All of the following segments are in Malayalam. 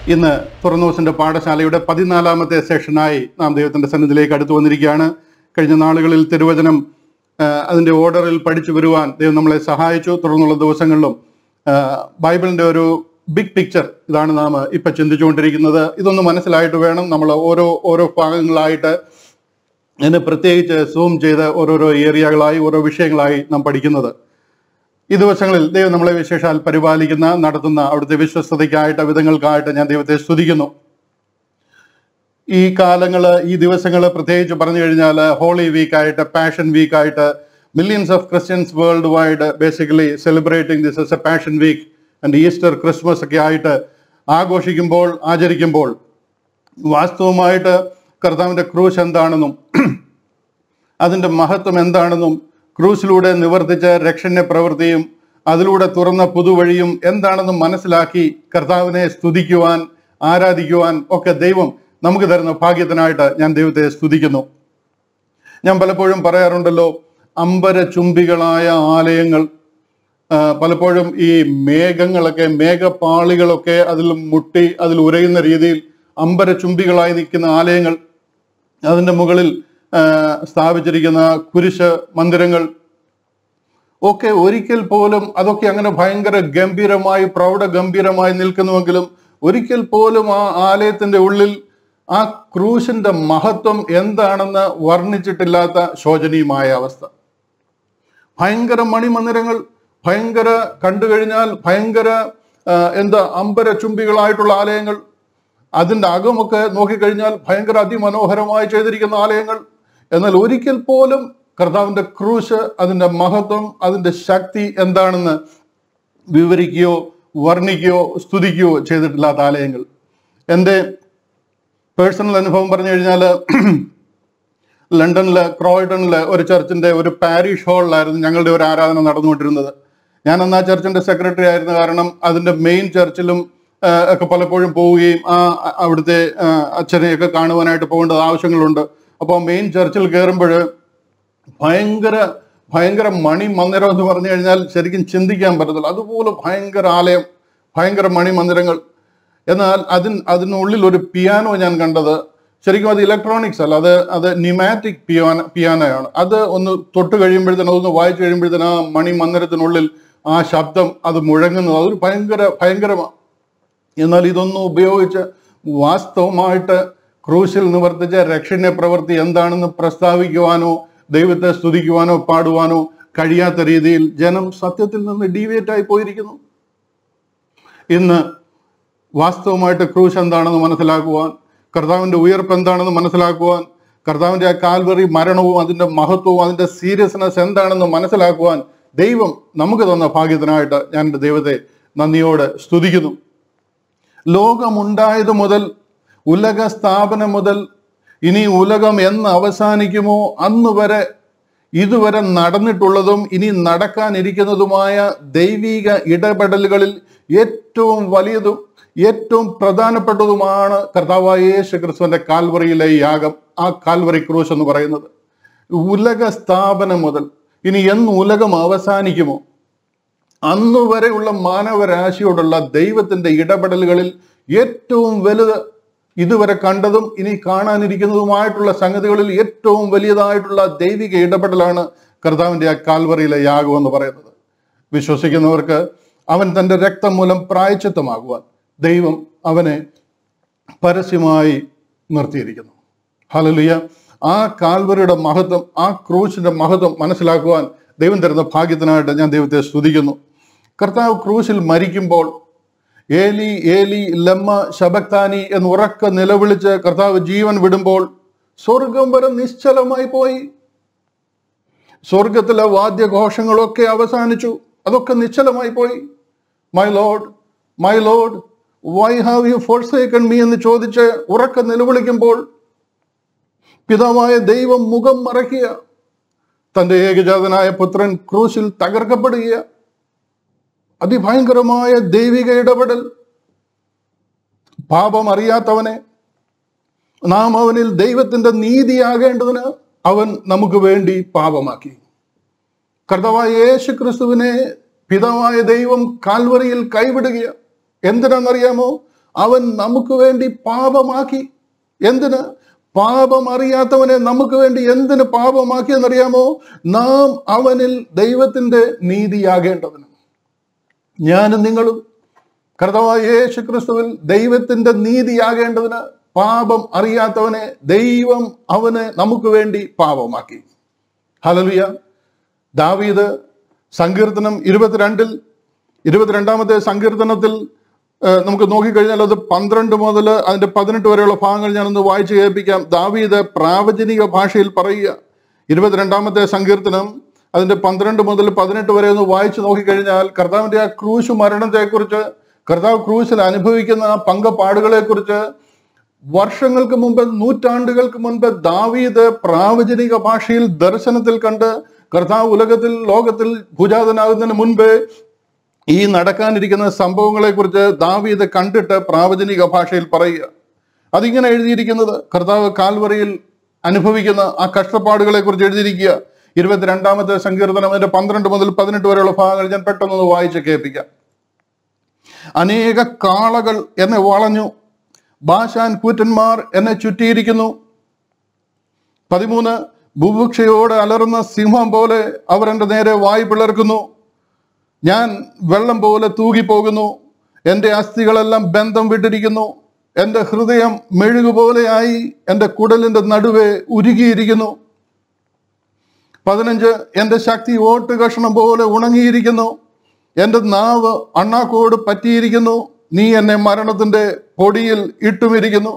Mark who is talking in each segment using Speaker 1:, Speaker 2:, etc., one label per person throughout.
Speaker 1: ഇന്ന് തുറന്നോസിന്റെ പാഠശാലയുടെ പതിനാലാമത്തെ സെഷനായി നാം ദൈവത്തിന്റെ സന്നിധിയിലേക്ക് അടുത്തു വന്നിരിക്കുകയാണ് കഴിഞ്ഞ നാളുകളിൽ തിരുവചനം ആ, അതിന്റെ ഓർഡറിൽ പഠിച്ചു വരുവാൻ ദൈവം നമ്മളെ സഹായിച്ചു തുടർന്നുള്ള ദിവസങ്ങളിലും ആ, ബൈബിളിന്റെ ഒരു ബിഗ് പിക്ചർ ഇതാണ് നാം ഇപ്പൊ ചിന്തിച്ചുകൊണ്ടിരിക്കുന്നത് ഇതൊന്ന് മനസ്സിലായിട്ട് വേണം നമ്മൾ ഓരോ ഓരോ ഭാഗങ്ങളായിട്ട് ഇതിന് പ്രത്യേകിച്ച് സൂം ചെയ്ത് ഓരോരോ ഏരിയകളായി ഓരോ വിഷയങ്ങളായി നാം പഠിക്കുന്നത് ഈ ദിവസങ്ങളിൽ ദൈവം നമ്മളെ വിശേഷാൽ പരിപാലിക്കുന്ന നടത്തുന്ന അവിടുത്തെ വിശ്വസ്തതയ്ക്കായിട്ട് വിധങ്ങൾക്കായിട്ട് ഞാൻ ദൈവത്തെ സ്തുതിക്കുന്നു ഈ കാലങ്ങള് ഈ ദിവസങ്ങള് പ്രത്യേകിച്ച് പറഞ്ഞു കഴിഞ്ഞാൽ ഹോളി വീക്കായിട്ട് പാഷൻ വീക്കായിട്ട് millions of Christians worldwide basically celebrating this as a passion week and Easter Christmas ഒക്കെ ആയിട്ട് ആഘോഷിക്കുമ്പോൾ ആചരിക്കുമ്പോൾ വാസ്തവമായിട്ട് കർത്താവിന്റെ ക്രൂശ് എന്താണെന്നും അതിന്റെ മഹത്വം എന്താണെന്നും ക്രൂസിലൂടെ നിവർത്തിച്ച രക്ഷണ്യ പ്രവൃത്തിയും അതിലൂടെ തുറന്ന പുതുവഴിയും എന്താണെന്നും മനസ്സിലാക്കി കർത്താവിനെ സ്തുതിക്കുവാൻ ആരാധിക്കുവാൻ ഒക്കെ ദൈവം നമുക്ക് തരുന്ന ഭാഗ്യത്തിനായിട്ട് ഞാൻ ദൈവത്തെ സ്തുതിക്കുന്നു ഞാൻ പലപ്പോഴും പറയാറുണ്ടല്ലോ അമ്പര ചുംബികളായ ആലയങ്ങൾ ആ, പലപ്പോഴും ഈ മേഘങ്ങളൊക്കെ മേഘപാളികളൊക്കെ അതിൽ മുട്ടി അതിൽ ഉരയുന്ന രീതിയിൽ അമ്പര ചുംബികളായി നിൽക്കുന്ന ആലയങ്ങൾ അതിൻ്റെ മുകളിൽ ആ, സ്ഥാപിച്ചിരിക്കുന്ന കുരിശ് മന്ദിരങ്ങൾ ഒക്കെ ഒരിക്കൽ പോലും അതൊക്കെ അങ്ങനെ ഭയങ്കര ഗംഭീരമായി പ്രൗഢ ഗംഭീരമായി നിൽക്കുന്നുവെങ്കിലും ഒരിക്കൽ പോലും ആ ആലയത്തിന്റെ ഉള്ളിൽ ആ ക്രൂശിന്റെ മഹത്വം എന്താണെന്ന് വർണ്ണിച്ചിട്ടില്ലാത്ത ശോചനീയമായ അവസ്ഥ ഭയങ്കര മണിമന്ദിരങ്ങൾ ഭയങ്കര കണ്ടു കഴിഞ്ഞാൽ ഭയങ്കര ആ, എന്താ അമ്പര ചുംബികളായിട്ടുള്ള ആലയങ്ങൾ അതിൻ്റെ അകമൊക്കെ നോക്കിക്കഴിഞ്ഞാൽ ഭയങ്കര അതിമനോഹരമായി ചെയ്തിരിക്കുന്ന ആലയങ്ങൾ എന്നാൽ ഒരിക്കൽ പോലും കർത്താവിൻ്റെ ക്രൂശ് അതിൻ്റെ മഹത്വം അതിൻ്റെ ശക്തി എന്താണെന്ന് വിവരിക്കുകയോ വർണ്ണിക്കുകയോ സ്തുതിക്കുകയോ ചെയ്തിട്ടില്ലാത്ത ആലയങ്ങൾ എൻ്റെ പേഴ്സണൽ അനുഭവം പറഞ്ഞു കഴിഞ്ഞാൽ ലണ്ടനിലെ ക്രോയിഡണിലെ ഒരു ചർച്ചിന്റെ ഒരു പാരിഷ് ഹാളിലായിരുന്നു ഞങ്ങളുടെ ഒരു ആരാധന നടന്നുകൊണ്ടിരുന്നത് ഞാൻ അന്ന് ആ ചർച്ചിന്റെ സെക്രട്ടറി ആയിരുന്ന കാരണം അതിന്റെ മെയിൻ ചർച്ചിലും ആ, ഒക്കെ പലപ്പോഴും പോവുകയും ആ അ- അവിടുത്തെ ആ, അച്ഛനെയൊക്കെ കാണുവാനായിട്ട് പോകേണ്ടത് ആവശ്യങ്ങളുണ്ട് അപ്പോൾ മെയിൻ ചർച്ചിൽ കയറുമ്പോൾ ഭയങ്കര ഭയങ്കര മണി മന്ദിരം എന്ന് പറഞ്ഞു കഴിഞ്ഞാൽ ശരിക്കും ചിന്തിക്കാൻ പറ്റത്തില്ല അതുപോലെ ഭയങ്കര ആലയം ഭയങ്കര മണി മന്ദിരങ്ങൾ എന്നാൽ അതിന് അതിനുള്ളിൽ ഒരു പിയാനോ ഞാൻ കണ്ടത് ശരിക്കും അത് ഇലക്ട്രോണിക്സ് അല്ല അത് അത് ന്യൂമാറ്റിക് പിയാന പിയാനോയാണ് അത് ഒന്ന് തൊട്ട് കഴിയുമ്പോഴത്തേനും അതൊന്ന് വായിച്ചു കഴിയുമ്പോഴത്തേനും ആ മണി മന്ദിരത്തിനുള്ളിൽ ആ ശബ്ദം അത് മുഴങ്ങുന്നത് അതൊരു ഭയങ്കര ഭയങ്കരമാണ് എന്നാൽ ഇതൊന്നും ഉപയോഗിച്ച് വാസ്തവമായിട്ട് ക്രൂശിൽ നിവർത്തിച്ച രക്ഷണ്യ പ്രവൃത്തി എന്താണെന്ന് പ്രസ്താവിക്കുവാനോ ദൈവത്തെ സ്തുതിക്കുവാനോ പാടുവാനോ കഴിയാത്ത രീതിയിൽ ജനം സത്യത്തിൽ നിന്ന് ഡീവിയേറ്റ് ആയി പോയിരിക്കുന്നു ഇന്ന് വാസ്തവമായിട്ട് ക്രൂശ് എന്താണെന്ന് മനസ്സിലാക്കുവാൻ കർത്താവിൻ്റെ ഉയർപ്പ് എന്താണെന്ന് മനസ്സിലാക്കുവാൻ കർത്താവിൻ്റെ ആ കാൽവറി മരണവും അതിൻ്റെ മഹത്വവും അതിൻ്റെ സീരിയസ്നെസ് എന്താണെന്ന് മനസ്സിലാക്കുവാൻ ദൈവം നമുക്ക് തന്ന ഭാഗ്യത്തിനായിട്ട് ഞാൻ എൻ്റെ ദൈവത്തെ നന്ദിയോടെ സ്തുതിക്കുന്നു ലോകമുണ്ടായത് മുതൽ ഉലക സ്ഥാപനം മുതൽ ഇനി ഉലകം എന്ന് അവസാനിക്കുമോ അന്ന് വരെ ഇതുവരെ നടന്നിട്ടുള്ളതും ഇനി നടക്കാനിരിക്കുന്നതുമായ ദൈവിക ഇടപെടലുകളിൽ ഏറ്റവും വലിയതും ഏറ്റവും പ്രധാനപ്പെട്ടതുമാണ് കർത്താവായ യേശു ക്രിസ്തുവിന്റെ കാൽവറിയിലെ യാഗം ആ കാൽവറി ക്രൂശ് എന്ന് പറയുന്നത് ഉലക സ്ഥാപനം മുതൽ ഇനി എന്ന് ഉലകം അവസാനിക്കുമോ അന്നു വരെയുള്ള മാനവരാശിയോടുള്ള ദൈവത്തിന്റെ ഇടപെടലുകളിൽ ഏറ്റവും വലുത് ഇതുവരെ കണ്ടതും ഇനി കാണാനിരിക്കുന്നതുമായിട്ടുള്ള സംഗതികളിൽ ഏറ്റവും വലിയതായിട്ടുള്ള ദൈവിക ഇടപെടലാണ് കർത്താവിന്റെ ആ കാൽവറിയിലെ യാഗം എന്ന് പറയുന്നത് വിശ്വസിക്കുന്നവർക്ക് അവൻ തന്റെ രക്തം മൂലം പ്രായച്ചിത്തമാകുവാൻ ദൈവം അവനെ പരസ്യമായി നിർത്തിയിരിക്കുന്നു ഹലലുയ ആ കാൽവറിയുടെ മഹത്വം ആ ക്രൂശിന്റെ മഹത്വം മനസ്സിലാക്കുവാൻ ദൈവം തരുന്ന ഭാഗ്യത്തിനായിട്ട് ഞാൻ ദൈവത്തെ സ്തുതിക്കുന്നു കർത്താവ് ക്രൂശിൽ മരിക്കുമ്പോൾ ഏലി ഏലി ലമ്മ ശബക്താനി എന്ന് ഉറക്ക നിലവിളിച്ച് കർത്താവ് ജീവൻ വിടുമ്പോൾ സ്വർഗം വരെ നിശ്ചലമായി പോയി സ്വർഗത്തിലെ വാദ്യഘോഷങ്ങളൊക്കെ അവസാനിച്ചു അതൊക്കെ നിശ്ചലമായി പോയി my lord my lord why have you forsaken me എന്ന് ചോദിച്ച് ഉറക്ക നിലവിളിക്കുമ്പോൾ പിതാവായ ദൈവം മുഖം മറയ്ക്കുക തന്റെ ഏകജാതനായ പുത്രൻ ക്രൂശിൽ തകർക്കപ്പെടുക അതിഭയങ്കരമായ ദൈവിക ഇടപെടൽ പാപം അറിയാത്തവനെ നാം അവനിൽ ദൈവത്തിന്റെ നീതിയാകേണ്ടതിന് അവൻ നമുക്ക് വേണ്ടി പാപമാക്കി കർത്താവായ യേശു ക്രിസ്തുവിനെ പിതാവായ ദൈവം കാൽവറിയിൽ കൈവിടുക എന്തിനാണെന്നറിയാമോ അവൻ നമുക്ക് വേണ്ടി പാപമാക്കി എന്തിന് പാപം അറിയാത്തവനെ നമുക്ക് വേണ്ടി എന്തിന് പാപമാക്കിയെന്നറിയാമോ നാം അവനിൽ ദൈവത്തിന്റെ നീതിയാകേണ്ടതിന് ഞാനും നിങ്ങളും കർത്താവായ യേശു ക്രിസ്തുവിൽ ദൈവത്തിന്റെ നീതിയാകേണ്ടതിന് പാപം അറിയാത്തവനെ ദൈവം അവനെ നമുക്ക് വേണ്ടി പാപമാക്കി ഹലലുയ ദാവീദ് സങ്കീർത്തനം ഇരുപത്തിരണ്ടിൽ ഇരുപത്തിരണ്ടാമത്തെ സങ്കീർത്തനത്തിൽ ഏഹ്, നമുക്ക് നോക്കിക്കഴിഞ്ഞാൽ അത് പന്ത്രണ്ട് മുതൽ അതിന്റെ പതിനെട്ട് വരെയുള്ള ഭാഗങ്ങൾ ഞാനൊന്ന് വായിച്ചു കേൾപ്പിക്കാം ദാവീദ് പ്രാവചനിക ഭാഷയിൽ പറയുക ഇരുപത്തിരണ്ടാമത്തെ സങ്കീർത്തനം അതിന്റെ പന്ത്രണ്ട് മുതൽ പതിനെട്ട് വരെ ഒന്ന് വായിച്ചു നോക്കിക്കഴിഞ്ഞാൽ കർത്താവിന്റെ ആ ക്രൂശ് മരണത്തെക്കുറിച്ച് കർത്താവ് ക്രൂശിൽ അനുഭവിക്കുന്ന ആ പങ്കപാടുകളെ കുറിച്ച് വർഷങ്ങൾക്ക് മുമ്പ് നൂറ്റാണ്ടുകൾക്ക് മുൻപ് ദാവീദ് പ്രാവചനിക ഭാഷയിൽ ദർശനത്തിൽ കണ്ട് കർത്താവ് ഉലകത്തിൽ ലോകത്തിൽ ഭുജാതനാകുന്നതിന് മുൻപ് ഈ നടക്കാനിരിക്കുന്ന സംഭവങ്ങളെ കുറിച്ച് ദാവീദ് കണ്ടിട്ട് പ്രാവചനിക ഭാഷയിൽ പറയുക അതിങ്ങനെ എഴുതിയിരിക്കുന്നത് കർത്താവ് കാൽവറിയിൽ അനുഭവിക്കുന്ന ആ കഷ്ടപ്പാടുകളെ കുറിച്ച് എഴുതിയിരിക്കുക ഇരുപത്തിരണ്ടാമത്തെ സങ്കീർത്തനം അതിന്റെ പന്ത്രണ്ട് മുതൽ പതിനെട്ട് വരെയുള്ള ഭാഗങ്ങൾ ഞാൻ പെട്ടെന്നൊന്ന് വായിച്ച് കേൾപ്പിക്കാം അനേക കാളകൾ എന്നെ വളഞ്ഞു ബാഷാൻ കൂറ്റന്മാർ എന്നെ ചുറ്റിയിരിക്കുന്നു പതിമൂന്ന് ബുഭുക്ഷയോട് അലറുന്ന സിംഹം പോലെ അവർ എൻ്റെ നേരെ വായ് പിളർക്കുന്നു ഞാൻ വെള്ളം പോലെ തൂകിപ്പോകുന്നു എൻ്റെ അസ്ഥികളെല്ലാം ബന്ധം വിട്ടിരിക്കുന്നു എൻ്റെ ഹൃദയം മെഴുകുപോലെയായി എൻ്റെ കുടലിൻ്റെ നടുവെ ഉരുകിയിരിക്കുന്നു പതിനഞ്ച് എൻ്റെ ശക്തി ഓട്ട് കഷണം പോലെ ഉണങ്ങിയിരിക്കുന്നു എൻ്റെ നാവ് അണ്ണാക്കോട് പറ്റിയിരിക്കുന്നു നീ എന്നെ മരണത്തിൻ്റെ പൊടിയിൽ ഇട്ടുമിരിക്കുന്നു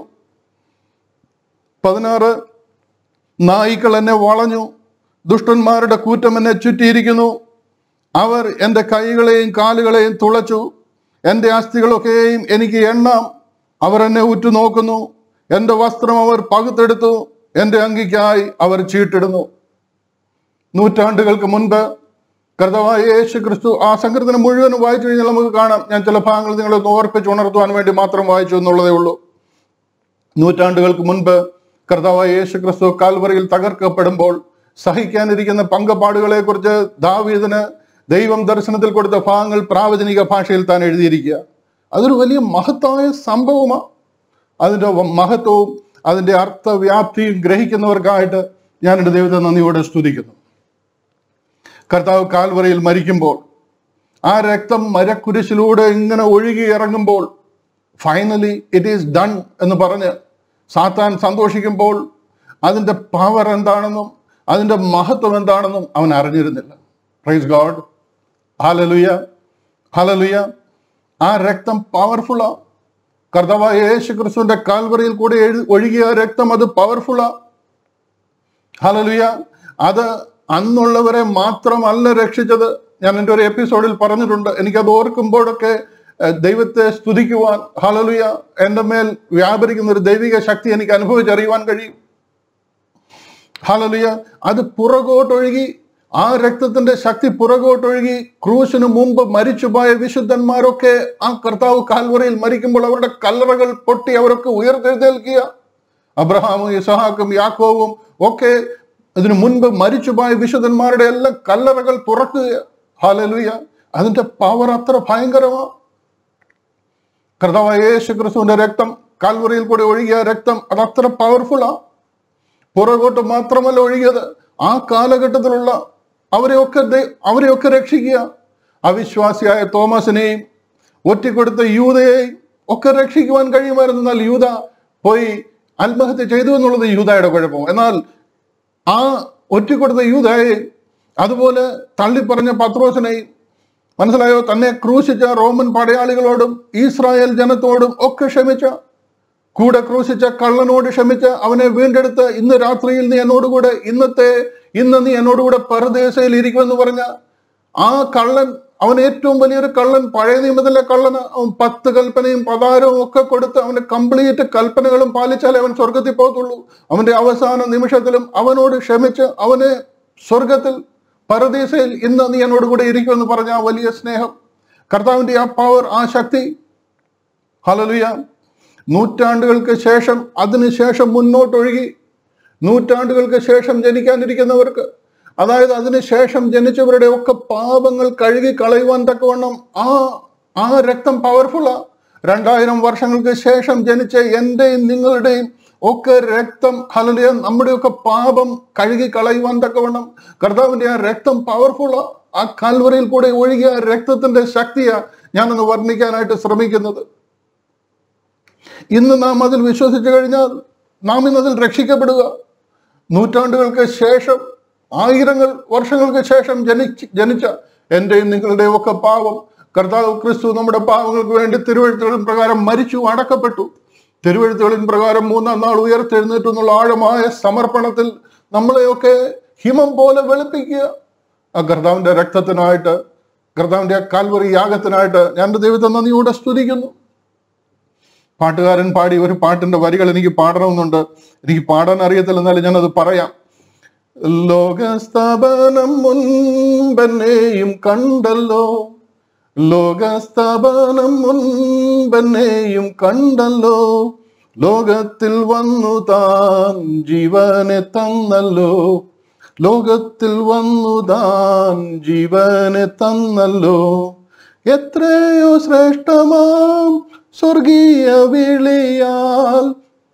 Speaker 1: പതിനാറ് നായ്ക്കൾ എന്നെ വളഞ്ഞു ദുഷ്ടന്മാരുടെ കൂറ്റം എന്നെ ചുറ്റിയിരിക്കുന്നു അവർ എൻ്റെ കൈകളെയും കാലുകളെയും തുളച്ചു എൻ്റെ അസ്ഥികളൊക്കെയും എനിക്ക് എണ്ണാം അവർ എന്നെ ഉറ്റുനോക്കുന്നു എൻ്റെ വസ്ത്രം അവർ പകുത്തെടുത്തു എൻ്റെ അങ്കിക്കായി അവർ ചീട്ടിടുന്നു നൂറ്റാണ്ടുകൾക്ക് മുൻപ് കർത്താവായ യേശു ക്രിസ്തു ആ സങ്കീർത്തനം മുഴുവൻ വായിച്ചു കഴിഞ്ഞാൽ നമുക്ക് കാണാം ഞാൻ ചില ഭാഗങ്ങൾ നിങ്ങളെ ഒന്ന് ഓർപ്പിച്ച് ഉണർത്തുവാൻ വേണ്ടി മാത്രം വായിച്ചു എന്നുള്ളതേ ഉള്ളൂ നൂറ്റാണ്ടുകൾക്ക് മുൻപ് കർത്താവായ യേശു ക്രിസ്തു കാൽവറിയിൽ തകർക്കപ്പെടുമ്പോൾ സഹിക്കാനിരിക്കുന്ന പങ്കപാടുകളെ കുറിച്ച് ദാവീദിന് ദൈവം ദർശനത്തിൽ കൊടുത്ത ഭാഗങ്ങൾ പ്രാവചനിക ഭാഷയിൽ താൻ എഴുതിയിരിക്കുക അതൊരു വലിയ മഹത്തായ സംഭവമാണ് അതിൻ്റെ വ- മഹത്വവും അതിൻ്റെ അർത്ഥവ്യാപ്തിയും ഗ്രഹിക്കുന്നവർക്കായിട്ട് ഞാൻ എൻ്റെ ദൈവത്തെ നന്ദിയോടെ സ്തുതിക്കുന്നു കർത്താവ് കാൽവറയിൽ മരിക്കുമ്പോൾ ആ രക്തം മരക്കുരിശിലൂടെ ഇങ്ങനെ ഒഴുകി ഇറങ്ങുമ്പോൾ ഫൈനലി ഇറ്റ് ഈസ് ഡൺ എന്ന് പറഞ്ഞ് സാത്താൻ സന്തോഷിക്കുമ്പോൾ അതിൻ്റെ പവർ എന്താണെന്നും അതിൻ്റെ മഹത്വം എന്താണെന്നും അവൻ അറിഞ്ഞിരുന്നില്ല പ്രൈസ് ഗോഡ് ഹലലുയ ഹലലുയ ആ രക്തം പവർഫുള്ളാ കർത്താവായ യേശു ക്രിസ്തുവിന്റെ കാൽവറിയിൽ കൂടെ എഴു- ഒഴുകിയ ആ രക്തം അത് പവർഫുള്ളാ ഹലലുയ അത് അന്നുള്ളവരെ മാത്രമല്ല രക്ഷിച്ചത് ഞാൻ എൻ്റെ ഒരു എപ്പിസോഡിൽ പറഞ്ഞിട്ടുണ്ട് എനിക്കത് ഓർക്കുമ്പോഴൊക്കെ ഏഹ്, ദൈവത്തെ സ്തുതിക്കുവാൻ ഹലലുയ എൻ്റെ മേൽ വ്യാപരിക്കുന്ന ഒരു ദൈവിക ശക്തി എനിക്ക് അനുഭവിച്ചറിയുവാൻ കഴിയും ഹലലുയ അത് പുറകോട്ടൊഴുകി ആ രക്തത്തിന്റെ ശക്തി പുറകോട്ടൊഴുകി ക്രൂശിന് മുമ്പ് മരിച്ചുപോയ വിശുദ്ധന്മാരൊക്കെ ആ കർത്താവ് കാൽവറയിൽ മരിക്കുമ്പോൾ അവരുടെ കല്ലറകൾ പൊട്ടി അവരൊക്കെ ഉയർത്തെഴുന്നേൽക്കുക അബ്രഹാമും ഇസഹാക്കും യാക്കോവും ഒക്കെ ഇതിനു മുൻപ് മരിച്ചുപോയ വിശുദ്ധന്മാരുടെ എല്ലാം കല്ലറകൾ തുറക്കുക ഹാലലുയ അതിന്റെ പവർ അത്ര ഭയങ്കരമാണ് കർത്താവായ യേശു ക്രിസ്തുവിന്റെ രക്തം കാൽവറിയിൽ കൂടെ ഒഴുകിയ രക്തം അത് അത്ര പവർഫുള്ളാ പുറകോട്ട് മാത്രമല്ല ഒഴുകിയത് ആ കാലഘട്ടത്തിലുള്ള അവരെയൊക്കെ ദൈ- അവരെയൊക്കെ രക്ഷിക്കുക അവിശ്വാസിയായ തോമസിനെയും ഒറ്റിക്കൊടുത്ത യൂതയെയും ഒക്കെ രക്ഷിക്കുവാൻ കഴിയുമായിരുന്നു എന്നാൽ യൂത പോയി ആത്മഹത്യ ചെയ്തു എന്നുള്ളത് യൂതയുടെ കുഴപ്പം എന്നാൽ ആ ഒറ്റിക്കൊടുത്ത യൂതയെ അതുപോലെ തള്ളിപ്പറഞ്ഞ പത്രോസിനെയും മനസ്സിലായോ തന്നെ ക്രൂശിച്ച റോമൻ പടയാളികളോടും ഇസ്രായേൽ ജനത്തോടും ഒക്കെ ക്ഷമിച്ച കൂടെ ക്രൂശിച്ച കള്ളനോട് ക്ഷമിച്ച് അവനെ വീണ്ടെടുത്ത് ഇന്ന് രാത്രിയിൽ നീ എന്നോടുകൂടെ ഇന്നത്തെ ഇന്ന് നീ എന്നോടുകൂടെ പരദേശയിൽ ഇരിക്കുമെന്ന് പറഞ്ഞ ആ കള്ളൻ അവൻ ഏറ്റവും വലിയൊരു കള്ളൻ പഴയ നിയമത്തിലെ കള്ളന് അവൻ പത്ത് കൽപ്പനയും പതാരവും ഒക്കെ കൊടുത്ത് അവന്റെ കംപ്ലീറ്റ് കൽപ്പനകളും പാലിച്ചാലേ അവൻ സ്വർഗത്തിൽ പോകത്തുള്ളൂ അവന്റെ അവസാന നിമിഷത്തിലും അവനോട് ക്ഷമിച്ച് അവനെ സ്വർഗത്തിൽ പരദേശയിൽ ഇന്ന് നീ എന്നോട് കൂടെ ഇരിക്കുമെന്ന് പറഞ്ഞ ആ വലിയ സ്നേഹം കർത്താവിന്റെ ആ പവർ ആ ശക്തി ഹലലുയ നൂറ്റാണ്ടുകൾക്ക് ശേഷം അതിനുശേഷം മുന്നോട്ടൊഴുകി നൂറ്റാണ്ടുകൾക്ക് ശേഷം ജനിക്കാനിരിക്കുന്നവർക്ക് അതായത് അതിനുശേഷം ജനിച്ചവരുടെ ഒക്കെ പാപങ്ങൾ കഴുകി കളയുവാൻ തക്കവണ്ണം ആ ആ രക്തം പവർഫുള്ളാ രണ്ടായിരം വർഷങ്ങൾക്ക് ശേഷം ജനിച്ച എന്റെയും നിങ്ങളുടെയും ഒക്കെ രക്തം ഹലലിയ നമ്മുടെയൊക്കെ പാപം കഴുകി കളയുവാൻ തക്കവണ്ണം കർത്താവിന്റെ ആ രക്തം പവർഫുൾ ആ കാൽവറിയിൽ കൂടെ ഒഴുകിയ ആ രക്തത്തിന്റെ ശക്തിയാ ഞാനൊന്ന് വർണ്ണിക്കാനായിട്ട് ശ്രമിക്കുന്നത് ഇന്ന് നാം അതിൽ വിശ്വസിച്ചു കഴിഞ്ഞാൽ നാം ഇന്ന് അതിൽ രക്ഷിക്കപ്പെടുക നൂറ്റാണ്ടുകൾക്ക് ശേഷം ആയിരങ്ങൾ വർഷങ്ങൾക്ക് ശേഷം ജനിച്ച് ജനിച്ച എന്റെയും നിങ്ങളുടെയും ഒക്കെ പാവം കർത്താവ് ക്രിസ്തു നമ്മുടെ പാവങ്ങൾക്ക് വേണ്ടി തിരുവഴുത്തുകളിൻ പ്രകാരം മരിച്ചു അടക്കപ്പെട്ടു തിരുവഴുത്തുകളിൻ പ്രകാരം മൂന്നാം നാൾ ഉയർത്തെഴുന്നേറ്റു എന്നുള്ള ആഴമായ സമർപ്പണത്തിൽ നമ്മളെയൊക്കെ ഹിമം പോലെ വെളുപ്പിക്കുക ആ കർത്താവിന്റെ രക്തത്തിനായിട്ട് കർത്താവിന്റെ ആ കാൽവറി യാഗത്തിനായിട്ട് ഞാൻ എൻ്റെ ദൈവത്തെ നന്ദിയോടെ സ്തുതിക്കുന്നു പാട്ടുകാരൻ പാടി ഒരു പാട്ടിന്റെ വരികൾ എനിക്ക് പാടണമെന്നുണ്ട് എനിക്ക് പാടാൻ അറിയത്തില്ല എന്നാലും ഞാനത് പറയാം ലോകസ്ഥാപനം മുൻപെന്നെയും കണ്ടല്ലോ ലോകസ്ഥാപനം മുൻപെന്നെയും കണ്ടല്ലോ ലോകത്തിൽ വന്നു താൻ ജീവനെ തന്നല്ലോ ലോകത്തിൽ വന്നു താൻ ജീവനെ തന്നല്ലോ എത്രയോ ശ്രേഷ്ഠമാം സ്വർഗീയ വിളിയാൽ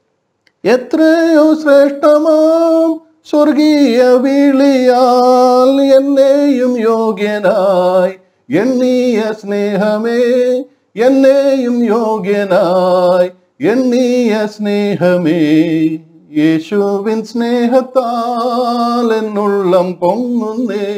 Speaker 1: എത്രയോ ശ്രേഷ്ഠമാം സ്വർഗീയ വിളിയാൽ എന്നെയും യോഗ്യനായി എണ്ണീയ സ്നേഹമേ എന്നെയും യോഗ്യനായി എണ്ണീയ സ്നേഹമേ യേശുവിൻ സ്നേഹത്താൽ എന്നുള്ളം പൊങ്ങുന്നേ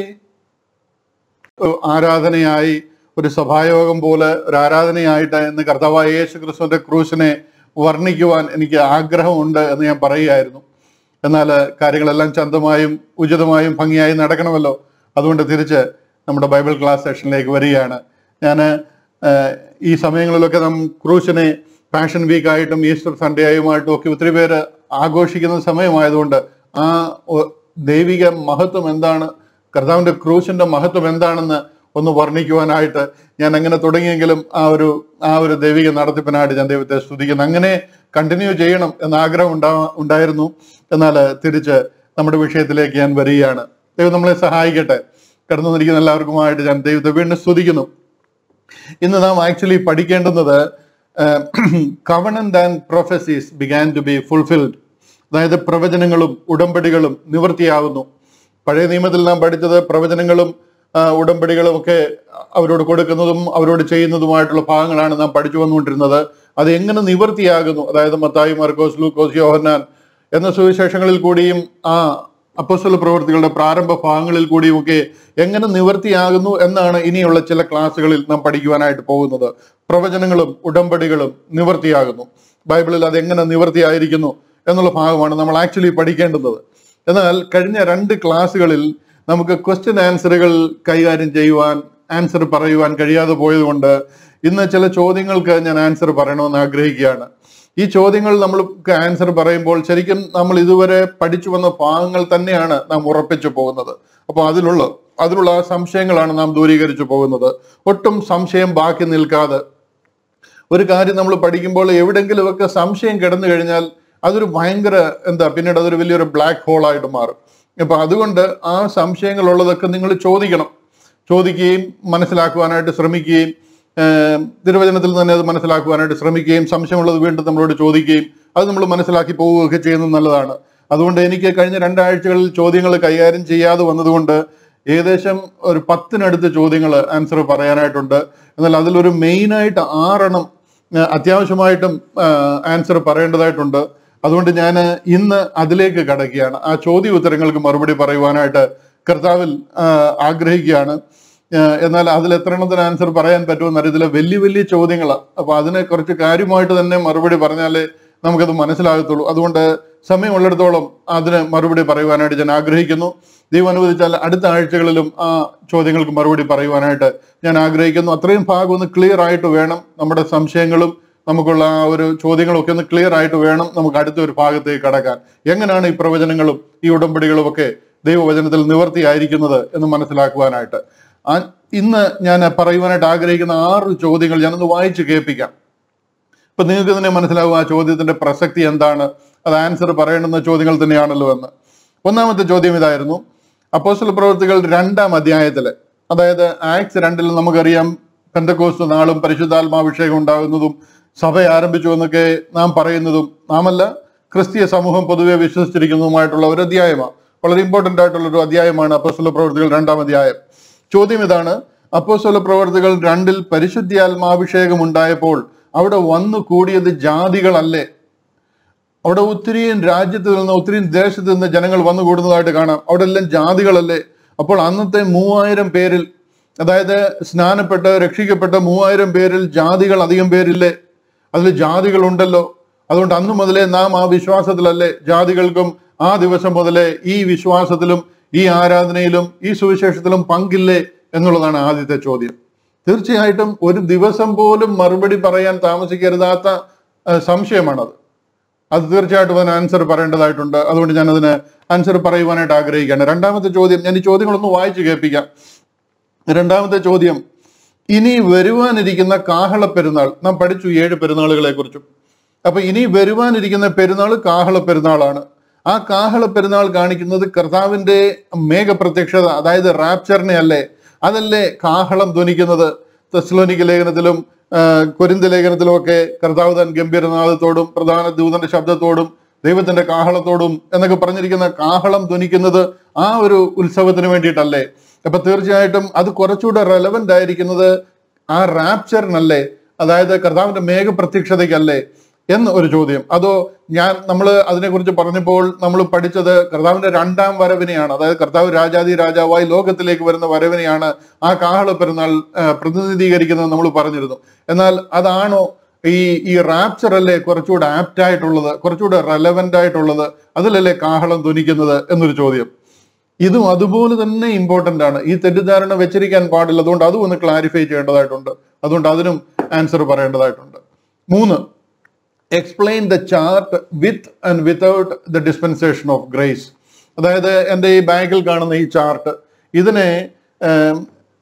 Speaker 1: ഒരു ആരാധനയായി ഒരു സഭായോഗം പോലെ ഒരു ആരാധനയായിട്ട് എന്ന് കർത്താവായ യേശു ക്രിസ്തുവിന്റെ ക്രൂശിനെ വർണ്ണിക്കുവാൻ എനിക്ക് ആഗ്രഹമുണ്ട് എന്ന് ഞാൻ പറയുകയായിരുന്നു എന്നാൽ കാര്യങ്ങളെല്ലാം ചന്തമായും ഉചിതമായും ഭംഗിയായും നടക്കണമല്ലോ അതുകൊണ്ട് തിരിച്ച് നമ്മുടെ ബൈബിൾ ക്ലാസ് സെഷനിലേക്ക് വരികയാണ് ഞാൻ ഈ സമയങ്ങളിലൊക്കെ നാം ക്രൂശിനെ പാഷൻ വീക്കായിട്ടും ഈസ്റ്റർ സൺഡേ ആയുമായിട്ടും ഒക്കെ ഒത്തിരി പേര് ആഘോഷിക്കുന്ന സമയമായതുകൊണ്ട് ആ ഒ- ദൈവിക മഹത്വം എന്താണ് കർത്താവിന്റെ ക്രൂശിന്റെ മഹത്വം എന്താണെന്ന് ഒന്ന് വർണ്ണിക്കുവാനായിട്ട് ഞാൻ അങ്ങനെ തുടങ്ങിയെങ്കിലും ആ ഒരു ആ ഒരു ദൈവിക നടത്തിപ്പിനായിട്ട് ഞാൻ ദൈവത്തെ സ്തുതിക്കുന്നു അങ്ങനെ കണ്ടിന്യൂ ചെയ്യണം എന്ന ആഗ്രഹം ഉണ്ടാ ഉണ്ടായിരുന്നു എന്നാൽ തിരിച്ച് നമ്മുടെ വിഷയത്തിലേക്ക് ഞാൻ വരികയാണ് ദൈവം നമ്മളെ സഹായിക്കട്ടെ കടന്നു വന്നിരിക്കുന്ന എല്ലാവർക്കുമായിട്ട് ഞാൻ ദൈവത്തെ വീണ്ടും സ്തുതിക്കുന്നു ഇന്ന് നാം ആക്ച്വലി പഠിക്കേണ്ടുന്നത് covenant and prophecies began to be fulfilled അതായത് പ്രവചനങ്ങളും ഉടമ്പടികളും നിവൃത്തിയാകുന്നു പഴയ നിയമത്തിൽ നാം പഠിച്ചത് പ്രവചനങ്ങളും ആ, ഉടമ്പടികളും ഒക്കെ അവരോട് കൊടുക്കുന്നതും അവരോട് ചെയ്യുന്നതുമായിട്ടുള്ള ഭാഗങ്ങളാണ് നാം പഠിച്ചു വന്നുകൊണ്ടിരുന്നത് അത് എങ്ങനെ നിവൃത്തിയാകുന്നു അതായത് മത്തായി മാർക്കോസ് ലൂക്കോസ് യോഹന്നാൻ എന്ന സുവിശേഷങ്ങളിൽ കൂടിയും ആ അപ്പോസ്തല പ്രവൃത്തികളുടെ പ്രാരംഭ ഭാഗങ്ങളിൽ കൂടിയും ഒക്കെ എങ്ങനെ നിവൃത്തിയാകുന്നു എന്നാണ് ഇനിയുള്ള ചില ക്ലാസ്സുകളിൽ നാം പഠിക്കുവാനായിട്ട് പോകുന്നത് പ്രവചനങ്ങളും ഉടമ്പടികളും നിവൃത്തിയാകുന്നു ബൈബിളിൽ അത് എങ്ങനെ നിവൃത്തിയായിരിക്കുന്നു എന്നുള്ള ഭാഗമാണ് നമ്മൾ ആക്ച്വലി പഠിക്കേണ്ടുന്നത് എന്നാൽ കഴിഞ്ഞ രണ്ട് ക്ലാസ്സുകളിൽ നമുക്ക് ക്വസ്റ്റ്യൻ ആൻസറുകൾ കൈകാര്യം ചെയ്യുവാൻ ആൻസർ പറയുവാൻ കഴിയാതെ പോയതുകൊണ്ട് ഇന്ന് ചില ചോദ്യങ്ങൾക്ക് ഞാൻ ആൻസർ പറയണമെന്ന് ആഗ്രഹിക്കുകയാണ് ഈ ചോദ്യങ്ങൾ നമ്മൾക്ക് ആൻസർ പറയുമ്പോൾ ശരിക്കും നമ്മൾ ഇതുവരെ പഠിച്ചു വന്ന ഭാഗങ്ങൾ തന്നെയാണ് നാം ഉറപ്പിച്ചു പോകുന്നത് അപ്പോൾ അതിലുള്ള അതിലുള്ള ആ സംശയങ്ങളാണ് നാം ദൂരീകരിച്ചു പോകുന്നത് ഒട്ടും സംശയം ബാക്കി നിൽക്കാതെ ഒരു കാര്യം നമ്മൾ പഠിക്കുമ്പോൾ എവിടെങ്കിലുമൊക്കെ സംശയം കിടന്നു കഴിഞ്ഞാൽ അതൊരു ഭയങ്കര എന്താ പിന്നീട് അതൊരു വലിയൊരു ബ്ലാക്ക് ഹോൾ ആയിട്ട് മാറും അപ്പൊ അതുകൊണ്ട് ആ സംശയങ്ങൾ ഉള്ളതൊക്കെ നിങ്ങൾ ചോദിക്കണം ചോദിക്കുകയും മനസ്സിലാക്കുവാനായിട്ട് ശ്രമിക്കുകയും ഏം, തിരുവചനത്തിൽ തന്നെ അത് മനസ്സിലാക്കുവാനായിട്ട് ശ്രമിക്കുകയും സംശയമുള്ളത് വീണ്ടും നമ്മളോട് ചോദിക്കുകയും അത് നമ്മൾ മനസ്സിലാക്കി പോവുകയൊക്കെ ചെയ്യുന്നത് നല്ലതാണ് അതുകൊണ്ട് എനിക്ക് കഴിഞ്ഞ രണ്ടാഴ്ചകളിൽ ചോദ്യങ്ങൾ കൈകാര്യം ചെയ്യാതെ വന്നതുകൊണ്ട് ഏകദേശം ഒരു പത്തിനടുത്ത് ചോദ്യങ്ങൾ ആൻസർ പറയാനായിട്ടുണ്ട് എന്നാൽ അതിലൊരു മെയിനായിട്ട് ആറെണ്ണം ആ, അത്യാവശ്യമായിട്ടും ആൻസർ പറയേണ്ടതായിട്ടുണ്ട് അതുകൊണ്ട് ഞാൻ ഇന്ന് അതിലേക്ക് കടക്കുകയാണ് ആ ചോദ്യ ഉത്തരങ്ങൾക്ക് മറുപടി പറയുവാനായിട്ട് കർത്താവിൽ ആ, ആഗ്രഹിക്കുകയാണ് ആ, എന്നാൽ അതിൽ എത്ര എണ്ണത്തിന് ആൻസർ പറയാൻ പറ്റുമെന്ന് അറിയത്തില്ല വലിയ വലിയ ചോദ്യങ്ങളാണ് അപ്പൊ അതിനെ കുറച്ച് കാര്യമായിട്ട് തന്നെ മറുപടി പറഞ്ഞാലേ നമുക്കത് മനസ്സിലാകത്തുള്ളൂ അതുകൊണ്ട് സമയമുള്ളിടത്തോളം അതിന് മറുപടി പറയുവാനായിട്ട് ഞാൻ ആഗ്രഹിക്കുന്നു ദൈവം അനുവദിച്ചാൽ അടുത്ത ആഴ്ചകളിലും ആ ചോദ്യങ്ങൾക്ക് മറുപടി പറയുവാനായിട്ട് ഞാൻ ആഗ്രഹിക്കുന്നു അത്രയും ഭാഗം ഒന്ന് ക്ലിയർ ആയിട്ട് വേണം നമ്മുടെ സംശയങ്ങളും നമുക്കുള്ള ആ ഒരു ചോദ്യങ്ങളൊക്കെ ഒന്ന് ക്ലിയർ ആയിട്ട് വേണം നമുക്ക് അടുത്ത ഒരു ഭാഗത്തേക്ക് കടക്കാൻ എങ്ങനെയാണ് ഈ പ്രവചനങ്ങളും ഈ ഉടമ്പടികളും ഒക്കെ ദൈവവചനത്തിൽ നിവർത്തിയായിരിക്കുന്നത് എന്ന് മനസ്സിലാക്കുവാനായിട്ട് ആ ഇന്ന് ഞാൻ പറയുവാനായിട്ട് ആഗ്രഹിക്കുന്ന ആറ് ചോദ്യങ്ങൾ ഞാനൊന്ന് വായിച്ച് കേൾപ്പിക്കാം ഇപ്പൊ നിങ്ങൾക്ക് തന്നെ മനസ്സിലാവും ആ ചോദ്യത്തിന്റെ പ്രസക്തി എന്താണ് അത് ആൻസർ പറയേണ്ടുന്ന ചോദ്യങ്ങൾ തന്നെയാണല്ലോ എന്ന് ഒന്നാമത്തെ ചോദ്യം ഇതായിരുന്നു അപ്പോസ്റ്റൽ പ്രവൃത്തികൾ രണ്ടാം അധ്യായത്തില് അതായത് ആക്സ് രണ്ടിൽ നമുക്കറിയാം പെന്തക്കോസ്ത് നാളും പരിശുദ്ധാത്മാഭിഷേകം ഉണ്ടാകുന്നതും സഭ ആരംഭിച്ചു എന്നൊക്കെ നാം പറയുന്നതും നാമല്ല ക്രിസ്തീയ സമൂഹം പൊതുവെ വിശ്വസിച്ചിരിക്കുന്നതുമായിട്ടുള്ള ഒരു അധ്യായമാണ് വളരെ ഇമ്പോർട്ടന്റ് ആയിട്ടുള്ള ഒരു അധ്യായമാണ് അപ്പോസ്തല പ്രവർത്തികൾ രണ്ടാം അധ്യായം ചോദ്യം ഇതാണ് അപ്പോസ്തല പ്രവർത്തികൾ രണ്ടിൽ പരിശുദ്ധാത്മാഭിഷേകം ഉണ്ടായപ്പോൾ അവിടെ വന്നു കൂടിയത് ജാതികളല്ലേ അവിടെ ഒത്തിരിയും രാജ്യത്ത് നിന്ന് ഒത്തിരിയും ദേശത്ത് നിന്ന് ജനങ്ങൾ വന്നു കൂടുന്നതായിട്ട് കാണാം അവിടെ എല്ലാം ജാതികളല്ലേ അപ്പോൾ അന്നത്തെ മൂവായിരം പേരിൽ അതായത് സ്നാനപ്പെട്ട് രക്ഷിക്കപ്പെട്ട മൂവായിരം പേരിൽ ജാതികൾ അധികം പേരില്ലേ അതിൽ ജാതികളുണ്ടല്ലോ അതുകൊണ്ട് അന്നു മുതലേ നാം ആ വിശ്വാസത്തിലല്ലേ ജാതികൾക്കും ആ ദിവസം മുതലേ ഈ വിശ്വാസത്തിലും ഈ ആരാധനയിലും ഈ സുവിശേഷത്തിലും പങ്കില്ലേ എന്നുള്ളതാണ് ആദ്യത്തെ ചോദ്യം തീർച്ചയായിട്ടും ഒരു ദിവസം പോലും മറുപടി പറയാൻ താമസിക്കരുതാത്ത ആ, സംശയമാണത് അത് തീർച്ചയായിട്ടും അതിന് ആൻസർ പറയേണ്ടതായിട്ടുണ്ട് അതുകൊണ്ട് ഞാൻ അതിന് ആൻസർ പറയുവാനായിട്ട് ആഗ്രഹിക്കുകയാണ് രണ്ടാമത്തെ ചോദ്യം ഞാൻ ഈ ചോദ്യങ്ങളൊന്ന് വായിച്ചു കേൾപ്പിക്കാം രണ്ടാമത്തെ ചോദ്യം ഇനി വരുവാനിരിക്കുന്ന കാഹള പെരുന്നാൾ നാം പഠിച്ചു ഏഴ് പെരുന്നാളുകളെ കുറിച്ചും അപ്പൊ ഇനി വരുവാനിരിക്കുന്ന പെരുന്നാൾ കാഹള പെരുന്നാളാണ് ആ കാഹള പെരുന്നാൾ കാണിക്കുന്നത് കർത്താവിന്റെ മേഘപ്രത്യക്ഷത അതായത് റാപ്ചറിനെ അല്ലേ അതല്ലേ കാഹളം ധ്വനിക്കുന്നത് തെസ്ലോനിക ലേഖനത്തിലും ആ, കൊരിന്ത ലേഖനത്തിലും ഒക്കെ കർത്താവ് താൻ ഗംഭീരനാഥത്തോടും പ്രധാന ദൂതന്റെ ശബ്ദത്തോടും ദൈവത്തിന്റെ കാഹളത്തോടും എന്നൊക്കെ പറഞ്ഞിരിക്കുന്ന കാഹളം ധ്വനിക്കുന്നത് ആ ഒരു ഉത്സവത്തിന് വേണ്ടിയിട്ടല്ലേ അപ്പൊ തീർച്ചയായിട്ടും അത് കുറച്ചുകൂടെ റെലവെന്റ് ആയിരിക്കുന്നത് ആ റാപ്ചറിനല്ലേ അതായത് കർത്താവിന്റെ മേഘപ്രത്യക്ഷതയ്ക്കല്ലേ എന്ന് ഒരു ചോദ്യം അതോ ഞാൻ നമ്മൾ അതിനെക്കുറിച്ച് പറഞ്ഞപ്പോൾ നമ്മൾ പഠിച്ചത് കർത്താവിന്റെ രണ്ടാം വരവിനെയാണ് അതായത് കർത്താവ് രാജാതി രാജാവായി ലോകത്തിലേക്ക് വരുന്ന വരവിനെയാണ് ആ കാഹള പെരുന്നാൾ ആ, പ്രതിനിധീകരിക്കുന്നത് നമ്മൾ പറഞ്ഞിരുന്നു എന്നാൽ അതാണോ ഈ ഈ റാപ്ചർ അല്ലേ കുറച്ചുകൂടെ ആപ്റ്റ് ആയിട്ടുള്ളത് കുറച്ചുകൂടെ റെലവെന്റ് ആയിട്ടുള്ളത് അതിലല്ലേ കാഹളം ധ്വനിക്കുന്നത് എന്നൊരു ചോദ്യം ഇതും അതുപോലെ തന്നെ ഇമ്പോർട്ടന്റ് ആണ് ഈ തെറ്റിദ്ധാരണ വെച്ചിരിക്കാൻ പാടില്ല അതുകൊണ്ട് അതും ഒന്ന് ക്ലാരിഫൈ ചെയ്യേണ്ടതായിട്ടുണ്ട് അതുകൊണ്ട് അതിനും ആൻസർ പറയേണ്ടതായിട്ടുണ്ട് മൂന്ന് explain the chart with and without the dispensation of grace അതായത് എൻ്റെ ഈ ബാഗിൽ കാണുന്ന ഈ ചാർട്ട് ഇതിനെ ഏം,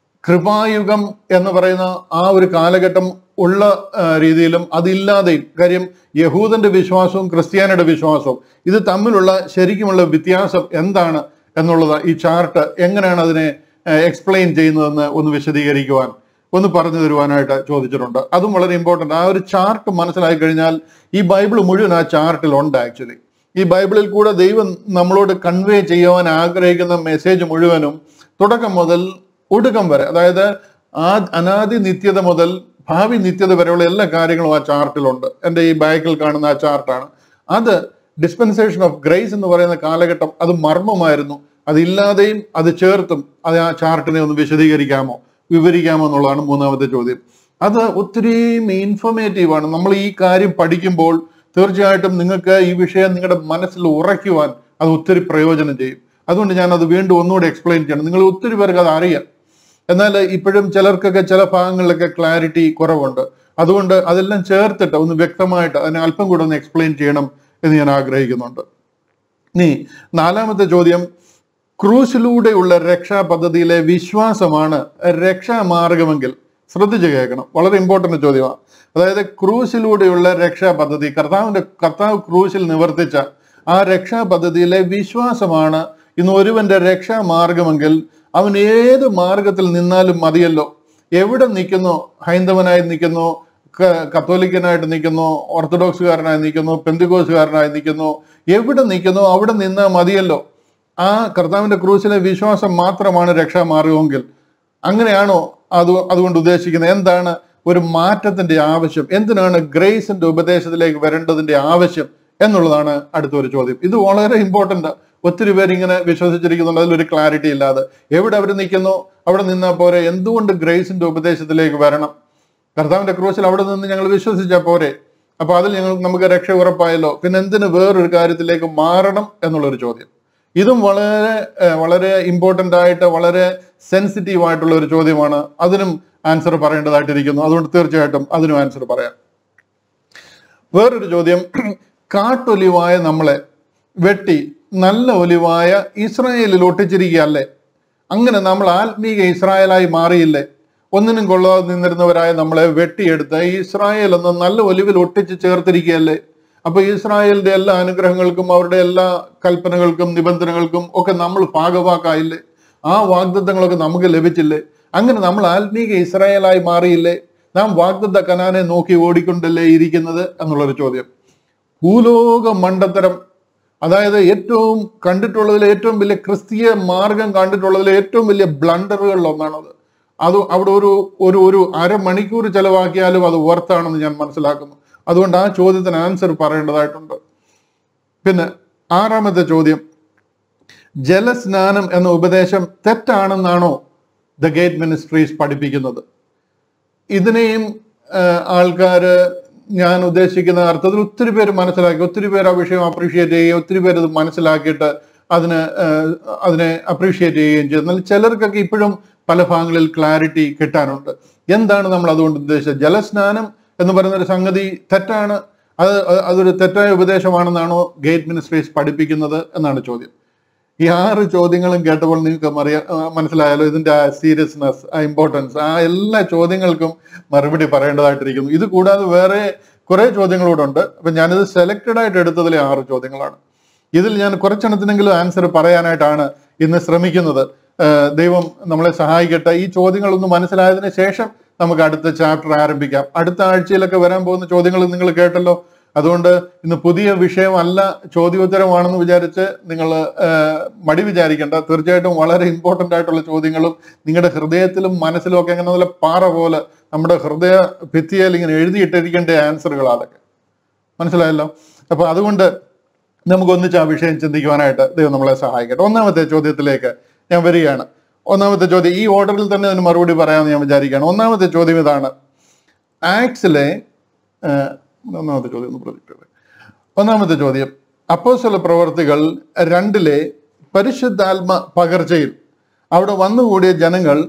Speaker 1: കൃപായുഗം എന്ന് പറയുന്ന ആ ഒരു കാലഘട്ടം ഉള്ള ആ, രീതിയിലും അതില്ലാതെയും കാര്യം യഹൂദന്റെ വിശ്വാസവും ക്രിസ്ത്യാനിയുടെ വിശ്വാസവും ഇത് തമ്മിലുള്ള ശരിക്കുമുള്ള വ്യത്യാസം എന്താണ് എന്നുള്ളത് ഈ ചാർട്ട് എങ്ങനെയാണ് അതിനെ എക്സ്പ്ലെയിൻ ചെയ്യുന്നതെന്ന് ഒന്ന് വിശദീകരിക്കുവാൻ ഒന്ന് പറഞ്ഞു തരുവാനായിട്ട് ചോദിച്ചിട്ടുണ്ട് അതും വളരെ ഇമ്പോർട്ടൻ്റ് ആ ഒരു ചാർട്ട് മനസ്സിലാക്കി കഴിഞ്ഞാൽ ഈ ബൈബിൾ മുഴുവൻ ആ ചാർട്ടിൽ ഉണ്ട് ആക്ച്വലി ഈ ബൈബിളിൽ കൂടെ ദൈവം നമ്മളോട് കൺവേ ചെയ്യുവാൻ ആഗ്രഹിക്കുന്ന മെസ്സേജ് മുഴുവനും തുടക്കം മുതൽ ഒടുക്കം വരെ അതായത് ആ അനാദി നിത്യത മുതൽ ഭാവി നിത്യത വരെയുള്ള എല്ലാ കാര്യങ്ങളും ആ ചാർട്ടിലുണ്ട് എൻ്റെ ഈ ബാക്കിൽ കാണുന്ന ആ ചാർട്ടാണ് അത് ഡിസ്പെൻസേഷൻ ഓഫ് ഗ്രേസ് എന്ന് പറയുന്ന കാലഘട്ടം അത് മർമ്മമായിരുന്നു അതില്ലാതെയും അത് ചേർത്തും അത് ആ ചാർട്ടിനെ ഒന്ന് വിശദീകരിക്കാമോ വിവരിക്കാമോ എന്നുള്ളതാണ് മൂന്നാമത്തെ ചോദ്യം അത് ഒത്തിരി ഇൻഫോർമേറ്റീവ് ആണ് നമ്മൾ ഈ കാര്യം പഠിക്കുമ്പോൾ തീർച്ചയായിട്ടും നിങ്ങൾക്ക് ഈ വിഷയം നിങ്ങളുടെ മനസ്സിൽ ഉറയ്ക്കുവാൻ അത് ഒത്തിരി പ്രയോജനം ചെയ്യും അതുകൊണ്ട് ഞാൻ അത് വീണ്ടും ഒന്നുകൂടെ എക്സ്പ്ലെയിൻ ചെയ്യണം നിങ്ങൾ ഒത്തിരി പേർക്ക് അത് അറിയാം എന്നാൽ ഇപ്പോഴും ചിലർക്കൊക്കെ ചില ഭാഗങ്ങളിലൊക്കെ ക്ലാരിറ്റി കുറവുണ്ട് അതുകൊണ്ട് അതെല്ലാം ചേർത്തിട്ട് ഒന്ന് വ്യക്തമായിട്ട് അതിനെ അല്പം കൂടെ ഒന്ന് എക്സ്പ്ലെയിൻ ചെയ്യണം എന്ന് ഞാൻ ആഗ്രഹിക്കുന്നുണ്ട് ഇനി നാലാമത്തെ ചോദ്യം ക്രൂസിലൂടെയുള്ള രക്ഷാ പദ്ധതിയിലെ വിശ്വാസമാണ് രക്ഷാമാർഗമെങ്കിൽ ശ്രദ്ധിച്ച് കേൾക്കണം വളരെ ഇമ്പോർട്ടന്റ് ചോദ്യമാണ് അതായത് ക്രൂസിലൂടെയുള്ള രക്ഷാ പദ്ധതി കർത്താവിന്റെ കർത്താവ് ക്രൂസിൽ നിവർത്തിച്ച ആ രക്ഷാ പദ്ധതിയിലെ വിശ്വാസമാണ് ഇന്ന് ഒരുവന്റെ രക്ഷാമാർഗമെങ്കിൽ അവൻ ഏത് മാർഗത്തിൽ നിന്നാലും മതിയല്ലോ എവിടെ നിൽക്കുന്നു ഹൈന്ദവനായി നിൽക്കുന്നു ക- കത്തോലിക്കനായിട്ട് നിൽക്കുന്നു ഓർത്തഡോക്സുകാരനായി നിൽക്കുന്നു പെന്തികോസുകാരനായി നിൽക്കുന്നു എവിടെ നിൽക്കുന്നു അവിടെ നിന്നാൽ മതിയല്ലോ ആ കർത്താവിന്റെ ക്രൂസിലെ വിശ്വാസം മാത്രമാണ് രക്ഷാമാർഗമെങ്കിൽ അങ്ങനെയാണോ അത് അതുകൊണ്ട് ഉദ്ദേശിക്കുന്നത് എന്താണ് ഒരു മാറ്റത്തിന്റെ ആവശ്യം എന്തിനാണ് ഗ്രേസിന്റെ ഉപദേശത്തിലേക്ക് വരേണ്ടതിന്റെ ആവശ്യം എന്നുള്ളതാണ് അടുത്തൊരു ചോദ്യം ഇത് വളരെ ഇമ്പോർട്ടന്റ് ഒത്തിരി പേര് ഇങ്ങനെ വിശ്വസിച്ചിരിക്കുന്നുണ്ട് അതിലൊരു ക്ലാരിറ്റി ഇല്ലാതെ എവിടെ അവർ നിൽക്കുന്നു അവിടെ നിന്നാൽ പോരെ എന്തുകൊണ്ട് ഗ്രേസിന്റെ ഉപദേശത്തിലേക്ക് വരണം കർത്താവിന്റെ ക്രൂസിൽ അവിടെ നിന്ന് ഞങ്ങൾ വിശ്വസിച്ചാൽ പോരെ അപ്പൊ അതിൽ ഞങ്ങൾ നമുക്ക് രക്ഷ ഉറപ്പായല്ലോ പിന്നെ എന്തിന് വേറൊരു കാര്യത്തിലേക്ക് മാറണം എന്നുള്ളൊരു ചോദ്യം ഇതും വളരെ ഏഹ്, വളരെ ഇമ്പോർട്ടന്റ് ആയിട്ട് വളരെ സെൻസിറ്റീവ് ആയിട്ടുള്ള ഒരു ചോദ്യമാണ് അതിനും ആൻസർ പറയേണ്ടതായിട്ടിരിക്കുന്നു അതുകൊണ്ട് തീർച്ചയായിട്ടും അതിനും ആൻസർ പറയാം വേറൊരു ചോദ്യം കാട്ടൊലിവായ നമ്മളെ വെട്ടി നല്ല ഒലിവായ ഇസ്രായേലിൽ ഒട്ടിച്ചിരിക്കുകയല്ലേ അങ്ങനെ നമ്മൾ ആത്മീക ഇസ്രായേലായി മാറിയില്ലേ ഒന്നിനും കൊള്ളാതെ നിന്നിരുന്നവരായ നമ്മളെ വെട്ടിയെടുത്ത് ഈ ഇസ്രായേൽ എന്ന നല്ല ഒലിവിൽ ഒട്ടിച്ച് ചേർത്തിരിക്കുകയല്ലേ അപ്പൊ ഇസ്രായേലിന്റെ എല്ലാ അനുഗ്രഹങ്ങൾക്കും അവരുടെ എല്ലാ കൽപ്പനകൾക്കും നിബന്ധനകൾക്കും ഒക്കെ നമ്മൾ ഭാഗവാക്കായില്ലേ ആ വാഗ്ദത്തങ്ങളൊക്കെ നമുക്ക് ലഭിച്ചില്ലേ അങ്ങനെ നമ്മൾ ആത്മീക ഇസ്രായേലായി മാറിയില്ലേ നാം വാഗ്ദത്ത കനാനെ നോക്കി ഓടിക്കൊണ്ടല്ലേ ഇരിക്കുന്നത് എന്നുള്ളൊരു ചോദ്യം ഭൂലോക മണ്ടത്തരം അതായത് ഏറ്റവും കണ്ടിട്ടുള്ളതിൽ ഏറ്റവും വലിയ ക്രിസ്തീയ മാർഗം കണ്ടിട്ടുള്ളതിൽ ഏറ്റവും വലിയ ബ്ലണ്ടറുകളിൽ ഒന്നാണത് അത് അവിടെ ഒരു ഒരു ഒരു അരമണിക്കൂർ ചെലവാക്കിയാലും അത് വർത്താണെന്ന് ഞാൻ മനസ്സിലാക്കുന്നു അതുകൊണ്ട് ആ ചോദ്യത്തിന് ആൻസർ പറയേണ്ടതായിട്ടുണ്ട് പിന്നെ ആറാമത്തെ ചോദ്യം ജലസ്നാനം എന്ന ഉപദേശം തെറ്റാണെന്നാണോ ദ ഗേറ്റ് മിനിസ്ട്രീസ് പഠിപ്പിക്കുന്നത് ഇതിനെയും ആൾക്കാർ ഞാൻ ഉദ്ദേശിക്കുന്ന അർത്ഥത്തിൽ ഒത്തിരി പേര് മനസ്സിലാക്കി ഒത്തിരി പേര് ആ വിഷയം അപ്രീഷിയേറ്റ് ചെയ്യുകയും ഒത്തിരി പേര് അത് മനസ്സിലാക്കിയിട്ട് അതിന് ഏഹ്, അതിനെ അപ്രീഷിയേറ്റ് ചെയ്യുകയും ചെയ്തു എന്നാൽ ചിലർക്കൊക്കെ ഇപ്പോഴും പല ഭാഗങ്ങളിൽ ക്ലാരിറ്റി കിട്ടാനുണ്ട് എന്താണ് നമ്മൾ അതുകൊണ്ട് ഉദ്ദേശിച്ചത് ജലസ്നാനം എന്ന് പറയുന്ന ഒരു സംഗതി തെറ്റാണ് അത് അത് അതൊരു തെറ്റായ ഉപദേശമാണെന്നാണോ ഗേറ്റ് മിനിസ്ട്രീസ് പഠിപ്പിക്കുന്നത് എന്നാണ് ചോദ്യം ഈ ആറ് ചോദ്യങ്ങളും കേട്ടപ്പോൾ നിങ്ങൾക്ക് അറിയാ ആ, മനസ്സിലായാലോ ഇതിന്റെ ആ സീരിയസ്നെസ് ആ ഇമ്പോർട്ടൻസ് ആ എല്ലാ ചോദ്യങ്ങൾക്കും മറുപടി പറയേണ്ടതായിട്ടിരിക്കുന്നു ഇത് കൂടാതെ വേറെ കുറെ ചോദ്യങ്ങളൂടെ ഉണ്ട് അപ്പൊ ഞാനിത് സെലക്റ്റഡ് ആയിട്ട് എടുത്തതിലെ ആറ് ചോദ്യങ്ങളാണ് ഇതിൽ ഞാൻ കുറച്ചെണ്ണത്തിനെങ്കിലും ആൻസർ പറയാനായിട്ടാണ് ഇന്ന് ശ്രമിക്കുന്നത് ആ, ദൈവം നമ്മളെ സഹായിക്കട്ടെ ഈ ചോദ്യങ്ങളൊന്ന് മനസ്സിലായതിനു ശേഷം നമുക്ക് അടുത്ത ചാപ്റ്റർ ആരംഭിക്കാം അടുത്ത ആഴ്ചയിലൊക്കെ വരാൻ പോകുന്ന ചോദ്യങ്ങൾ നിങ്ങൾ കേട്ടല്ലോ അതുകൊണ്ട് ഇന്ന് പുതിയ വിഷയമല്ല ചോദ്യോത്തരമാണെന്ന് വിചാരിച്ച് നിങ്ങൾ മടി വിചാരിക്കേണ്ട തീർച്ചയായിട്ടും വളരെ ഇമ്പോർട്ടന്റ് ആയിട്ടുള്ള ചോദ്യങ്ങളും നിങ്ങളുടെ ഹൃദയത്തിലും മനസ്സിലും ഒക്കെ അങ്ങനെ നല്ല പാറ പോലെ നമ്മുടെ ഹൃദയ ഭിത്തിയിൽ ഇങ്ങനെ എഴുതിയിട്ടിരിക്കേണ്ട ആൻസറുകൾ അതൊക്കെ മനസ്സിലായല്ലോ അപ്പൊ അതുകൊണ്ട് നമുക്ക് ഒന്നിച്ച് ആ വിഷയം ചിന്തിക്കുവാനായിട്ട് ദൈവം നമ്മളെ സഹായിക്കട്ടെ ഒന്നാമത്തെ ചോദ്യത്തിലേക്ക് ഞാൻ വരികയാണ് ഒന്നാമത്തെ ചോദ്യം ഈ ഓർഡറിൽ തന്നെ അതിന് മറുപടി പറയാമെന്ന് ഞാൻ വിചാരിക്കുകയാണ് ഒന്നാമത്തെ ചോദ്യം ഇതാണ് ആക്സിലെ ഏഹ്, ഒന്നാമത്തെ ചോദ്യം ഒന്ന് പ്രൊജക്ട് ചെയ്തേ. ഒന്നാമത്തെ ചോദ്യം അപ്പോസ്തല പ്രവർത്തികൾ രണ്ടിലെ പരിശുദ്ധാത്മ പകർച്ചയിൽ അവിടെ വന്നുകൂടിയ ജനങ്ങൾ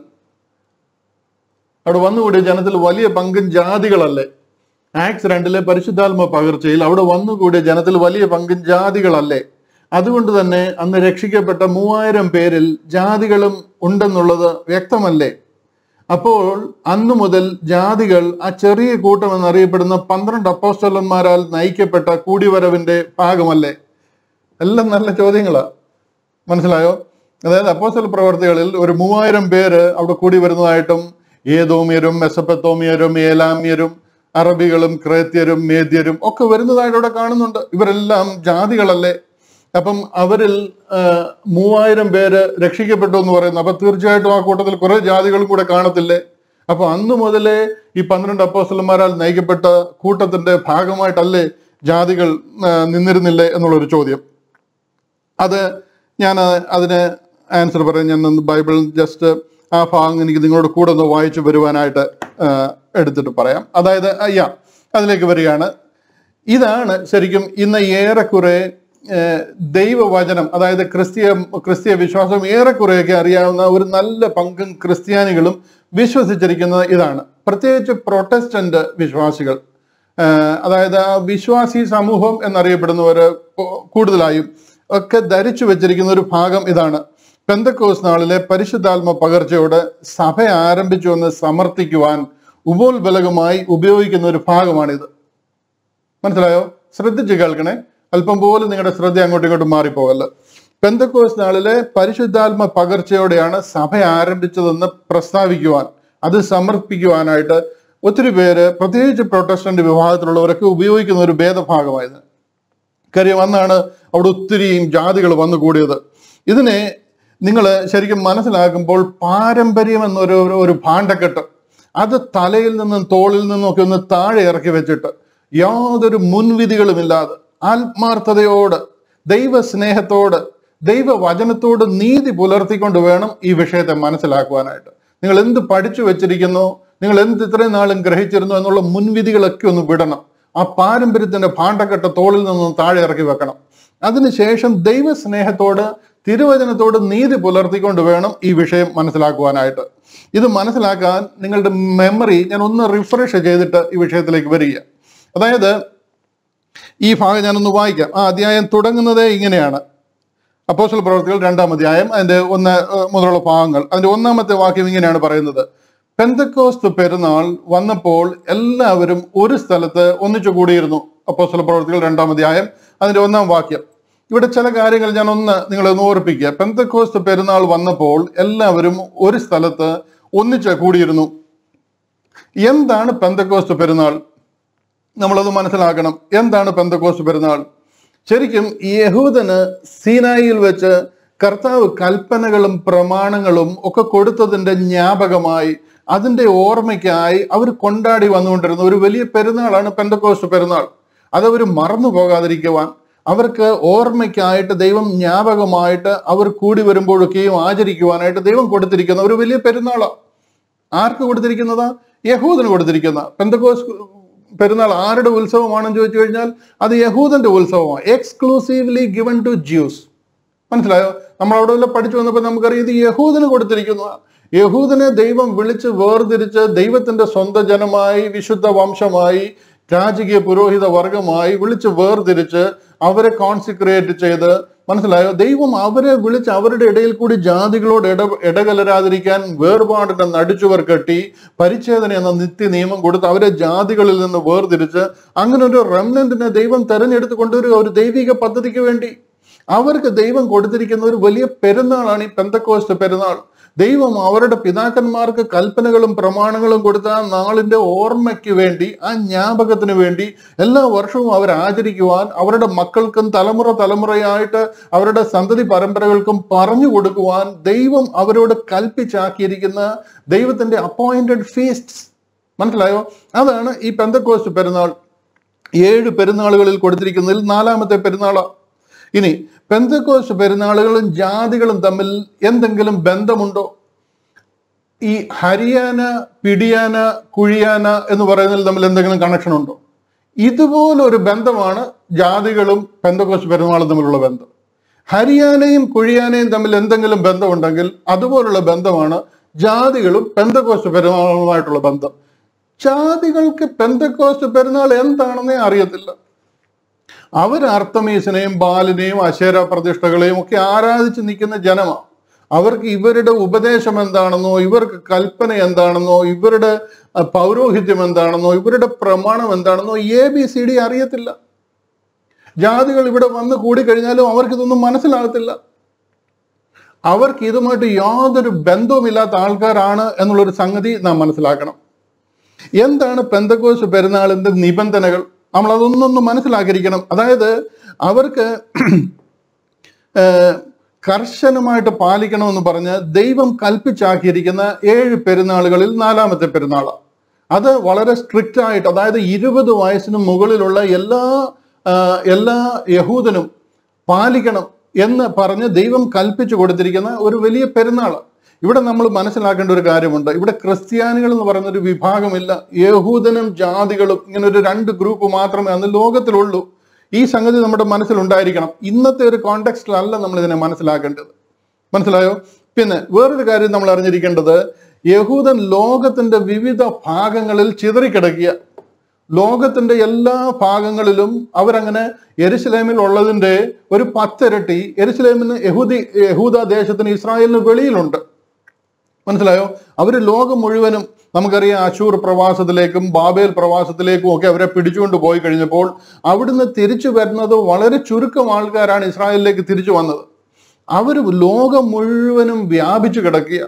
Speaker 1: അവിടെ വന്നുകൂടിയ ജനത്തിൽ വലിയ പങ്കും ജാതികളല്ലേ ആക്സ് രണ്ടിലെ പരിശുദ്ധാത്മ പകർച്ചയിൽ അവിടെ വന്നുകൂടിയ ജനത്തിൽ വലിയ പങ്കും ജാതികളല്ലേ അതുകൊണ്ട് തന്നെ അന്ന് രക്ഷിക്കപ്പെട്ട മൂവായിരം പേരിൽ ജാതികളും ഉണ്ടെന്നുള്ളത് വ്യക്തമല്ലേ അപ്പോൾ അന്നു മുതൽ ജാതികൾ ആ ചെറിയ കൂട്ടം എന്നറിയപ്പെടുന്ന പന്ത്രണ്ട് അപ്പോസ്റ്റലന്മാരാൽ നയിക്കപ്പെട്ട കൂടിവരവിന്റെ ഭാഗമല്ലേ എല്ലാം നല്ല ചോദ്യങ്ങളാ മനസ്സിലായോ അതായത് അപ്പോസ്റ്റൽ പ്രവർത്തികളിൽ ഒരു മൂവായിരം പേര് അവിടെ കൂടി വരുന്നതായിട്ടും ഏതോമിയരും മെസപ്പത്തോമിയരും ഏലാമ്യരും അറബികളും ക്രേത്യരും മേദ്യരും ഒക്കെ വരുന്നതായിട്ട് അവിടെ കാണുന്നുണ്ട് ഇവരെല്ലാം ജാതികളല്ലേ അപ്പം അവരിൽ ആ, മൂവായിരം പേര് രക്ഷിക്കപ്പെട്ടു എന്ന് പറയുന്നു അപ്പൊ തീർച്ചയായിട്ടും ആ കൂട്ടത്തിൽ കുറെ ജാതികളും കൂടെ കാണത്തില്ലേ അപ്പൊ അന്ന് മുതലേ ഈ പന്ത്രണ്ട് അപ്പോസ്റ്റലന്മാരാൽ നയിക്കപ്പെട്ട കൂട്ടത്തിന്റെ ഭാഗമായിട്ടല്ലേ ജാതികൾ ആ, നിന്നിരുന്നില്ലേ എന്നുള്ളൊരു ചോദ്യം അത് ഞാൻ അതിന് ആൻസർ പറയാം ഞാൻ ഒന്ന് ബൈബിൾ ജസ്റ്റ് ആ ഭാഗം എനിക്ക് നിങ്ങളോട് കൂടെ ഒന്ന് വായിച്ചു വരുവാനായിട്ട് ആ, എടുത്തിട്ട് പറയാം അതായത് അയ്യ അതിലേക്ക് വരികയാണ് ഇതാണ് ശരിക്കും ഇന്ന് ഏറെക്കുറെ ഏഹ്, ദൈവവചനം അതായത് ക്രിസ്തീയ ക്രിസ്തീയ വിശ്വാസം ഏറെക്കുറെയൊക്കെ അറിയാവുന്ന ഒരു നല്ല പങ്കും ക്രിസ്ത്യാനികളും വിശ്വസിച്ചിരിക്കുന്നത് ഇതാണ് പ്രത്യേകിച്ച് പ്രൊട്ടസ്റ്റന്റ് വിശ്വാസികൾ ഏഹ്, അതായത് ആ വിശ്വാസി സമൂഹം എന്നറിയപ്പെടുന്നവർ കൂടുതലായും ഒക്കെ ധരിച്ചു വെച്ചിരിക്കുന്ന ഒരു ഭാഗം ഇതാണ് പെന്തക്കോസ് നാളിലെ പരിശുദ്ധാത്മ പകർച്ചയോട് സഭ ആരംഭിച്ചു എന്ന് സമർത്ഥിക്കുവാൻ ഉപോത്ബലകമായി ഉപയോഗിക്കുന്ന ഒരു ഭാഗമാണിത് മനസ്സിലായോ ശ്രദ്ധിച്ച് കേൾക്കണേ അല്പം പോലും നിങ്ങളുടെ ശ്രദ്ധ അങ്ങോട്ടും ഇങ്ങോട്ടും മാറിപ്പോകല്ല പെന്തക്കോസ് നാളിലെ പരിശുദ്ധാത്മ പകർച്ചയോടെയാണ് സഭ ആരംഭിച്ചതെന്ന് പ്രസ്താവിക്കുവാൻ അത് സമർപ്പിക്കുവാനായിട്ട് ഒത്തിരി പേര് പ്രത്യേകിച്ച് പ്രൊട്ടസ്റ്റന്റ് വിഭാഗത്തിലുള്ളവരൊക്കെ ഉപയോഗിക്കുന്ന ഒരു ഭേദഭാഗമായത് കാര്യം അന്നാണ് അവിടെ ഒത്തിരിയും ജാതികൾ വന്നു കൂടിയത് ഇതിനെ നിങ്ങൾ ശരിക്കും മനസ്സിലാക്കുമ്പോൾ പാരമ്പര്യം എന്നൊരു ഒരു- ഒരു ഭാണ്ഡക്കെട്ട് അത് തലയിൽ നിന്നും തോളിൽ നിന്നും ഒക്കെ ഒന്ന് താഴെ ഇറക്കി വെച്ചിട്ട് യാതൊരു മുൻവിധികളുമില്ലാതെ ആത്മാർത്ഥതയോട് ദൈവസ്നേഹത്തോട് ദൈവവചനത്തോട് നീതി പുലർത്തിക്കൊണ്ട് വേണം ഈ വിഷയത്തെ മനസ്സിലാക്കുവാനായിട്ട് നിങ്ങൾ എന്ത് പഠിച്ചു വെച്ചിരിക്കുന്നു നിങ്ങൾ എന്ത് ഇത്രയും നാളും ഗ്രഹിച്ചിരുന്നു എന്നുള്ള മുൻവിധികളൊക്കെ ഒന്ന് വിടണം ആ പാരമ്പര്യത്തിന്റെ ഭാണ്ഡക്കെട്ട തോളിൽ നിന്നും താഴെ ഇറക്കി വെക്കണം അതിനുശേഷം ദൈവസ്നേഹത്തോട് തിരുവചനത്തോട് നീതി പുലർത്തിക്കൊണ്ട് വേണം ഈ വിഷയം മനസ്സിലാക്കുവാനായിട്ട് ഇത് മനസ്സിലാക്കാൻ നിങ്ങളുടെ മെമ്മറി ഞാൻ ഒന്ന് റിഫ്രഷ് ചെയ്തിട്ട് ഈ വിഷയത്തിലേക്ക് വരിക അതായത് ഈ ഭാഗം ഞാനൊന്ന് വായിക്കാം ആ അധ്യായം തുടങ്ങുന്നതേ ഇങ്ങനെയാണ് അപ്പോസ്റ്റൽ പ്രവർത്തികൾ രണ്ടാം അധ്യായം അതിന്റെ ഒന്ന് ഏഹ്, മുതലുള്ള ഭാഗങ്ങൾ അതിന്റെ ഒന്നാമത്തെ വാക്യം ഇങ്ങനെയാണ് പറയുന്നത് പെന്തക്കോസ്ത് പെരുന്നാൾ വന്നപ്പോൾ എല്ലാവരും ഒരു സ്ഥലത്ത് ഒന്നിച്ചു കൂടിയിരുന്നു അപ്പോസ്റ്റൽ പ്രവർത്തികൾ രണ്ടാം അധ്യായം അതിന്റെ ഒന്നാം വാക്യം ഇവിടെ ചില കാര്യങ്ങൾ ഞാൻ ഒന്ന് നിങ്ങളെ ഒന്ന് ഓർപ്പിക്കുക പെന്തക്കോസ്ത് പെരുന്നാൾ വന്നപ്പോൾ എല്ലാവരും ഒരു സ്ഥലത്ത് ഒന്നിച്ച് കൂടിയിരുന്നു എന്താണ് പെന്തക്കോസ്റ്റ് പെരുന്നാൾ നമ്മളത് മനസ്സിലാക്കണം എന്താണ് പെന്തക്കോസ്റ്റ് പെരുന്നാൾ ശരിക്കും ഈ യഹൂദന് സീനായിൽ വെച്ച് കർത്താവ് കൽപ്പനകളും പ്രമാണങ്ങളും ഒക്കെ കൊടുത്തതിന്റെ ജ്ഞാപകമായി അതിന്റെ ഓർമ്മയ്ക്കായി അവർ കൊണ്ടാടി വന്നുകൊണ്ടിരുന്ന ഒരു വലിയ പെരുന്നാളാണ് പെന്തക്കോസ്റ്റ് പെരുന്നാൾ അതവർ മറന്നു പോകാതിരിക്കുവാൻ അവർക്ക് ഓർമ്മയ്ക്കായിട്ട് ദൈവം ജ്ഞാപകമായിട്ട് അവർ കൂടി വരുമ്പോഴൊക്കെയും ആചരിക്കുവാനായിട്ട് ദൈവം കൊടുത്തിരിക്കുന്ന ഒരു വലിയ പെരുന്നാളാണ് ആർക്ക് കൊടുത്തിരിക്കുന്നതാ യഹൂദന് കൊടുത്തിരിക്കുന്ന പെന്തക്കോസ് പെരുന്നാൾ ആരുടെ ഉത്സവമാണെന്ന് ചോദിച്ചു കഴിഞ്ഞാൽ അത് യഹൂദന്റെ ഉത്സവമാണ് എക്സ്ക്ലൂസീവ്ലി ഗിവൺ ടു ജ്യൂസ് മനസ്സിലായോ നമ്മൾ അവിടെ വല്ല പഠിച്ചു വന്നപ്പോൾ നമുക്കറിയാം ഇത് യഹൂദന് കൊടുത്തിരിക്കുന്ന യഹൂദനെ ദൈവം വിളിച്ച് വേർതിരിച്ച് ദൈവത്തിന്റെ സ്വന്തം ജനമായി വിശുദ്ധ വംശമായി രാജകീയ പുരോഹിത വർഗമായി വിളിച്ച് വേർതിരിച്ച് അവരെ കോൺസിക്രേറ്റ് ചെയ്ത് മനസ്സിലായോ ദൈവം അവരെ വിളിച്ച് അവരുടെ ഇടയിൽ കൂടി ജാതികളോട് ഇട ഇടകലരാതിരിക്കാൻ വേർപാടിന്റെ നടിച്ചുവർ കെട്ടി പരിച്ഛേദന എന്ന നിത്യ നിയമം കൊടുത്ത് അവരെ ജാതികളിൽ നിന്ന് വേർതിരിച്ച് അങ്ങനെ ഒരു റെമനന്റിനെ ദൈവം തെരഞ്ഞെടുത്ത് കൊണ്ടുവരിക ഒരു ദൈവിക പദ്ധതിക്ക് വേണ്ടി അവർക്ക് ദൈവം കൊടുത്തിരിക്കുന്ന ഒരു വലിയ പെരുന്നാളാണ് ഈ പെന്തക്കോസ്റ്റ് പെരുന്നാൾ ദൈവം അവരുടെ പിതാക്കന്മാർക്ക് കൽപ്പനകളും പ്രമാണങ്ങളും കൊടുത്ത ആ നാളിന്റെ ഓർമ്മയ്ക്ക് വേണ്ടി ആ ജ്ഞാപകത്തിന് വേണ്ടി എല്ലാ വർഷവും അവർ ആചരിക്കുവാൻ അവരുടെ മക്കൾക്കും തലമുറ തലമുറയായിട്ട് അവരുടെ സന്തതി പരമ്പരകൾക്കും പറഞ്ഞു കൊടുക്കുവാൻ ദൈവം അവരോട് കൽപ്പിച്ചാക്കിയിരിക്കുന്ന ദൈവത്തിന്റെ അപ്പോയിന്റഡ് ഫീസ്റ്റ്സ് മനസ്സിലായോ അതാണ് ഈ പെന്തക്കോസ്റ്റ് പെരുന്നാൾ ഏഴ് പെരുന്നാളുകളിൽ കൊടുത്തിരിക്കുന്നതിൽ നാലാമത്തെ പെരുന്നാളാണ് ഇനി പെന്തക്കോസ്റ്റ് പെരുന്നാളുകളും ജാതികളും തമ്മിൽ എന്തെങ്കിലും ബന്ധമുണ്ടോ ഈ ഹരിയാന പിടിയാന കുഴിയാന എന്ന് പറയുന്നതിൽ തമ്മിൽ എന്തെങ്കിലും കണക്ഷൻ ഉണ്ടോ ഇതുപോലൊരു ബന്ധമാണ് ജാതികളും പെന്തക്കോസ്റ്റ് പെരുന്നാളും തമ്മിലുള്ള ബന്ധം ഹരിയാനയും കുഴിയാനയും തമ്മിൽ എന്തെങ്കിലും ബന്ധമുണ്ടെങ്കിൽ അതുപോലുള്ള ബന്ധമാണ് ജാതികളും പെന്തക്കോസ്റ്റ് പെരുന്നാളുമായിട്ടുള്ള ബന്ധം ജാതികൾക്ക് പെന്തക്കോസ്റ്റ് പെരുന്നാൾ എന്താണെന്നേ അറിയത്തില്ല അവർ അർത്തമീസിനെയും ബാലിനെയും അശേര പ്രതിഷ്ഠകളെയും ഒക്കെ ആരാധിച്ച് നിൽക്കുന്ന ജനമാണ് അവർക്ക് ഇവരുടെ ഉപദേശം എന്താണെന്നോ ഇവർക്ക് കൽപ്പന എന്താണെന്നോ ഇവരുടെ അഹ്, പൗരോഹിത്യം എന്താണെന്നോ ഇവരുടെ പ്രമാണം എന്താണെന്നോ എ ബി സി ഡി അറിയത്തില്ല ജാതികൾ ഇവിടെ വന്ന് കൂടിക്കഴിഞ്ഞാലും അവർക്ക് ഇതൊന്നും മനസ്സിലാകത്തില്ല അവർക്ക് ഇതുമായിട്ട് യാതൊരു ബന്ധവുമില്ലാത്ത ആൾക്കാരാണ് എന്നുള്ളൊരു സംഗതി നാം മനസ്സിലാക്കണം എന്താണ് പെന്തക്കോസ് പെരുന്നാളിന്റെ നിബന്ധനകൾ നമ്മൾ അതൊന്നൊന്ന് മനസ്സിലാക്കിയിരിക്കണം അതായത് അവർക്ക് ഏഹ്, കർശനമായിട്ട് പാലിക്കണമെന്ന് പറഞ്ഞ് ദൈവം കൽപ്പിച്ചാക്കിയിരിക്കുന്ന ഏഴ് പെരുന്നാളുകളിൽ നാലാമത്തെ പെരുന്നാളാണ് അത് വളരെ സ്ട്രിക്റ്റ് ആയിട്ട് അതായത് ഇരുപത് വയസ്സിന് മുകളിലുള്ള എല്ലാ ആ, എല്ലാ യഹൂദനും പാലിക്കണം എന്ന് പറഞ്ഞ് ദൈവം കൽപ്പിച്ചു കൊടുത്തിരിക്കുന്ന ഒരു വലിയ പെരുന്നാള് ഇവിടെ നമ്മൾ മനസ്സിലാക്കേണ്ട ഒരു കാര്യമുണ്ട് ഇവിടെ ക്രിസ്ത്യാനികൾ എന്ന് പറയുന്ന ഒരു വിഭാഗമില്ല യഹൂദനും ജാതികളും ഇങ്ങനെ ഒരു രണ്ട് ഗ്രൂപ്പ് മാത്രമേ അന്ന് ലോകത്തിലുള്ളൂ ഈ സംഗതി നമ്മുടെ മനസ്സിലുണ്ടായിരിക്കണം ഇന്നത്തെ ഒരു കോണ്ടെക്സ്റ്റിലല്ല നമ്മൾ ഇതിനെ മനസ്സിലാക്കേണ്ടത് മനസ്സിലായോ പിന്നെ വേറൊരു കാര്യം നമ്മൾ അറിഞ്ഞിരിക്കേണ്ടത് യഹൂദൻ ലോകത്തിന്റെ വിവിധ ഭാഗങ്ങളിൽ ചിതറിക്കിടക്കുക ലോകത്തിന്റെ എല്ലാ ഭാഗങ്ങളിലും അവരങ്ങനെ എരുസലേമിൽ ഉള്ളതിന്റെ ഒരു പത്തിരട്ടി എരുസലേമിന് യഹൂദി യഹൂദ ദേശത്തിന് ഇസ്രായേലിന് വെളിയിലുണ്ട് മനസ്സിലായോ അവർ ലോകം മുഴുവനും നമുക്കറിയാം അശൂർ പ്രവാസത്തിലേക്കും ബാബേൽ പ്രവാസത്തിലേക്കും ഒക്കെ അവരെ പിടിച്ചുകൊണ്ട് പോയി കഴിഞ്ഞപ്പോൾ അവിടുന്ന് തിരിച്ചു വരുന്നത് വളരെ ചുരുക്കം ആൾക്കാരാണ് ഇസ്രായേലിലേക്ക് തിരിച്ചു വന്നത് അവർ ലോകം മുഴുവനും വ്യാപിച്ചു കിടക്കുക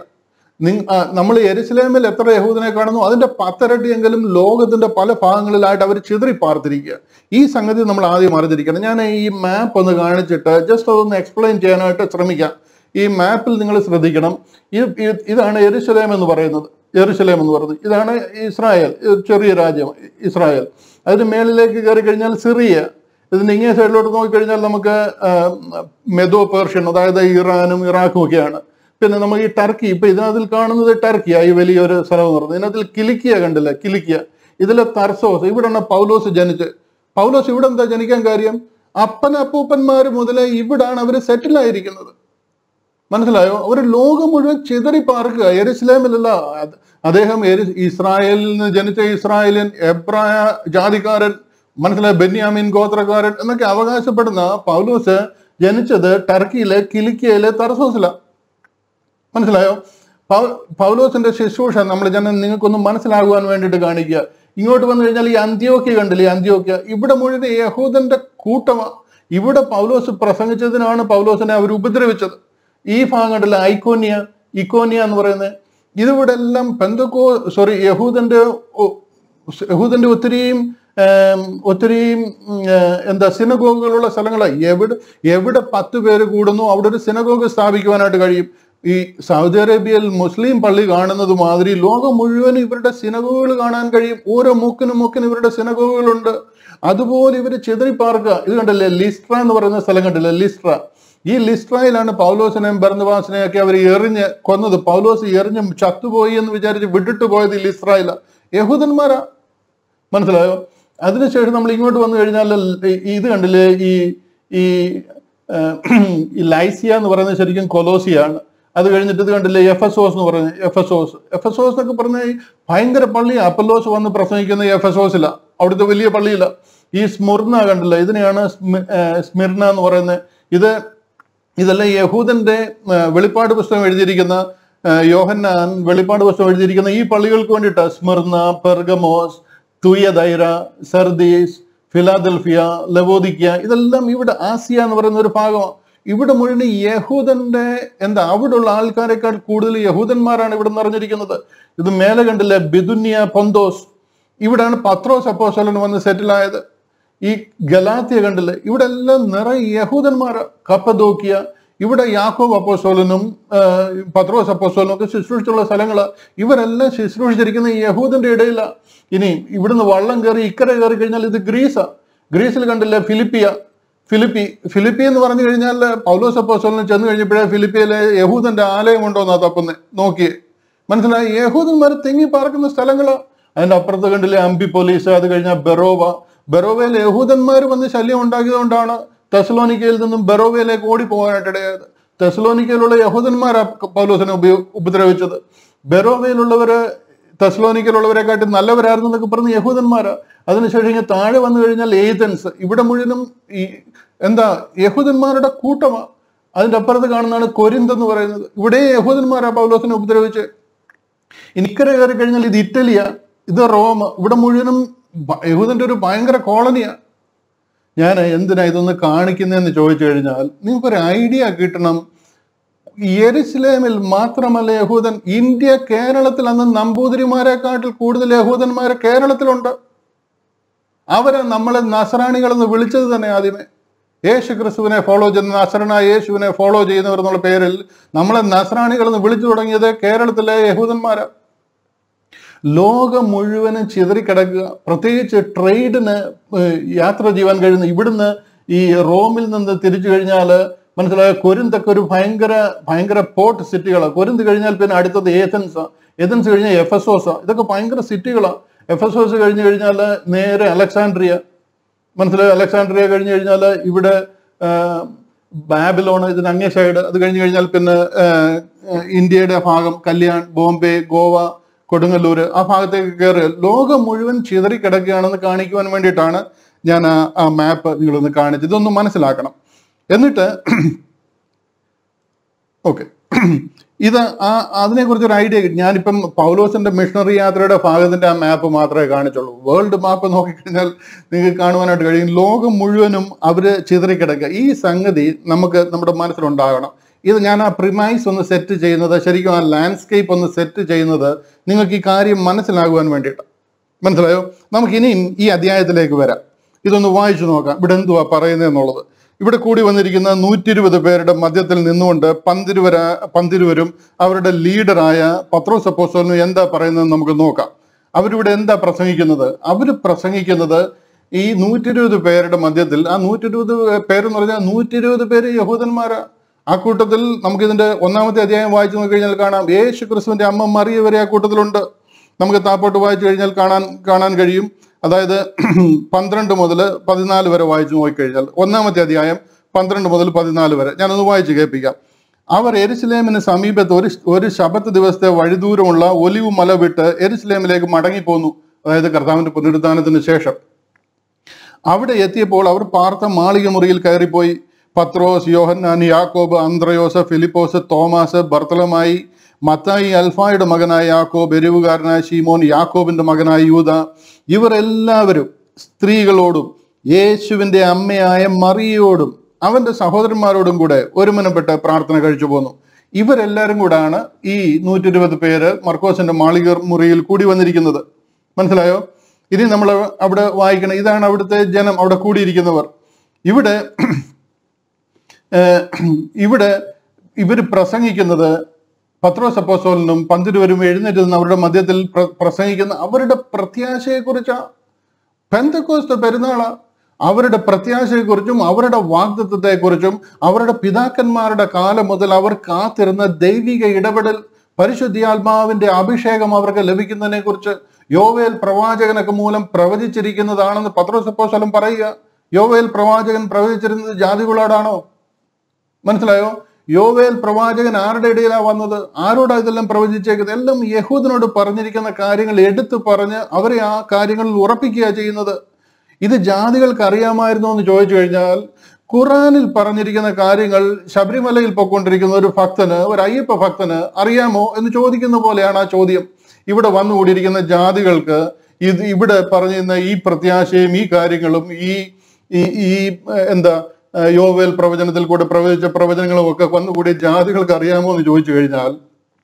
Speaker 1: നമ്മൾ എരുസലേമിൽ എത്ര യഹൂദനെ കാണുന്നു അതിന്റെ പത്തരട്ടിയെങ്കിലും ലോകത്തിന്റെ പല ഭാഗങ്ങളിലായിട്ട് അവർ ചിതറി പാർത്തിരിക്കുക ഈ സംഗതി നമ്മൾ ആദ്യം അറിഞ്ഞിരിക്കണം ഞാൻ ഈ മാപ്പ് ഒന്ന് കാണിച്ചിട്ട് ജസ്റ്റ് അതൊന്ന് എക്സ്പ്ലെയിൻ ചെയ്യാനായിട്ട് ശ്രമിക്കാം ഈ മാപ്പിൽ നിങ്ങൾ ശ്രദ്ധിക്കണം ഇത് ഇത് ഇതാണ് എരുസലേം എന്ന് പറയുന്നത് എരുസലേം എന്ന് പറയുന്നത് ഇതാണ് ഇസ്രായേൽ ഇത് ചെറിയ രാജ്യം ഇസ്രായേൽ അതിന് മേളിലേക്ക് കയറി കഴിഞ്ഞാൽ സിറിയ ഇതിന്റെ ഇങ്ങേ സൈഡിലോട്ട് നോക്കിക്കഴിഞ്ഞാൽ നമുക്ക് ആ, മെദോ പേർഷ്യൻ അതായത് ഇറാനും ഇറാഖും ഒക്കെയാണ് പിന്നെ നമുക്ക് ഈ ടർക്കി ഇപ്പൊ ഇതിനകത്തിൽ കാണുന്നത് ടർക്കിയ ഈ വലിയൊരു സ്ഥലം എന്ന് പറയുന്നത് ഇതിനകത്തിൽ കിലിക്കിയ കണ്ടില്ല കിലിക്കിയ ഇതിലെ തർസോസ് ഇവിടെയാണ് പൗലോസ് ജനിച്ച് പൗലോസ് ഇവിടെ എന്താ ജനിക്കാൻ കാര്യം അപ്പൻ അപ്പൂപ്പന്മാർ മുതലേ ഇവിടാണ് അവർ സെറ്റിൽ ആയിരിക്കുന്നത് മനസ്സിലായോ അവർ ലോകം മുഴുവൻ ചിതറി പാർക്കുക എരുസലേമിലല്ല അത് അദ്ദേഹം എരു- ഇസ്രായേലിൽ നിന്ന് ജനിച്ച ഇസ്രായേലിയൻ എബ്രായ ജാതിക്കാരൻ മനസ്സിലായ ബെന്യാമിൻ ഗോത്രക്കാരൻ എന്നൊക്കെ അവകാശപ്പെടുന്ന പൗലോസ് ജനിച്ചത് ടർക്കിയിലെ കിലിക്കിയയിലെ തർസോസിലാണ് മനസ്സിലായോ പൗ- പൗലോസിന്റെ ശുശ്രൂഷ നമ്മൾ ജനം നിങ്ങൾക്കൊന്ന് മനസ്സിലാകുവാൻ വേണ്ടിയിട്ട് കാണിക്കുക ഇങ്ങോട്ട് വന്നു കഴിഞ്ഞാൽ ഈ അന്ത്യോക്യ കണ്ടില്ലേ ഈ അന്ത്യോക്യ ഇവിടെ മുഴുവൻ യഹൂദന്റെ കൂട്ടമാണ് ഇവിടെ പൗലോസ് പ്രസംഗിച്ചതിനാണ് പൗലോസിനെ അവർ ഉപദ്രവിച്ചത് ഈ ഭാഗം കണ്ടില്ല ഐക്കോനിയ ഇക്കോനിയ എന്ന് പറയുന്നത് ഇതിവിടെ എല്ലാം പെന്തക്കോ സോറി യഹൂദന്റെ ഒ- യഹൂദന്റെ ഒത്തിരിയും ഏം, ഒത്തിരിയും ഉം, ഏ, എന്താ സിനഗോഗുകളുള്ള സ്ഥലങ്ങളാണ് എവിടെ എവിടെ പത്ത് പേര് കൂടുന്നു അവിടെ ഒരു സിനഗോഗ് സ്ഥാപിക്കുവാനായിട്ട് കഴിയും ഈ സൗദി അറേബ്യയിൽ മുസ്ലിം പള്ളി കാണുന്നത് മാതിരി ലോകം മുഴുവൻ ഇവരുടെ സിനഗോഗുകൾ കാണാൻ കഴിയും ഓരോ മുക്കിനും മുക്കിനും ഇവരുടെ സിനഗോഗുകളുണ്ട് അതുപോലെ ഇവർ ചിതറിപ്പാർക്കുക ഇത് കണ്ടല്ലേ ലിസ്ട്ര എന്ന് പറയുന്ന സ്ഥലം കണ്ടില്ലേ ലിസ്ട്ര ഈ ലിസ്ട്രയിലാണ് പൗലോസിനെയും ബർന്നവാസിനെയും ഒക്കെ അവർ എറിഞ്ഞ് കൊന്നത് പൗലോസ് എറിഞ്ഞ് ചത്തുപോയി എന്ന് വിചാരിച്ച് വിട്ടിട്ട് പോയത് ഈ ലിസ്ട്രയില യഹൂദന്മാരാ മനസ്സിലായോ അതിനുശേഷം നമ്മൾ ഇങ്ങോട്ട് വന്നു കഴിഞ്ഞാൽ ഈ- ഇത് കണ്ടില്ലേ ഈ ഈ ആ, ഈ ലൈസിയ എന്ന് പറയുന്നത് ശരിക്കും കൊലോസിയാണ് അത് കഴിഞ്ഞിട്ട് ഇത് കണ്ടില്ലേ എഫസോസ് എന്ന് പറയുന്നത് എഫസോസ് എഫസോസ് എന്നൊക്കെ പറഞ്ഞ ഈ ഭയങ്കര പള്ളി അപ്പല്ലോസ് വന്ന് പ്രസംഗിക്കുന്ന എഫസോസില അവിടുത്തെ വലിയ പള്ളിയില ഈ സ്മുർണ കണ്ടില്ല ഇതിനെയാണ് സ്മി- ആ, സ്മിർണ എന്ന് പറയുന്നത് ഇത് ഇതെല്ലാം യഹൂദന്റെ ആ, വെളിപ്പാട് പുസ്തകം എഴുതിയിരിക്കുന്ന ആ, യോഹന്നാൻ വെളിപ്പാട് പുസ്തകം എഴുതിയിരിക്കുന്ന ഈ പള്ളികൾക്ക് വേണ്ടിയിട്ട് Smyrna Pergamos Thyatira Sardis Philadelphia Laodicea ഇതെല്ലാം ഇവിടെ ആസിയ എന്ന് പറയുന്ന ഒരു ഭാഗമാണ് ഇവിടെ മുഴുവൻ യഹൂദന്റെ എന്താ അവിടെയുള്ള ആൾക്കാരെക്കാൾ കൂടുതൽ യഹൂദന്മാരാണ് ഇവിടെ നിറഞ്ഞിരിക്കുന്നത് ഇത് മേലെ കണ്ടില്ലേ ബിദുന്യ പൊന്തോസ് ഇവിടാണ് പത്രോസ് അപ്പോസ്തലൻ വന്ന് സെറ്റിലായത് ഈ ഗലാത്തിയ കണ്ടില്ലേ ഇവിടെ എല്ലാം നിറയെ യഹൂദന്മാരാ കപ്പദോക്കിയ ഇവിടെ യാക്കോബ് അപ്പോസ്തോലനും ആ, പത്രോസ് അപ്പോസ്തോലനും ഒക്കെ ശുശ്രൂഷിച്ചുള്ള സ്ഥലങ്ങള് ഇവരെല്ലാം ശുശ്രൂഷിച്ചിരിക്കുന്ന ഈ യഹൂദന്റെ ഇടയില ഇനി ഇവിടുന്ന് വള്ളം കയറി ഇക്കരെ കയറി കഴിഞ്ഞാൽ ഇത് ഗ്രീസാ ഗ്രീസിൽ കണ്ടില്ലേ ഫിലിപ്പിയ ഫിലിപ്പി ഫിലിപ്പി എന്ന് പറഞ്ഞു കഴിഞ്ഞാൽ പൗലോസ് അപ്പോസ്തോലിന് ചെന്ന് കഴിഞ്ഞപ്പോഴേ ഫിലിപ്പിയിലെ യഹൂദന്റെ ആലയം ഉണ്ടോ എന്നാ തപ്പുന്നേ നോക്കിയേ മനസ്സിലായി യഹൂദന്മാർ തിങ്ങി പാർക്കുന്ന സ്ഥലങ്ങള് അതിന്റെ അപ്പുറത്ത് കണ്ടില്ലേ അമ്പി പോലീസ് അത് കഴിഞ്ഞാൽ ബെറോവ ബെറോവയിൽ യഹൂദന്മാർ വന്ന് ശല്യം ഉണ്ടാക്കിയതുകൊണ്ടാണ് തെസലോനിക്കയിൽ നിന്നും ബെറോവയിലേക്ക് ഓടിപ്പോകാനായിട്ടിടയായത് തെസലോനിക്കയിലുള്ള യഹൂദന്മാരാ പൗലോസിനെ ഉപയോ ഉപദ്രവിച്ചത് ബെറോവയിലുള്ളവര് തെസലോനിക്കയിലുള്ളവരെക്കാട്ടി നല്ലവരായിരുന്നു എന്നൊക്കെ പറഞ്ഞ് യഹൂദന്മാരാ അതിനുശേഷം ഇങ്ങനെ താഴെ വന്നു കഴിഞ്ഞാൽ ഏതൻസ് ഇവിടെ മുഴുവനും ഈ എന്താ യഹൂദന്മാരുടെ കൂട്ടമാണ് അതിന്റെ അപ്പുറത്ത് കാണുന്നതാണ് കൊരിന്ത് എന്ന് പറയുന്നത് ഇവിടെ യഹൂദന്മാരാ പൗലോസിനെ ഉപദ്രവിച്ച് ഇനിക്കര കയറി കഴിഞ്ഞാൽ ഇത് ഇറ്റലിയാ ഇത് റോം ഇവിടെ മുഴുവനും ഭ- യഹൂദന്റെ ഒരു ഭയങ്കര കോളനിയാ ഞാൻ എന്തിനാ ഇതൊന്ന് കാണിക്കുന്നതെന്ന് ചോദിച്ചു കഴിഞ്ഞാൽ നിങ്ങൾക്കൊരു ഐഡിയ കിട്ടണം യെരുസലേമിൽ മാത്രമല്ല യഹൂദൻ ഇന്ത്യ കേരളത്തിൽ അന്ന് നമ്പൂതിരിമാരെക്കാട്ടിൽ കൂടുതൽ യഹൂദന്മാർ കേരളത്തിലുണ്ട് അവരെ നമ്മളെ നസറാണികളെന്ന് വിളിച്ചത് തന്നെ ആദ്യമേ യേശു ക്രിസ്തുവിനെ ഫോളോ ചെയ്യുന്ന നസറണ യേശുവിനെ ഫോളോ ചെയ്യുന്നവർ എന്നുള്ള പേരിൽ നമ്മളെ നസറാണികളെന്ന് വിളിച്ചു തുടങ്ങിയത് കേരളത്തിലെ യഹൂദന്മാരാ ലോകം മുഴുവനും ചിതറിക്കിടക്കുക പ്രത്യേകിച്ച് ട്രേഡിന് ഏഹ്, യാത്ര ചെയ്യാൻ കഴിയുന്ന ഇവിടുന്ന് ഈ റോമിൽ നിന്ന് തിരിച്ചു കഴിഞ്ഞാൽ മനസ്സിലായ കൊരിന്തൊക്കെ ഒരു ഭയങ്കര ഭയങ്കര പോർട്ട് സിറ്റികളാണ് കൊരിന്ത് കഴിഞ്ഞാൽ പിന്നെ അടുത്തത് ഏഥൻസ് ഏഥൻസ് കഴിഞ്ഞാൽ എഫസോസ ഇതൊക്കെ ഭയങ്കര സിറ്റികളാണ് എഫസോസ് കഴിഞ്ഞു കഴിഞ്ഞാൽ നേരെ അലക്സാൻഡ്രിയ മനസ്സിലായി അലക്സാണ്ട്രിയ കഴിഞ്ഞു കഴിഞ്ഞാൽ ഇവിടെ ആ, ബാബിലോൺ ഇതിന് അങ്ങേ സൈഡ് അത് കഴിഞ്ഞു കഴിഞ്ഞാൽ പിന്നെ ആ, ആ, ഇന്ത്യയുടെ ഭാഗം കല്യാൺ ബോംബെ ഗോവ കൊടുങ്ങല്ലൂര് ആ ഭാഗത്തേക്ക് കയറി ലോകം മുഴുവൻ ചിതറിക്കിടക്കുകയാണെന്ന് കാണിക്കുവാൻ വേണ്ടിയിട്ടാണ് ഞാൻ ആ ആ മാപ്പ് നിങ്ങളൊന്ന് കാണിച്ചത് ഇതൊന്ന് മനസ്സിലാക്കണം എന്നിട്ട് ഓക്കെ ഇത് ആ അതിനെക്കുറിച്ച് ഒരു ഐഡിയ കിട്ടി ഞാനിപ്പം പൗലോസിന്റെ മിഷണറി യാത്രയുടെ ഭാഗത്തിന്റെ ആ മാപ്പ് മാത്രമേ കാണിച്ചുള്ളൂ വേൾഡ് മാപ്പ് നോക്കിക്കഴിഞ്ഞാൽ നിങ്ങൾക്ക് കാണുവാനായിട്ട് കഴിയും ലോകം മുഴുവനും അവര് ചിതറിക്കിടക്കുക ഈ സംഗതി നമുക്ക് നമ്മുടെ മനസ്സിലുണ്ടാകണം ഇത് ഞാൻ ആ പ്രിമൈസ് ഒന്ന് സെറ്റ് ചെയ്യുന്നത് ശരിക്കും ആ ലാൻഡ്സ്കേപ്പ് ഒന്ന് സെറ്റ് ചെയ്യുന്നത് നിങ്ങൾക്ക് ഈ കാര്യം മനസ്സിലാകുവാൻ വേണ്ടിയിട്ട് മനസ്സിലായോ നമുക്ക് ഇനിയും ഈ അധ്യായത്തിലേക്ക് വരാം ഇതൊന്ന് വായിച്ചു നോക്കാം ഇവിടെ എന്തുവാ പറയുന്നത് എന്നുള്ളത് ഇവിടെ കൂടി വന്നിരിക്കുന്ന നൂറ്റി ഇരുപത് പേരുടെ മധ്യത്തിൽ നിന്നുകൊണ്ട് പന്തിരുവര പന്തിരുവരും അവരുടെ ലീഡറായ പത്രോസ് അപ്പോസ്തലനും എന്താ പറയുന്നത് നമുക്ക് നോക്കാം അവരിവിടെ എന്താ പ്രസംഗിക്കുന്നത് അവർ പ്രസംഗിക്കുന്നത് ഈ നൂറ്റി ഇരുപത് പേരുടെ മധ്യത്തിൽ ആ നൂറ്റി ഇരുപത് പേരെന്ന് പറഞ്ഞാൽ നൂറ്റി ഇരുപത് പേര് യഹൂദന്മാരാ ആ കൂട്ടത്തിൽ നമുക്ക് ഇതിന്റെ ഒന്നാമത്തെ അധ്യായം വായിച്ചു നോക്കി കഴിഞ്ഞാൽ കാണാം യേശു ക്രിസ്തുവിന്റെ അമ്മ മറിയ വരെ ആ കൂട്ടത്തിലുണ്ട് നമുക്ക് താപ്പോട്ട് വായിച്ചു കഴിഞ്ഞാൽ കാണാൻ കാണാൻ കഴിയും അതായത് പന്ത്രണ്ട് മുതൽ പതിനാല് വരെ വായിച്ചു നോക്കിക്കഴിഞ്ഞാൽ ഒന്നാമത്തെ അധ്യായം പന്ത്രണ്ട് മുതൽ പതിനാല് വരെ ഞാനൊന്ന് വായിച്ച് കേൾപ്പിക്കാം അവർ എരുസലേമിന് സമീപത്ത് ഒരു ഒരു ശബത്ത് ദിവസത്തെ വഴിദൂരമുള്ള ഒലിവ് മല വിട്ട് എരുസലേമിലേക്ക് മടങ്ങിപ്പോന്നു അതായത് കർത്താവിന്റെ പുനരുദ്ധാനത്തിന് ശേഷം അവിടെ എത്തിയപ്പോൾ അവർ പാർത്ത മാളിക മുറിയിൽ കയറിപ്പോയി പത്രോസ് യോഹന്നാൻ യാക്കോബ് അന്ത്രയോസ് ഫിലിപ്പോസ് തോമാസ് ബർത്തലമായി മത്തായി അൽഫായുടെ മകനായ യാക്കോബ് എരിവുകാരനായ ശീമോൻ യാക്കോബിന്റെ മകനായ യൂത ഇവർ എല്ലാവരും സ്ത്രീകളോടും യേശുവിന്റെ അമ്മയായ മറിയയോടും അവന്റെ സഹോദരന്മാരോടും കൂടെ ഒരുമനപ്പെട്ട് പ്രാർത്ഥന കഴിച്ചു പോന്നു ഇവരെല്ലാരും കൂടാണ് ഈ നൂറ്റി ഇരുപത് പേര് മർക്കോസിന്റെ മാളിക മുറിയിൽ കൂടി വന്നിരിക്കുന്നത് മനസ്സിലായോ ഇനി നമ്മൾ അവിടെ വായിക്കണം ഇതാണ് അവിടുത്തെ ജനം അവിടെ കൂടിയിരിക്കുന്നവർ ഇവിടെ ഏഹ്, ഇവിടെ ഇവർ പ്രസംഗിക്കുന്നത് പത്രോസ് അപ്പോസ്തലനും പന്തിരുവരും എഴുന്നേറ്റ് നിന്ന് അവരുടെ മധ്യത്തിൽ പ്ര- പ്രസംഗിക്കുന്ന അവരുടെ പ്രത്യാശയെക്കുറിച്ചാണ് പെന്തക്കോസ്ത പെരുന്നാള് അവരുടെ പ്രത്യാശയെക്കുറിച്ചും അവരുടെ വാഗ്ദത്വത്തെക്കുറിച്ചും അവരുടെ പിതാക്കന്മാരുടെ കാലം മുതൽ അവർ കാത്തിരുന്ന ദൈവിക ഇടപെടൽ പരിശുദ്ധിയാത്മാവിന്റെ അഭിഷേകം അവർക്ക് ലഭിക്കുന്നതിനെ കുറിച്ച് യോവേൽ പ്രവാചകനൊക്കെ മൂലം പ്രവചിച്ചിരിക്കുന്നതാണെന്ന് പത്രോസപ്പോസ്വലം പറയുക യോവേൽ പ്രവാചകൻ പ്രവചിച്ചിരുന്നത് ജാതികളോടാണോ മനസ്സിലായോ യോവേൽ പ്രവാചകൻ ആരുടെ ഇടയിലാണ് വന്നത് ആരോടാ ഇതെല്ലാം പ്രവചിച്ചേക്കുന്നത് എല്ലാം യഹൂദനോട് പറഞ്ഞിരിക്കുന്ന കാര്യങ്ങൾ എടുത്തു പറഞ്ഞ് അവരെ ആ കാര്യങ്ങളിൽ ഉറപ്പിക്കുക ചെയ്യുന്നത് ഇത് ജാതികൾക്ക് അറിയാമായിരുന്നോ എന്ന് ചോദിച്ചു കഴിഞ്ഞാൽ ഖുറാനിൽ പറഞ്ഞിരിക്കുന്ന കാര്യങ്ങൾ ശബരിമലയിൽ പൊക്കൊണ്ടിരിക്കുന്ന ഒരു ഭക്തന് ഒരു അയ്യപ്പ ഭക്തന് അറിയാമോ എന്ന് ചോദിക്കുന്ന പോലെയാണ് ആ ചോദ്യം ഇവിടെ വന്നുകൂടിയിരിക്കുന്ന ജാതികൾക്ക് ഇത് ഇവിടെ പറഞ്ഞിരുന്ന ഈ പ്രത്യാശയും ഈ കാര്യങ്ങളും ഈ ഈ ഈ ഏഹ്, എന്താ ഏഹ്, യോവേൽ പ്രവചനത്തിൽ കൂടെ പ്രവചിച്ച പ്രവചനങ്ങളും ഒക്കെ വന്നുകൂടി ജാതികൾക്ക് അറിയാമോ എന്ന് ചോദിച്ചു കഴിഞ്ഞാൽ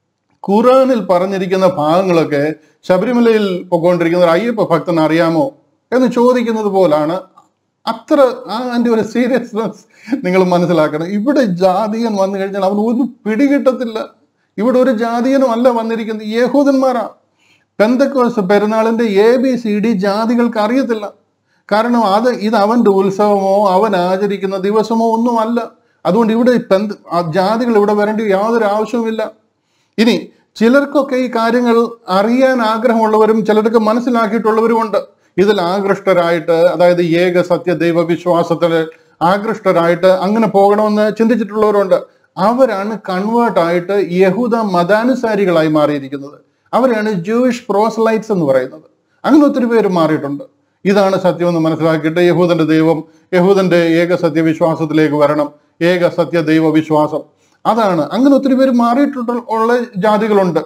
Speaker 1: ഖുറാനിൽ പറഞ്ഞിരിക്കുന്ന ഭാഗങ്ങളൊക്കെ ശബരിമലയിൽ പൊക്കോണ്ടിരിക്കുന്ന ഒരു അയ്യപ്പ ഭക്തന് അറിയാമോ എന്ന് ചോദിക്കുന്നത് പോലാണ് അത്ര ആ അതിന്റെ ഒരു സീരിയസ്നെസ് നിങ്ങൾ മനസ്സിലാക്കണം ഇവിടെ ജാതിയൻ വന്നു കഴിഞ്ഞാൽ അവൻ ഒരു പിടികിട്ടത്തില്ല ഇവിടെ ഒരു ജാതിയനും അല്ല വന്നിരിക്കുന്നത് യഹൂദന്മാരാ പെന്തക്കോസ് പെരുന്നാളിന്റെ എ ബി സി ഡി ജാതികൾക്ക് അറിയത്തില്ല കാരണം അത് ഇത് അവന്റെ ഉത്സവമോ അവൻ ആചരിക്കുന്ന ദിവസമോ ഒന്നുമല്ല അതുകൊണ്ട് ഇവിടെ പെന്ത് ആ ജാതികൾ ഇവിടെ വരേണ്ട യാതൊരു ആവശ്യവുമില്ല ഇനി ചിലർക്കൊക്കെ ഈ കാര്യങ്ങൾ അറിയാൻ ആഗ്രഹമുള്ളവരും ചിലർക്ക് മനസ്സിലാക്കിയിട്ടുള്ളവരുമുണ്ട് ഇതിൽ ആകൃഷ്ടരായിട്ട് അതായത് ഏക സത്യ ദൈവ വിശ്വാസത്തിൽ ആകൃഷ്ടരായിട്ട് അങ്ങനെ പോകണമെന്ന് ചിന്തിച്ചിട്ടുള്ളവരുണ്ട് അവരാണ് കൺവേർട്ട് ആയിട്ട് യഹൂദ മതാനുസാരികളായി മാറിയിരിക്കുന്നത് അവരാണ് ജൂയിഷ് പ്രോസലൈറ്റ്സ് എന്ന് പറയുന്നത് അങ്ങനെ ഒത്തിരി പേര് മാറിയിട്ടുണ്ട് ഇതാണ് സത്യമെന്ന് മനസ്സിലാക്കിയിട്ട് യഹൂദന്റെ ദൈവം യഹൂദന്റെ ഏക സത്യവിശ്വാസത്തിലേക്ക് വരണം ഏക സത്യ ദൈവ വിശ്വാസം അതാണ് അങ്ങനെ ഒത്തിരി പേര് മാറിയിട്ടുള്ള ഉള്ള ജാതികളുണ്ട്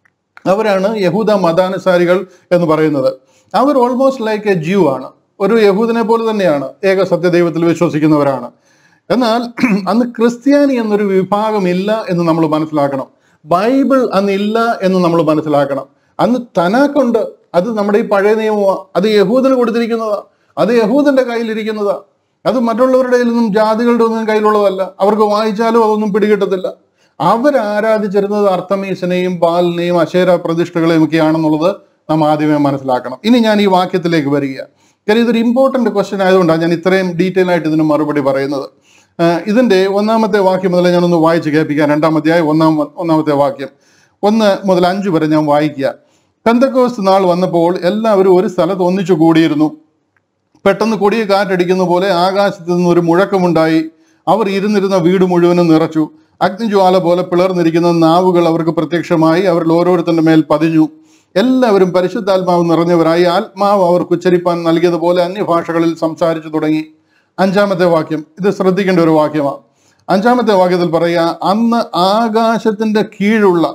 Speaker 1: അവരാണ് യഹൂദ മതാനുസാരികൾ എന്ന് പറയുന്നത് അവർ ഓൾമോസ്റ്റ് ലൈക്ക് എ ജ്യൂ ആണ് ഒരു യഹൂദനെ പോലെ തന്നെയാണ് ഏക സത്യദൈവത്തിൽ വിശ്വസിക്കുന്നവരാണ് എന്നാൽ അന്ന് ക്രിസ്ത്യാനി എന്നൊരു വിഭാഗം ഇല്ല എന്ന് നമ്മൾ മനസ്സിലാക്കണം ബൈബിൾ അന്ന് ഇല്ല എന്ന് നമ്മൾ മനസ്സിലാക്കണം അന്ന് തനാക്കുണ്ട് അത് നമ്മുടെ ഈ പഴയ നിയമമാണ് അത് യഹൂദന് കൊടുത്തിരിക്കുന്നതാ അത് യഹൂദന്റെ കയ്യിലിരിക്കുന്നതാ അത് മറ്റുള്ളവരുടെ കയ്യിൽ നിന്നും ജാതികളുടെ ഒന്നും കയ്യിലുള്ളതല്ല അവർക്ക് വായിച്ചാലും അതൊന്നും പിടികിട്ടത്തില്ല അവർ ആരാധിച്ചിരുന്നത് അർത്ഥമീശനെയും ബാലിനെയും അശേര പ്രതിഷ്ഠകളെയും ഒക്കെയാണെന്നുള്ളത് നാം ആദ്യമേ മനസ്സിലാക്കണം ഇനി ഞാൻ ഈ വാക്യത്തിലേക്ക് വരിക കാര്യം ഇതൊരു ഇമ്പോർട്ടന്റ് ക്വസ്റ്റ്യൻ ആയതുകൊണ്ടാണ് ഞാൻ ഇത്രയും ഡീറ്റെയിൽ ആയിട്ട് ഇതിന് മറുപടി പറയുന്നത് ആഹ് ഇതിന്റെ ഒന്നാമത്തെ വാക്യം മുതൽ ഞാനൊന്ന് വായിച്ച് കേൾപ്പിക്കാം രണ്ടാമത്തെയായി ഒന്നാം ഒന്നാമത്തെ വാക്യം ഒന്ന് മുതൽ അഞ്ച് വരെ ഞാൻ വായിക്കുക പെന്തക്കോസ്ത് നാൾ വന്നപ്പോൾ എല്ലാവരും ഒരു സ്ഥലത്ത് ഒന്നിച്ചു കൂടിയിരുന്നു പെട്ടെന്ന് കൊടിയ കാറ്റടിക്കുന്ന പോലെ ആകാശത്ത് നിന്ന് ഒരു മുഴക്കമുണ്ടായി അവർ ഇരുന്നിരുന്ന വീട് മുഴുവനും നിറച്ചു അഗ്നിജ്വാല പോലെ പിളർന്നിരിക്കുന്ന നാവുകൾ അവർക്ക് പ്രത്യക്ഷമായി അവരിൽ ഓരോരുത്തരുടെ മേൽ പതിഞ്ഞു എല്ലാവരും പരിശുദ്ധാത്മാവ് നിറഞ്ഞവരായി ആത്മാവ് അവർക്ക് ഉച്ചരിപ്പാൻ നൽകിയതുപോലെ അന്യഭാഷകളിൽ സംസാരിച്ചു തുടങ്ങി അഞ്ചാമത്തെ വാക്യം ഇത് ശ്രദ്ധിക്കേണ്ട ഒരു വാക്യമാണ് അഞ്ചാമത്തെ വാക്യത്തിൽ പറയുക അന്ന് ആകാശത്തിന്റെ കീഴുള്ള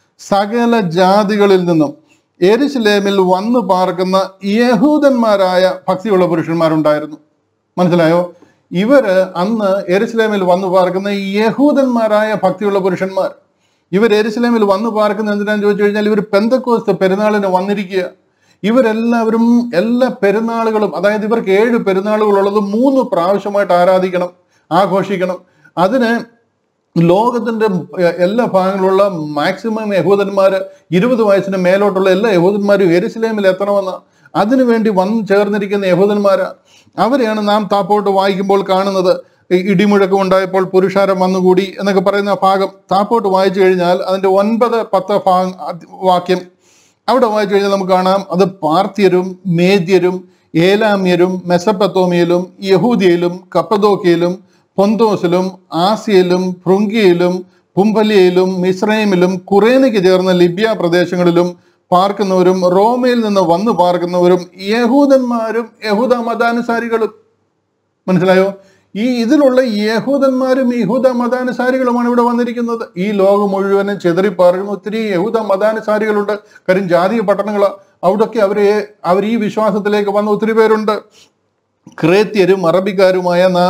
Speaker 1: സകല ജാതികളിൽ നിന്നും എരിശിലേമിൽ വന്നു പാർക്കുന്ന യഹൂദന്മാരായ ഭക്തിയുള്ള പുരുഷന്മാരുണ്ടായിരുന്നു മനസ്സിലായോ ഇവര് അന്ന് എരുസലേമിൽ വന്നു പാർക്കുന്ന യഹൂദന്മാരായ ഭക്തിയുള്ള പുരുഷന്മാർ ഇവർ എരുസലേമിൽ വന്നു പാർക്കുന്ന എന്തിനാന്ന് ചോദിച്ചു കഴിഞ്ഞാൽ ഇവർ പെന്തക്കോസ്ത് പെരുന്നാളിന് വന്നിരിക്കുക ഇവരെല്ലാവരും എല്ലാ പെരുന്നാളുകളും അതായത് ഇവർക്ക് ഏഴ് പെരുന്നാളുകളുള്ളത് മൂന്ന് പ്രാവശ്യമായിട്ട് ആരാധിക്കണം ആഘോഷിക്കണം അതിന് ലോകത്തിന്റെ എ- എല്ലാ ഭാഗങ്ങളിലുള്ള മാക്സിമം യഹൂദന്മാര് ഇരുപത് വയസ്സിന് മേലോട്ടുള്ള എല്ലാ യഹൂദന്മാരും എരുസലേമിൽ എത്തണമെന്ന് അതിനുവേണ്ടി വന്നു ചേർന്നിരിക്കുന്ന യഹൂദന്മാരാ അവരെയാണ് നാം താപ്പോട്ട് വായിക്കുമ്പോൾ കാണുന്നത് ഈ ഇടിമുഴക്കം ഉണ്ടായപ്പോൾ പുരുഷാരം വന്നുകൂടി എന്നൊക്കെ പറയുന്ന ഭാഗം താപ്പോട്ട് വായിച്ചു കഴിഞ്ഞാൽ അതിന്റെ ഒൻപത് പത്ത് ഭാഗം ആദ്യ- വാക്യം അവിടെ വായിച്ചു കഴിഞ്ഞാൽ നമുക്ക് കാണാം അത് പാർത്യരും മേദ്യരും ഏലാമ്യരും മെസപ്പത്തോമിയയിലും യഹൂദിയയിലും കപ്പദോക്കിയയിലും പൊന്തോസിലും ആസിയയിലും ഭൃങ്കിയയിലും പുംബലിയയിലും മിശ്രൈമിലും കുറേനയ്ക്ക് ചേർന്ന ലിബ്യ പ്രദേശങ്ങളിലും പാർക്കുന്നവരും റോമയിൽ നിന്ന് വന്നു പാർക്കുന്നവരും യഹൂദന്മാരും യഹൂദ മതാനുസാരികളും മനസ്സിലായോ ഈ ഇതിലുള്ള യഹൂദന്മാരും യഹൂദ മതാനുസാരികളുമാണ് ഇവിടെ വന്നിരിക്കുന്നത് ഈ ലോകം മുഴുവനും ചെതറിപ്പാറുന്ന ഒത്തിരി യഹൂദ മതാനുസാരികളുണ്ട് കാര്യം ജാതീയ പട്ടണങ്ങൾ അവിടൊക്കെ അവരെ അവർ ഈ വിശ്വാസത്തിലേക്ക് വന്ന ഒത്തിരി പേരുണ്ട് ക്രേത്യരും അറബിക്കാരുമായ നാം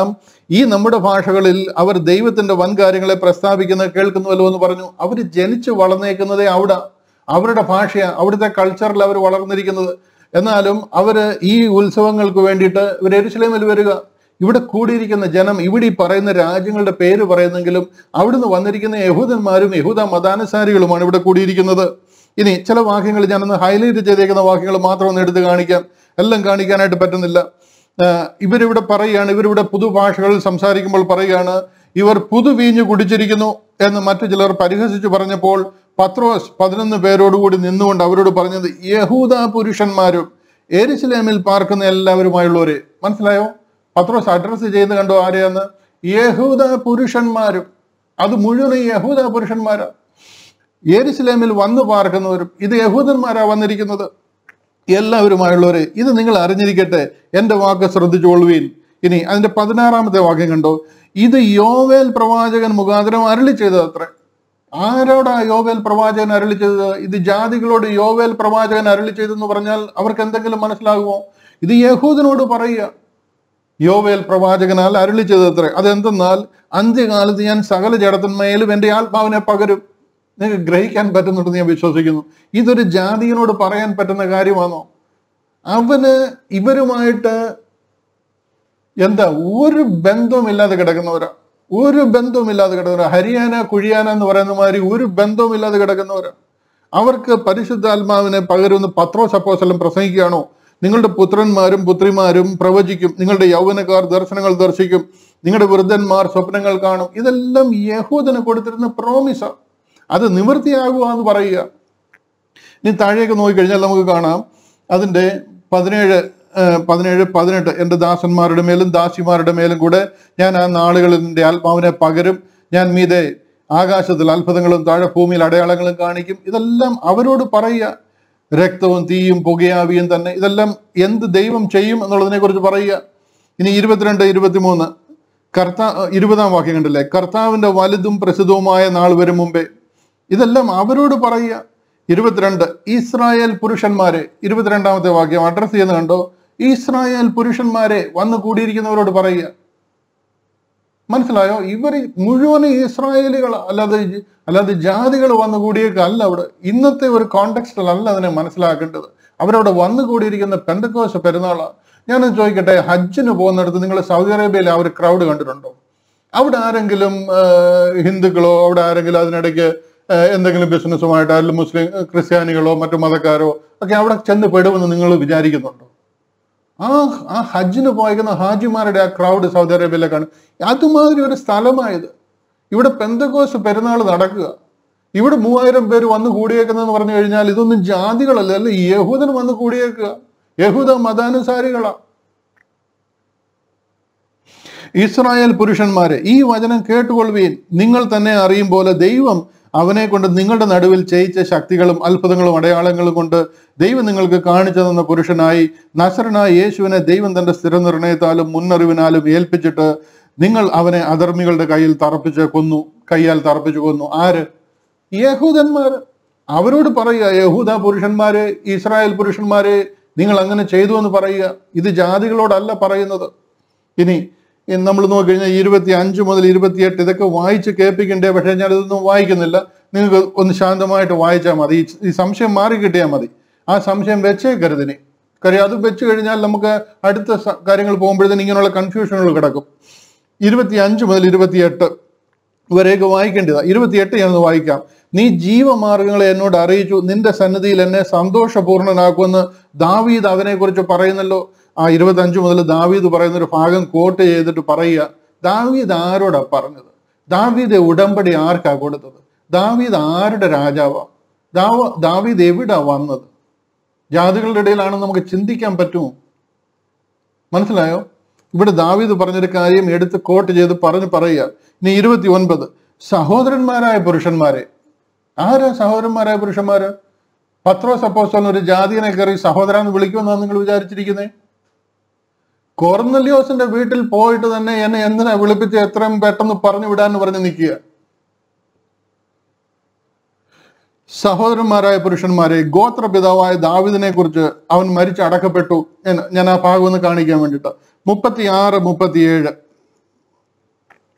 Speaker 1: ഈ നമ്മുടെ ഭാഷകളിൽ അവർ ദൈവത്തിന്റെ വൻ കാര്യങ്ങളെ പ്രസ്താവിക്കുന്നത് കേൾക്കുന്നുവല്ലോ എന്ന് പറഞ്ഞു അവർ ജനിച്ചു വളർന്നേക്കുന്നതേ അവിടെ അവരുടെ ഭാഷയാ അവിടുത്തെ കൾച്ചറിൽ അവർ വളർന്നിരിക്കുന്നത് എന്നാലും അവര് ഈ ഉത്സവങ്ങൾക്ക് വേണ്ടിയിട്ട് ഇവർ എരുസലേമിൽ വരിക ഇവിടെ കൂടിയിരിക്കുന്ന ജനം ഇവിടെ ഈ പറയുന്ന രാജ്യങ്ങളുടെ പേര് പറയുന്നെങ്കിലും അവിടുന്ന് വന്നിരിക്കുന്ന യഹൂദന്മാരും യഹൂദ മതാനുസാരികളുമാണ് ഇവിടെ കൂടിയിരിക്കുന്നത് ഇനി ചില വാക്യങ്ങൾ ഞാനൊന്ന് ഹൈലൈറ്റ് ചെയ്തേക്കുന്ന വാക്യങ്ങൾ മാത്രം ഒന്ന് എടുത്ത് കാണിക്കാം എല്ലാം കാണിക്കാനായിട്ട് പറ്റുന്നില്ല ആഹ് ഇവരിവിടെ പറയുകയാണ് ഇവരിവിടെ പുതുഭാഷകളിൽ സംസാരിക്കുമ്പോൾ പറയുകയാണ് ഇവർ പുതുവീഞ്ഞ് കുടിച്ചിരിക്കുന്നു എന്ന് മറ്റു ചിലർ പരിഹസിച്ചു പറഞ്ഞപ്പോൾ പത്രോസ് പതിനൊന്ന് പേരോടുകൂടി നിന്നുകൊണ്ട് അവരോട് പറഞ്ഞത് യഹൂദ പുരുഷന്മാരും എരിശിലേമിൽ പാർക്കുന്ന എല്ലാവരുമായുള്ളവര് മനസ്സിലായോ പത്രോസ് അഡ്രസ്സ് ചെയ്ത് കണ്ടോ ആരെയാന്ന് യഹൂദ പുരുഷന്മാരും അത് മുഴുവൻ യഹൂദ പുരുഷന്മാരാ യെരുസലേമിൽ വന്നു പാർക്കുന്നവരും ഇത് യഹൂദന്മാരാ വന്നിരിക്കുന്നത് എല്ലാവരുമായുള്ളവരെ ഇത് നിങ്ങൾ അറിഞ്ഞിരിക്കട്ടെ എൻ്റെ വാക്ക് ശ്രദ്ധിച്ചുകൊള്ളുവീൻ ഇനി അതിന്റെ പതിനാറാമത്തെ വാക്യം കണ്ടോ ഇത് യോവേൽ പ്രവാചകൻ മുഖാന്തരം അരളി ചെയ്തത് അത്രേ ആരോടാ യോവേൽ പ്രവാചകൻ അരളി ചെയ്തത് ഇത് ജാതികളോട് യോവേൽ പ്രവാചകൻ അരളി ചെയ്തെന്ന് പറഞ്ഞാൽ അവർക്ക് എന്തെങ്കിലും മനസ്സിലാകുമോ ഇത് യഹൂദനോട് പറയുക യോവേൽ പ്രവാചകനാൽ അരുളി ചെയ്തത്രേ അതെന്തെന്നാൽ അന്ത്യകാലത്ത് ഞാൻ സകല ജഡത്തിന്മേലും എൻ്റെ ആത്മാവിനെ പകരും നിങ്ങൾക്ക് ഗ്രഹിക്കാൻ പറ്റുന്നുണ്ടെന്ന് ഞാൻ വിശ്വസിക്കുന്നു ഇതൊരു ജാതിയനോട് പറയാൻ പറ്റുന്ന കാര്യമാണോ അവന് ഇവരുമായിട്ട് എന്താ ഒരു ബന്ധവുമില്ലാതെ കിടക്കുന്നവരാ ഒരു ബന്ധവുമില്ലാതെ കിടക്കുന്നവരാ ഹരിയാന കുഴിയാന എന്ന് പറയുന്ന മാതിരി ഒരു ബന്ധവുമില്ലാതെ കിടക്കുന്നവരാ അവർക്ക് പരിശുദ്ധാത്മാവിനെ പകരുന്ന പത്രോസ് അപ്പോസ്തലൻ പ്രസംഗിക്കുകയാണോ നിങ്ങളുടെ പുത്രന്മാരും പുത്രിമാരും പ്രവചിക്കും നിങ്ങളുടെ യൗവനക്കാർ ദർശനങ്ങൾ ദർശിക്കും നിങ്ങളുടെ വൃദ്ധന്മാർ സ്വപ്നങ്ങൾ കാണും ഇതെല്ലാം യഹൂദന് കൊടുത്തിരുന്ന പ്രോമിസ അത് നിവൃത്തിയാകുക എന്ന് പറയുക ഇനി താഴേക്ക് നോക്കിക്കഴിഞ്ഞാൽ നമുക്ക് കാണാം അതിന്റെ പതിനേഴ് ഏഹ്, പതിനേഴ് പതിനെട്ട് എൻ്റെ ദാസന്മാരുടെ മേലും ദാസിമാരുടെ മേലും കൂടെ ഞാൻ ആ നാളുകളിൽ എൻ്റെ ആത്മാവിനെ പകരും ഞാൻ മീതെ ആകാശത്തിൽ അത്ഭുതങ്ങളും താഴെ ഭൂമിയിൽ അടയാളങ്ങളും കാണിക്കും ഇതെല്ലാം അവരോട് പറയുക രക്തവും തീയും പുകയാവിയും തന്നെ ഇതെല്ലാം എന്ത് ദൈവം ചെയ്യും എന്നുള്ളതിനെ കുറിച്ച് പറയുക ഇനി ഇരുപത്തിരണ്ട് ഇരുപത്തിമൂന്ന് കർത്താ ഇരുപതാം വാക്യം കണ്ടില്ലേ കർത്താവിന്റെ വലുതും പ്രസിദ്ധവുമായ നാൾ വരും മുമ്പേ ഇതെല്ലാം അവരോട് പറയുക ഇരുപത്തിരണ്ട് ഇസ്രായേൽ പുരുഷന്മാരെ ഇരുപത്തിരണ്ടാമത്തെ വാക്യം അഡ്രസ് ചെയ്യുന്ന കണ്ടോ ഇസ്രായേൽ പുരുഷന്മാരെ വന്ന് കൂടിയിരിക്കുന്നവരോട് പറയുക മനസ്സിലായോ ഇവർ മുഴുവൻ ഇസ്രായേലികൾ അല്ലാതെ ജ- അല്ലാതെ ജാതികൾ വന്നു കൂടിയേക്ക് അല്ല അവിടെ ഇന്നത്തെ ഒരു കോണ്ടെക്സ്റ്റിലല്ല അതിനെ മനസ്സിലാക്കേണ്ടത് അവരവിടെ വന്നു കൂടിയിരിക്കുന്ന പെന്തക്കോശ പെരുന്നാളാണ് ഞാൻ ചോദിക്കട്ടെ ഹജ്ജിന് പോകുന്നിടത്ത് നിങ്ങൾ സൗദി അറേബ്യയിൽ ആ ഒരു ക്രൗഡ് കണ്ടിട്ടുണ്ടോ അവിടെ ആരെങ്കിലും ആ, ഹിന്ദുക്കളോ അവിടെ ആരെങ്കിലും അതിനിടയ്ക്ക് ആ, എന്തെങ്കിലും ബിസിനസ്സുമായിട്ട് അല്ലെങ്കിൽ മുസ്ലിം ക്രിസ്ത്യാനികളോ മറ്റു മതക്കാരോ ഒക്കെ അവിടെ ചെന്ന് പെടുമെന്ന് നിങ്ങൾ വിചാരിക്കുന്നുണ്ടോ ആ ആ ഹജ്ജിന് പോയിരിക്കുന്ന ഹാജിമാരുടെ ആ ക്രൗഡ് സൗദി അറേബ്യയിലേക്കാണ് അതുമാതിരി ഒരു സ്ഥലമായത് ഇവിടെ പെന്തകോസ് പെരുന്നാൾ നടക്കുക ഇവിടെ മൂവായിരം പേര് വന്ന് കൂടിയേക്കുന്നതെന്ന് പറഞ്ഞു കഴിഞ്ഞാൽ ഇതൊന്നും ജാതികളല്ല അല്ല യഹൂദൻ വന്ന് കൂടിയേക്കുക യഹൂദ മതാനുസാരികളാ ഇസ്രായേൽ പുരുഷന്മാരെ ഈ വചനം കേട്ടുകൊള്ളുവീൻ നിങ്ങൾ തന്നെ അറിയും പോലെ ദൈവം അവനെ കൊണ്ട് നിങ്ങളുടെ നടുവിൽ ചെയ്യിച്ച ശക്തികളും അത്ഭുതങ്ങളും അടയാളങ്ങളും കൊണ്ട് ദൈവം നിങ്ങൾക്ക് കാണിച്ചു തന്ന പുരുഷനായി നസറനായ യേശുവിനെ ദൈവം തന്റെ സ്ഥിരനിർണയത്താലും മുന്നറിവിനാലും ഏൽപ്പിച്ചിട്ട് നിങ്ങൾ അവനെ അധർമ്മികളുടെ കയ്യിൽ തറപ്പിച്ച് കൊന്നു കയ്യാൽ തറപ്പിച്ച് കൊന്നു ആര് യഹൂദന്മാർ അവരോട് പറയുക യഹൂദ പുരുഷന്മാരെ ഇസ്രായേൽ പുരുഷന്മാരെ നിങ്ങൾ അങ്ങനെ ചെയ്തു എന്ന് പറയുക ഇത് ജാതികളോടല്ല പറയുന്നത് ഇനി നമ്മൾ നോക്കിക്കഴിഞ്ഞാൽ ഇരുപത്തി അഞ്ച് മുതൽ ഇരുപത്തിയെട്ട് ഇതൊക്കെ വായിച്ച് കേൾപ്പിക്കണ്ടേ പക്ഷേ ഞാൻ ഇതൊന്നും വായിക്കുന്നില്ല നിങ്ങൾക്ക് ഒന്ന് ശാന്തമായിട്ട് വായിച്ചാൽ മതി ഈ- ഈ സംശയം മാറി കിട്ടിയാൽ മതി ആ സംശയം വെച്ചേക്കരുതിന് കാര്യം അത് വെച്ച് കഴിഞ്ഞാൽ നമുക്ക് അടുത്ത സ- കാര്യങ്ങൾ പോകുമ്പോഴത്തേന് ഇങ്ങനെയുള്ള കൺഫ്യൂഷനുകൾ കിടക്കും ഇരുപത്തി അഞ്ച് മുതൽ ഇരുപത്തിയെട്ട് വരെയൊക്കെ വായിക്കേണ്ടതാ ഇരുപത്തിയെട്ട് ഞാനൊന്ന് വായിക്കാം നീ ജീവമാർഗങ്ങളെ എന്നോട് അറിയിച്ചു നിന്റെ സന്നിധിയിൽ എന്നെ സന്തോഷപൂർണ്ണനാക്കുമെന്ന് ദാവീദ് അവനെക്കുറിച്ച് പറയുന്നല്ലോ ആ ഇരുപത്തി അഞ്ച് മുതൽ ദാവീദ് പറയുന്ന ഒരു ഭാഗം കോട്ട് ചെയ്തിട്ട് പറയുക ദാവീദ് ആരോടാ പറഞ്ഞത് ദാവീദ് ഉടമ്പടി ആർക്കാ കൊടുത്തത് ദാവീദ് ആരുടെ രാജാവാ ദാവ ദാവീദ് എവിടാ വന്നത് ജാതികളുടെ ഇടയിലാണെന്ന് നമുക്ക് ചിന്തിക്കാൻ പറ്റുമോ മനസ്സിലായോ ഇവിടെ ദാവീദ് പറഞ്ഞൊരു കാര്യം എടുത്ത് കോട്ട് ചെയ്ത് പറഞ്ഞു പറയുക ഇനി ഇരുപത്തി ഒൻപത് സഹോദരന്മാരായ പുരുഷന്മാരെ ആരാ സഹോദരന്മാരായ പുരുഷന്മാര് പത്രോസ് അപ്പോസ്തലൻ ഒരു ജാതിയെ കയറി സഹോദര എന്ന് വിളിക്കുമെന്നാണ് നിങ്ങൾ വിചാരിച്ചിരിക്കുന്നത് കോർന്നല്യോസിന്റെ വീട്ടിൽ പോയിട്ട് തന്നെ എന്നെ എന്തിനാ വിളിപ്പിച്ച് എത്രയും പെട്ടെന്ന് പറഞ്ഞു വിടാന്ന് പറഞ്ഞ് നിൽക്കുക സഹോദരന്മാരായ പുരുഷന്മാരെ ഗോത്രപിതാവായ ദാവിദിനെ കുറിച്ച് അവൻ മരിച്ച് അടക്കപ്പെട്ടു എന്ന് ഞാൻ ആ ഭാഗം ഒന്ന് കാണിക്കാൻ വേണ്ടിയിട്ട് മുപ്പത്തി ആറ് മുപ്പത്തിയേഴ്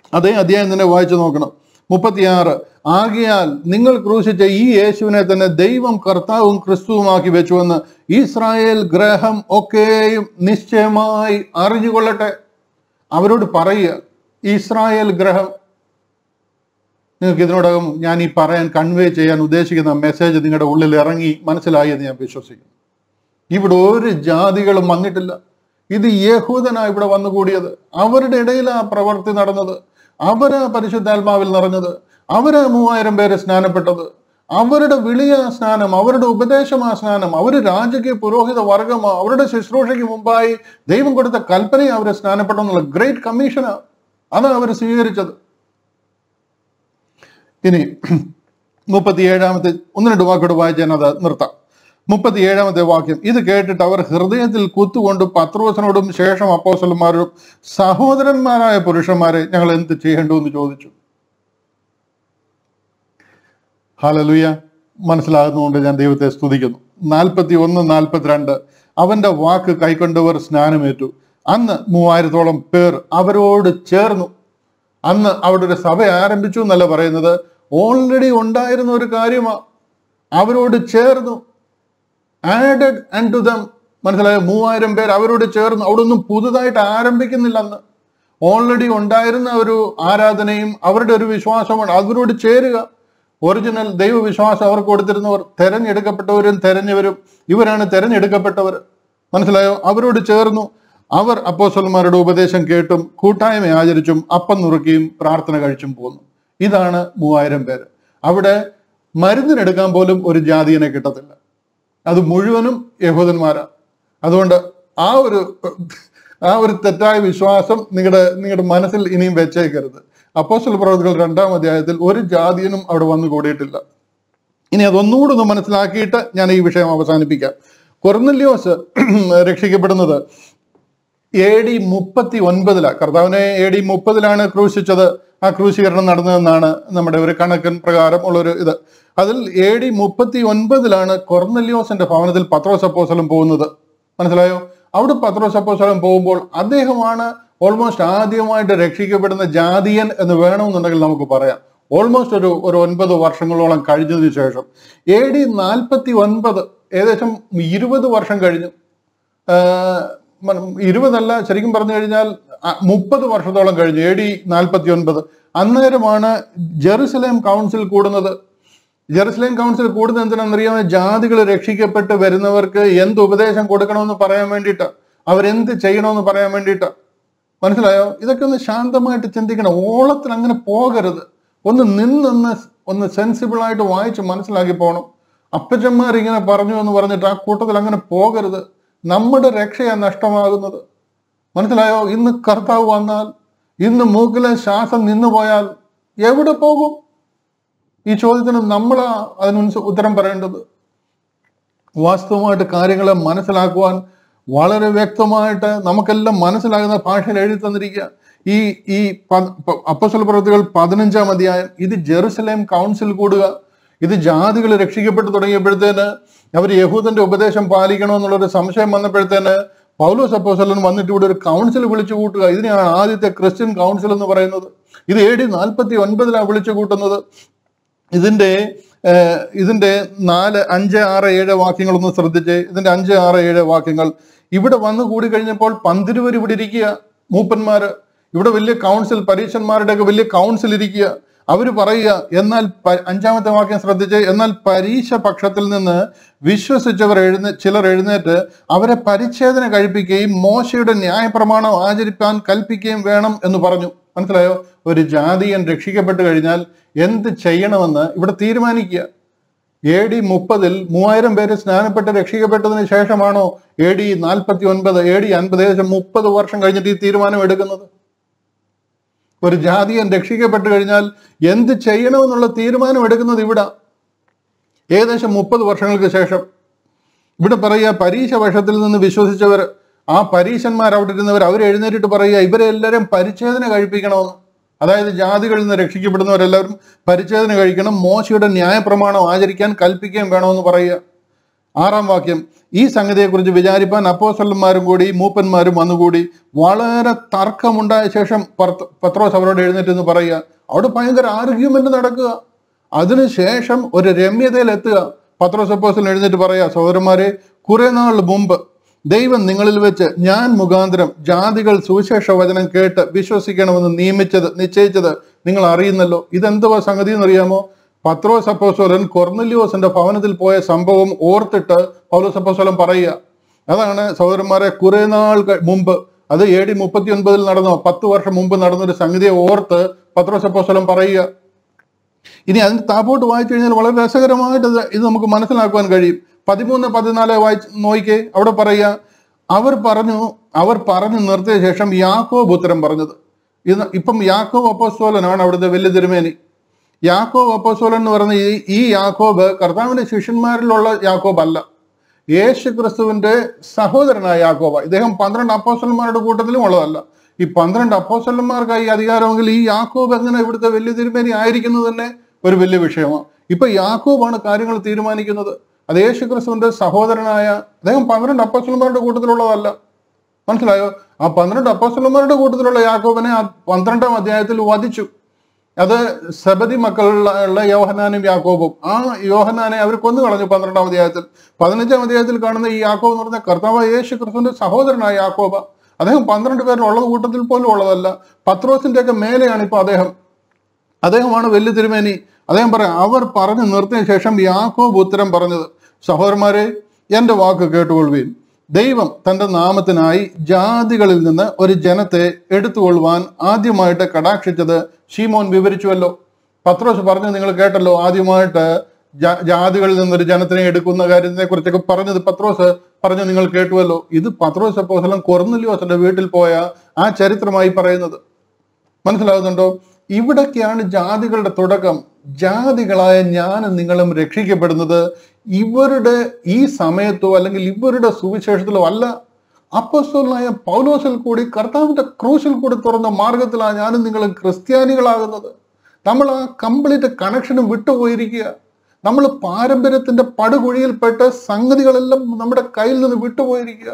Speaker 1: അതേ അധ്യായം തന്നെ വായിച്ചു നോക്കണം മുപ്പത്തിയാറ് ആകയാൽ നിങ്ങൾ ക്രൂശിച്ച ഈ യേശുവിനെ തന്നെ ദൈവം കർത്താവും ക്രിസ്തുവുമാക്കി വെച്ചുവെന്ന് ഇസ്രായേൽ ഗ്രഹം ഒക്കെയും നിശ്ചയമായി അറിഞ്ഞുകൊള്ളട്ടെ അവരോട് പറയുക ഇസ്രായേൽ ഗ്രഹം നിങ്ങൾക്ക് ഇതിനോടകം ഞാൻ ഈ പറയാൻ കൺവേ ചെയ്യാൻ ഉദ്ദേശിക്കുന്ന മെസ്സേജ് നിങ്ങളുടെ ഉള്ളിൽ ഇറങ്ങി മനസ്സിലായി എന്ന് ഞാൻ വിശ്വസിക്കുന്നു ഇവിടെ ഒരു ജാതികളും വന്നിട്ടില്ല ഇത് യഹൂദനാ ഇവിടെ വന്നുകൂടിയത് അവരുടെ ഇടയിൽ ആ പ്രവൃത്തി നടന്നത് അവരാ പരിശുദ്ധാത്മാവിൽ നിറഞ്ഞത് അവരാ മൂവായിരം പേര് സ്നാനപ്പെട്ടത് അവരുടെ വിളിയ സ്നാനം അവരുടെ ഉപദേശമാ സ്നാനം അവര് രാജകീയ പുരോഹിത വർഗമാ അവരുടെ ശുശ്രൂഷയ്ക്ക് മുമ്പായി ദൈവം കൊടുത്ത കൽപ്പനയെ അവരെ സ്നാനപ്പെട്ടെന്നുള്ള ഗ്രേറ്റ് കമ്മീഷനാ അതാണ് അവർ സ്വീകരിച്ചത് ഇനി മുപ്പത്തിയേഴാമത്തെ ഒന്ന് രണ്ട് വാക്കോട് വായിച്ച് ഞാൻ അത് നിർത്താം മുപ്പത്തിയേഴാമത്തെ വാക്യം ഇത് കേട്ടിട്ട് അവർ ഹൃദയത്തിൽ കുത്തുകൊണ്ട് പത്രോസിനോടും ശേഷം അപ്പോസലന്മാരോടും സഹോദരന്മാരായ പുരുഷന്മാരെ ഞങ്ങൾ എന്ത് ചെയ്യേണ്ടു എന്ന് ചോദിച്ചു ഹാലലുയ മനസ്സിലാകുന്നതുകൊണ്ട് ഞാൻ ദൈവത്തെ സ്തുതിക്കുന്നു നാൽപ്പത്തി ഒന്ന് നാൽപ്പത്തിരണ്ട് അവന്റെ വാക്ക് കൈക്കൊണ്ടവർ സ്നാനമേറ്റു അന്ന് മൂവായിരത്തോളം പേർ അവരോട് ചേർന്നു അന്ന് അവിടെ ഒരു സഭ ആരംഭിച്ചു എന്നല്ല പറയുന്നത് ഓൾറെഡി ഉണ്ടായിരുന്ന ഒരു കാര്യമാണ് അവരോട് ചേർന്നു ആഡഡ് ആൻഡ് ടു ദം മനസ്സിലായോ മൂവായിരം പേർ അവരോട് ചേർന്ന് അവിടെ ഒന്നും പുതുതായിട്ട് ആരംഭിക്കുന്നില്ല അന്ന് ഓൾറെഡി ഉണ്ടായിരുന്ന ഒരു ആരാധനയും അവരുടെ ഒരു വിശ്വാസമാണ് അവരോട് ചേരുക ഒറിജിനൽ ദൈവവിശ്വാസം അവർക്ക് കൊടുത്തിരുന്നവർ തെരഞ്ഞെടുക്കപ്പെട്ടവരും തെരഞ്ഞവരും ഇവരാണ് തെരഞ്ഞെടുക്കപ്പെട്ടവർ മനസ്സിലായോ അവരോട് ചേർന്നു അവർ അപ്പോസ്വലന്മാരുടെ ഉപദേശം കേട്ടും കൂട്ടായ്മ ആചരിച്ചും അപ്പം നുറുക്കിയും പ്രാർത്ഥന കഴിച്ചും പോന്നു ഇതാണ് മൂവായിരം പേര് അവിടെ മരുന്നിനെടുക്കാൻ പോലും ഒരു ജാതിയനെ കിട്ടത്തില്ല അത് മുഴുവനും യഹൂദന്മാരാണ് അതുകൊണ്ട് ആ ഒരു ആ ഒരു തെറ്റായ വിശ്വാസം നിങ്ങളുടെ നിങ്ങളുടെ മനസ്സിൽ ഇനിയും വെച്ചേക്കരുത് അപ്പോസ്റ്റൽ പ്രവർത്തികൾ രണ്ടാം അധ്യായത്തിൽ ഒരു ജാതിയനും അവിടെ വന്നു കൂടിയിട്ടില്ല ഇനി അതൊന്നുകൂടെ ഒന്ന് മനസ്സിലാക്കിയിട്ട് ഞാൻ ഈ വിഷയം അവസാനിപ്പിക്കാം കൊർന്നല്യോസ് രക്ഷിക്കപ്പെടുന്നത് എ ഡി മുപ്പത്തി ഒൻപതിലാണ് കർത്താവിനെ എ ഡി മുപ്പതിലാണ് ക്രൂശിച്ചത് ആ ക്രൂശീകരണം നടന്നതെന്നാണ് നമ്മുടെ ഒരു കണക്കൻ പ്രകാരം ഉള്ളൊരു ഇത് അതിൽ എ ഡി മുപ്പത്തി ഒൻപതിലാണ് കൊർന്നല്യോസിന്റെ ഭവനത്തിൽ പത്രോസ് അപ്പോസലം പോകുന്നത് മനസ്സിലായോ അവിടെ പത്രോസ് അപ്പോസലം പോകുമ്പോൾ അദ്ദേഹമാണ് ഓൾമോസ്റ്റ് ആദ്യമായിട്ട് രക്ഷിക്കപ്പെടുന്ന ജാതിയൻ എന്ന് വേണമെന്നുണ്ടെങ്കിൽ നമുക്ക് പറയാം ഓൾമോസ്റ്റ് ഒരു ഒരു ഒൻപത് വർഷങ്ങളോളം കഴിഞ്ഞതിന് ശേഷം എ ഡി നാൽപ്പത്തി ഒൻപത് ഏകദേശം ഇരുപത് വർഷം കഴിഞ്ഞു ആഹ് മ- ഇരുപതല്ല ശരിക്കും പറഞ്ഞു കഴിഞ്ഞാൽ അ- മുപ്പത് വർഷത്തോളം കഴിഞ്ഞു എ ഡി നാൽപ്പത്തി ഒൻപത് അന്നേരമാണ് ജെറുസലേം കൗൺസിൽ കൂടുന്നത് ജെറുസലേം കൗൺസിൽ കൂടുന്നത് എന്തിനാണെന്നറിയാമോ ജാതികൾ രക്ഷിക്കപ്പെട്ട് വരുന്നവർക്ക് എന്ത് ഉപദേശം കൊടുക്കണമെന്ന് പറയാൻ വേണ്ടിയിട്ട് അവരെന്ത് ചെയ്യണമെന്ന് പറയാൻ വേണ്ടിയിട്ട് മനസ്സിലായോ ഇതൊക്കെ ഒന്ന് ശാന്തമായിട്ട് ചിന്തിക്കണം ഓളത്തിൽ അങ്ങനെ പോകരുത് ഒന്ന് നിന്നൊന്ന് ഒന്ന് സെൻസിബിൾ ആയിട്ട് വായിച്ച് മനസ്സിലാക്കി പോകണം അപ്പച്ചന്മാർ ഇങ്ങനെ പറഞ്ഞു എന്ന് പറഞ്ഞിട്ട് ആ കൂട്ടത്തിൽ അങ്ങനെ പോകരുത് നമ്മുടെ രക്ഷയാണ് നഷ്ടമാകുന്നത് മനസ്സിലായോ ഇന്ന് കർത്താവ് വന്നാൽ ഇന്ന് മൂക്കിലെ ശ്വാസം നിന്നു പോയാൽ എവിടെ പോകും ഈ ചോദ്യത്തിന് നമ്മളാ അതിന് ഉത്തരം പറയേണ്ടത് വാസ്തവമായിട്ട് കാര്യങ്ങളെ മനസ്സിലാക്കുവാൻ വളരെ വ്യക്തമായിട്ട് നമുക്കെല്ലാം മനസ്സിലാകുന്ന ഭാഷയിൽ എഴുതി തന്നിരിക്കുക ഈ ഈ അപ്പസ്വല പ്രവൃത്തികൾ പതിനഞ്ചാം അധ്യായം ഇത് ജെറുസലേം കൗൺസിൽ കൂടുക ഇത് ജാതികൾ രക്ഷിക്കപ്പെട്ടു തുടങ്ങിയപ്പോഴത്തേന് അവർ യഹൂദന്റെ ഉപദേശം പാലിക്കണമെന്നുള്ളൊരു സംശയം വന്നപ്പോഴത്തേന് പൗലോസ് അപ്പോസ്വലൻ വന്നിട്ട് ഇവിടെ ഒരു കൗൺസിൽ വിളിച്ചു കൂട്ടുക ഇതിനെയാണ് ആദ്യത്തെ ക്രിസ്ത്യൻ കൗൺസിൽ എന്ന് പറയുന്നത് ഇത് എ ഡി നാൽപ്പത്തി ഒൻപതിലാണ് വിളിച്ചു കൂട്ടുന്നത് ഇതിന്റെ ഏഹ്, ഇതിന്റെ നാല് അഞ്ച് ആറ് ഏഴ് വാക്യങ്ങളൊന്ന് ശ്രദ്ധിച്ച് ഇതിന്റെ അഞ്ച് ആറ് ഏഴ് വാക്യങ്ങൾ ഇവിടെ വന്നു കൂടി കഴിഞ്ഞപ്പോൾ പന്തിരുവർ ഇവിടെ ഇരിക്കുക മൂപ്പന്മാര് ഇവിടെ വലിയ കൗൺസിൽ പരീക്ഷന്മാരുടെ ഒക്കെ വലിയ കൗൺസിൽ ഇരിക്കുക അവര് പറയുക എന്നാൽ പ- അഞ്ചാമത്തെ വാക്യം ശ്രദ്ധിച്ച് എന്നാൽ പരീക്ഷ പക്ഷത്തിൽ നിന്ന് വിശ്വസിച്ചവർ എഴുന്ന ചിലർ എഴുന്നേറ്റ് അവരെ പരിച്ഛേദന കഴിപ്പിക്കുകയും മോശയുടെ ന്യായപ്രമാണം ആചരിപ്പാൻ കൽപ്പിക്കുകയും വേണം എന്ന് പറഞ്ഞു മനസ്സിലായോ ഒരു ജാതിയൻ രക്ഷിക്കപ്പെട്ട് കഴിഞ്ഞാൽ എന്ത് ചെയ്യണമെന്ന് ഇവിടെ തീരുമാനിക്കുക എ ഡി മുപ്പതിൽ മൂവായിരം പേര് സ്നാനപ്പെട്ട് രക്ഷിക്കപ്പെട്ടതിന് ശേഷമാണോ എ ഡി നാൽപ്പത്തി ഒൻപത് എ ഡി അൻപത് ഏകദേശം മുപ്പത് വർഷം കഴിഞ്ഞിട്ട് ഈ തീരുമാനം എടുക്കുന്നത് ഒരു ജാതിയൻ രക്ഷിക്കപ്പെട്ട് കഴിഞ്ഞാൽ എന്ത് ചെയ്യണമെന്നുള്ള തീരുമാനം എടുക്കുന്നത് ഇവിടെ ഏകദേശം മുപ്പത് വർഷങ്ങൾക്ക് ശേഷം ഇവിടെ പറയുക പരീക്ഷ വർഷത്തിൽ നിന്ന് വിശ്വസിച്ചവർ ആ പരീശന്മാർ അവിടെ ഇരുന്നവർ അവർ എഴുന്നേറ്റിട്ട് പറയുക ഇവരെ എല്ലാവരും പരിച്ഛേദന കഴിപ്പിക്കണമെന്ന് അതായത് ജാതികളിൽ നിന്ന് രക്ഷിക്കപ്പെടുന്നവരെല്ലാവരും പരിച്ഛേദന കഴിക്കണം മോശയുടെ ന്യായപ്രമാണം ആചരിക്കാൻ കൽപ്പിക്കുകയും വേണമെന്ന് പറയുക ആറാം വാക്യം ഈ സംഗതിയെക്കുറിച്ച് വിചാരിപ്പാൻ അപ്പോസലന്മാരും കൂടി മൂപ്പന്മാരും വന്നുകൂടി വളരെ തർക്കമുണ്ടായ ശേഷം പർത്ത- പത്രോസ് അവരോട് എഴുന്നേറ്റ് എന്ന് പറയുക അവിടെ ഭയങ്കര ആർഗ്യുമെന്റ് നടക്കുക അതിനുശേഷം ഒരു രമ്യതയിൽ എത്തുക പത്രോസ് അപ്പോസലൻ എഴുന്നേറ്റ് പറയുക സഹോദരന്മാരെ കുറെ നാൾ മുമ്പ് ദൈവം നിങ്ങളിൽ വെച്ച് ഞാൻ മുഖാന്തരം ജാതികൾ സുവിശേഷ വചനം കേട്ട് വിശ്വസിക്കണമെന്ന് നിയമിച്ചത് നിശ്ചയിച്ചത് നിങ്ങൾ അറിയുന്നല്ലോ ഇതെന്തുവാ സംഗതി എന്നറിയാമോ പത്രോസ് അപ്പോസ്തലൻ കൊർന്നല്യോസിന്റെ ഭവനത്തിൽ പോയ സംഭവം ഓർത്തിട്ട് പൗലോസ് അപ്പോസ്തലൻ പറയുക അതാണ് സഹോദരന്മാരെ കുറെ നാൾ ക- മുമ്പ് അത് എ ഡി മുപ്പത്തി ഒൻപതിൽ നടന്നോ പത്ത് വർഷം മുമ്പ് നടന്നൊരു സംഗതിയെ ഓർത്ത് പത്രോസ് അപ്പോസ്തലൻ പറയുക ഇനി അതിന് താപ്പോട്ട് വായിച്ചു കഴിഞ്ഞാൽ വളരെ രസകരമായിട്ട് ഇത് ഇത് നമുക്ക് മനസ്സിലാക്കുവാൻ കഴിയും പതിമൂന്ന് പതിനാല് വായിച്ച് നോക്കിക്കേ അവിടെ പറയുക അവർ പറഞ്ഞു അവർ പറഞ്ഞു നിർത്തിയ ശേഷം യാക്കോബ് ഉത്തരം പറഞ്ഞത് ഇത് ഇപ്പം യാക്കോബ് അപ്പോസ്തോലനാണ് അവിടുത്തെ വലിയ തിരുമേനി യാക്കോബ് അപ്പോസ്തോലൻ എന്ന് പറയുന്ന ഈ ഈ യാക്കോബ് കർത്താവിന്റെ ശിഷ്യന്മാരിലുള്ള യാക്കോബ് അല്ല യേശു ക്രിസ്തുവിന്റെ സഹോദരനായ യാക്കോബ ഇദ്ദേഹം പന്ത്രണ്ട് അപ്പോസ്റ്റലന്മാരുടെ കൂട്ടത്തിലും ഉള്ളതല്ല ഈ പന്ത്രണ്ട് അപ്പോസ്റ്റലന്മാർക്കായി ഈ അധികാരമെങ്കിൽ ഈ യാക്കോബ് എങ്ങനെ ഇവിടുത്തെ വലിയ തിരുമേനി ആയിരിക്കുന്നത് തന്നെ ഒരു വലിയ വിഷയമാണ് ഇപ്പൊ യാക്കോബാണ് കാര്യങ്ങൾ തീരുമാനിക്കുന്നത് അത് യേശു ക്രിസ്തുവിന്റെ സഹോദരനായ അദ്ദേഹം പന്ത്രണ്ട് അപ്പോസ്റ്റലന്മാരുടെ കൂട്ടത്തിലുള്ളതല്ല മനസ്സിലായോ ആ പന്ത്രണ്ട് അപ്പോസ്റ്റലന്മാരുടെ കൂട്ടത്തിലുള്ള യാക്കോബിനെ ആ പന്ത്രണ്ടാം അധ്യായത്തിൽ വധിച്ചു അത് സബതി മക്കളുള്ള യോഹനാനും യാക്കോബും ആ യോഹനാനെ അവർ കൊന്നു കളഞ്ഞു പന്ത്രണ്ടാം അധ്യായത്തിൽ പതിനഞ്ചാം അധ്യായത്തിൽ കാണുന്ന ഈ യാക്കോബ് എന്ന് പറഞ്ഞ കർത്താവ് യേശു ക്രിസ്തുവിന്റെ സഹോദരനായ യാക്കോബ അദ്ദേഹം പന്ത്രണ്ട് പേരിലുള്ള കൂട്ടത്തിൽ പോലും ഉള്ളതല്ല പത്രോസിന്റെ ഒക്കെ മേലെയാണ് ഇപ്പൊ അദ്ദേഹം അദ്ദേഹമാണ് വലിയ തിരുമേനി അദ്ദേഹം പറയാം അവർ പറഞ്ഞു നിർത്തിയ ശേഷം യാക്കോബ് ഉത്തരം പറഞ്ഞത് സഹോദരന്മാരെ എൻ്റെ വാക്ക് കേട്ടുകൊള്ളുവീൻ ദൈവം തന്റെ നാമത്തിനായി ജാതികളിൽ നിന്ന് ഒരു ജനത്തെ എടുത്തുകൊള്ളുവാൻ ആദ്യമായിട്ട് കടാക്ഷിച്ചത് ഷീമോൻ വിവരിച്ചുവല്ലോ പത്രോസ് പറഞ്ഞു നിങ്ങൾ കേട്ടല്ലോ ആദ്യമായിട്ട് ജാ- ജാതികളിൽ നിന്നൊരു ജനത്തിനെ എടുക്കുന്ന കാര്യത്തിനെ കുറിച്ചൊക്കെ പറഞ്ഞത് പത്രോസ് പറഞ്ഞു നിങ്ങൾ കേട്ടുവല്ലോ ഇത് പത്രോസ് അപ്പോസ്തലൻ കൊർന്നലിയോസിന്റെ വീട്ടിൽ പോയ ആ ചരിത്രമായി പറയുന്നത് മനസ്സിലാകുന്നുണ്ടോ ഇവിടൊക്കെയാണ് ജാതികളുടെ തുടക്കം ജാതികളായ ഞാനും നിങ്ങളും രക്ഷിക്കപ്പെടുന്നത് ഇവരുടെ ഈ സമയത്തോ അല്ലെങ്കിൽ ഇവരുടെ സുവിശേഷത്തിലോ അല്ല അപ്പസ്തോലനായ പൗലോസിൽ കൂടി കർത്താവിന്റെ ക്രൂശിൽ കൂടി തുറന്ന മാർഗത്തിലാണ് ഞാനും നിങ്ങളും ക്രിസ്ത്യാനികളാകുന്നത് നമ്മൾ ആ കംപ്ലീറ്റ് കണക്ഷനും വിട്ടുപോയിരിക്കുക നമ്മൾ പാരമ്പര്യത്തിന്റെ പടുകുഴിയിൽപ്പെട്ട സംഗതികളെല്ലാം നമ്മുടെ കയ്യിൽ നിന്ന് വിട്ടുപോയിരിക്കുക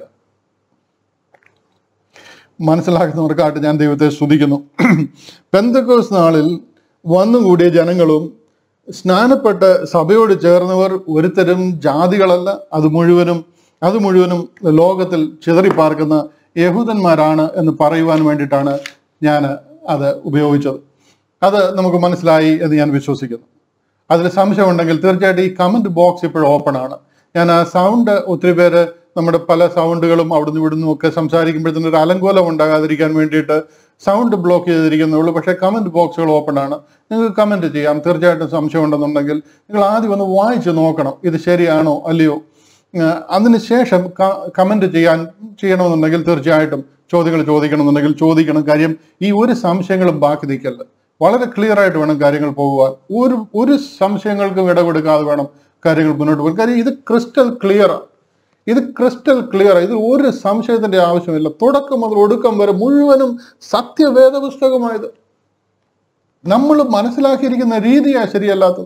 Speaker 1: മനസ്സിലാക്കുന്നവർക്കായിട്ട് ഞാൻ ദൈവത്തെ സ്തുതിക്കുന്നു പെന്തക്കോസ് നാളിൽ വന്നുകൂടിയ ജനങ്ങളും സ്നാനപ്പെട്ട് സഭയോട് ചേർന്നവർ ഒരുത്തരും ജാതികളല്ല അത് മുഴുവനും അത് മുഴുവനും ലോകത്തിൽ ചിതറിപ്പാർക്കുന്ന യഹൂദന്മാരാണ് എന്ന് പറയുവാൻ വേണ്ടിയിട്ടാണ് ഞാൻ അത് ഉപയോഗിച്ചത് അത് നമുക്ക് മനസ്സിലായി എന്ന് ഞാൻ വിശ്വസിക്കുന്നു അതിൽ സംശയമുണ്ടെങ്കിൽ തീർച്ചയായിട്ടും ഈ കമന്റ് ബോക്സ് ഇപ്പോഴും ഓപ്പൺ ആണ് ഞാൻ ആ സൗണ്ട് ഒത്തിരി പേര് നമ്മുടെ പല സൗണ്ടുകളും അവിടുന്ന് ഇവിടുന്നും ഒക്കെ സംസാരിക്കുമ്പോഴത്തേനും ഒരു അലങ്കോലം ഉണ്ടാകാതിരിക്കാൻ വേണ്ടിയിട്ട് സൗണ്ട് ബ്ലോക്ക് ചെയ്തിരിക്കുന്നുള്ളൂ പക്ഷേ കമന്റ് ബോക്സുകൾ ഓപ്പൺ ആണ് നിങ്ങൾക്ക് കമന്റ് ചെയ്യാം തീർച്ചയായിട്ടും സംശയം ഉണ്ടെന്നുണ്ടെങ്കിൽ നിങ്ങൾ ആദ്യം ഒന്ന് വായിച്ച് നോക്കണം ഇത് ശരിയാണോ അല്ലയോ ഏഹ് അതിനുശേഷം കമന്റ് ചെയ്യാൻ ചെയ്യണമെന്നുണ്ടെങ്കിൽ തീർച്ചയായിട്ടും ചോദ്യങ്ങൾ ചോദിക്കണമെന്നുണ്ടെങ്കിൽ ചോദിക്കണം കാര്യം ഈ ഒരു സംശയങ്ങളും ബാക്കി നിൽക്കല്ല വളരെ ക്ലിയർ ആയിട്ട് വേണം കാര്യങ്ങൾ പോകുവാൻ ഒരു ഒരു സംശയങ്ങൾക്കും ഇടപെടുക്കാതെ വേണം കാര്യങ്ങൾ മുന്നോട്ട് പോകാൻ കാര്യം ഇത് ക്രിസ്റ്റൽ ക്ലിയറാണ് ഇത് ക്രിസ്റ്റൽ ക്ലിയർ ഇതിൽ ഒരു സംശയത്തിന്റെ ആവശ്യമില്ല തുടക്കം മുതൽ ഒടുക്കം വരെ മുഴുവനും സത്യവേദ പുസ്തകമായത് നമ്മൾ മനസ്സിലാക്കിയിരിക്കുന്ന രീതിയാണ് ശരിയല്ലാത്തത്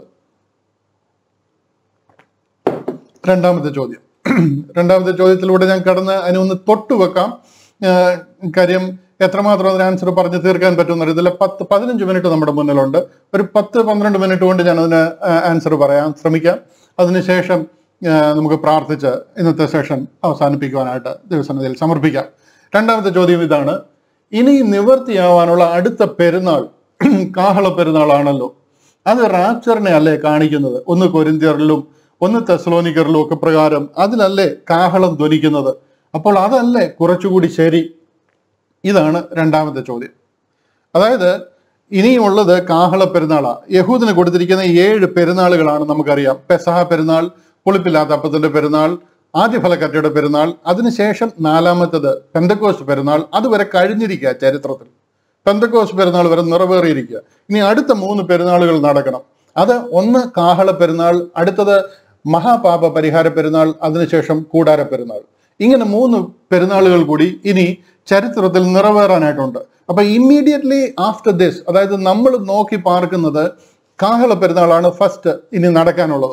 Speaker 1: രണ്ടാമത്തെ ചോദ്യം രണ്ടാമത്തെ ചോദ്യത്തിലൂടെ ഞാൻ കടന്ന് അതിനെ ഒന്ന് തൊട്ടുവെക്കാം ആഹ് കാര്യം എത്രമാത്രം അതിന് ആൻസർ പറഞ്ഞ് തീർക്കാൻ പറ്റുമെന്ന് അറിയത്തില്ല പത്ത് പതിനഞ്ച് മിനിറ്റ് നമ്മുടെ മുന്നിലുണ്ട് ഒരു പത്ത് പന്ത്രണ്ട് മിനിറ്റ് കൊണ്ട് ഞാൻ അതിന് ആൻസർ പറയാൻ ശ്രമിക്കാം അതിനുശേഷം ആഹ് നമുക്ക് പ്രാർത്ഥിച്ച് ഇന്നത്തെ സെഷൻ അവസാനിപ്പിക്കുവാനായിട്ട് ദിവസനത്തിൽ സമർപ്പിക്കാം രണ്ടാമത്തെ ചോദ്യം ഇതാണ് ഇനി നിവർത്തിയാവാനുള്ള അടുത്ത പെരുന്നാൾ കാഹള പെരുന്നാളാണല്ലോ അത് റാപ്ചറിനെ അല്ലേ കാണിക്കുന്നത് ഒന്ന് കൊരിന്ത്യറിലും ഒന്ന് തെസ്ലോനിക്കറിലും ഒക്കെ പ്രകാരം അതിലല്ലേ കാഹളം ധ്വനിക്കുന്നത് അപ്പോൾ അതല്ലേ കുറച്ചുകൂടി ശരി ഇതാണ് രണ്ടാമത്തെ ചോദ്യം അതായത് ഇനിയുള്ളത് കാഹള പെരുന്നാളാണ് യഹൂദിന് കൊടുത്തിരിക്കുന്ന ഏഴ് പെരുന്നാളുകളാണ് നമുക്കറിയാം പെസഹ പെരുന്നാൾ പുളിപ്പില്ലാത്ത അപ്പത്തിന്റെ പെരുന്നാൾ ആദ്യഫലക്കറ്റയുടെ പെരുന്നാൾ അതിനുശേഷം നാലാമത്തത് പെന്തക്കോസ് പെരുന്നാൾ അതുവരെ കഴിഞ്ഞിരിക്കുക ചരിത്രത്തിൽ പെന്തക്കോസ് പെരുന്നാൾ വരെ നിറവേറിയിരിക്കുക ഇനി അടുത്ത മൂന്ന് പെരുന്നാളുകൾ നടക്കണം അത് ഒന്ന് കാഹള പെരുന്നാൾ അടുത്തത് മഹാപാപ പരിഹാര പെരുന്നാൾ അതിനുശേഷം കൂടാര പെരുന്നാൾ ഇങ്ങനെ മൂന്ന് പെരുന്നാളുകൾ കൂടി ഇനി ചരിത്രത്തിൽ നിറവേറാനായിട്ടുണ്ട് അപ്പൊ ഇമ്മീഡിയറ്റ്ലി ആഫ്റ്റർ ദിസ് അതായത് നമ്മൾ നോക്കി പാർക്കുന്നത് കാഹള പെരുന്നാളാണ് ഫസ്റ്റ് ഇനി നടക്കാനുള്ളത്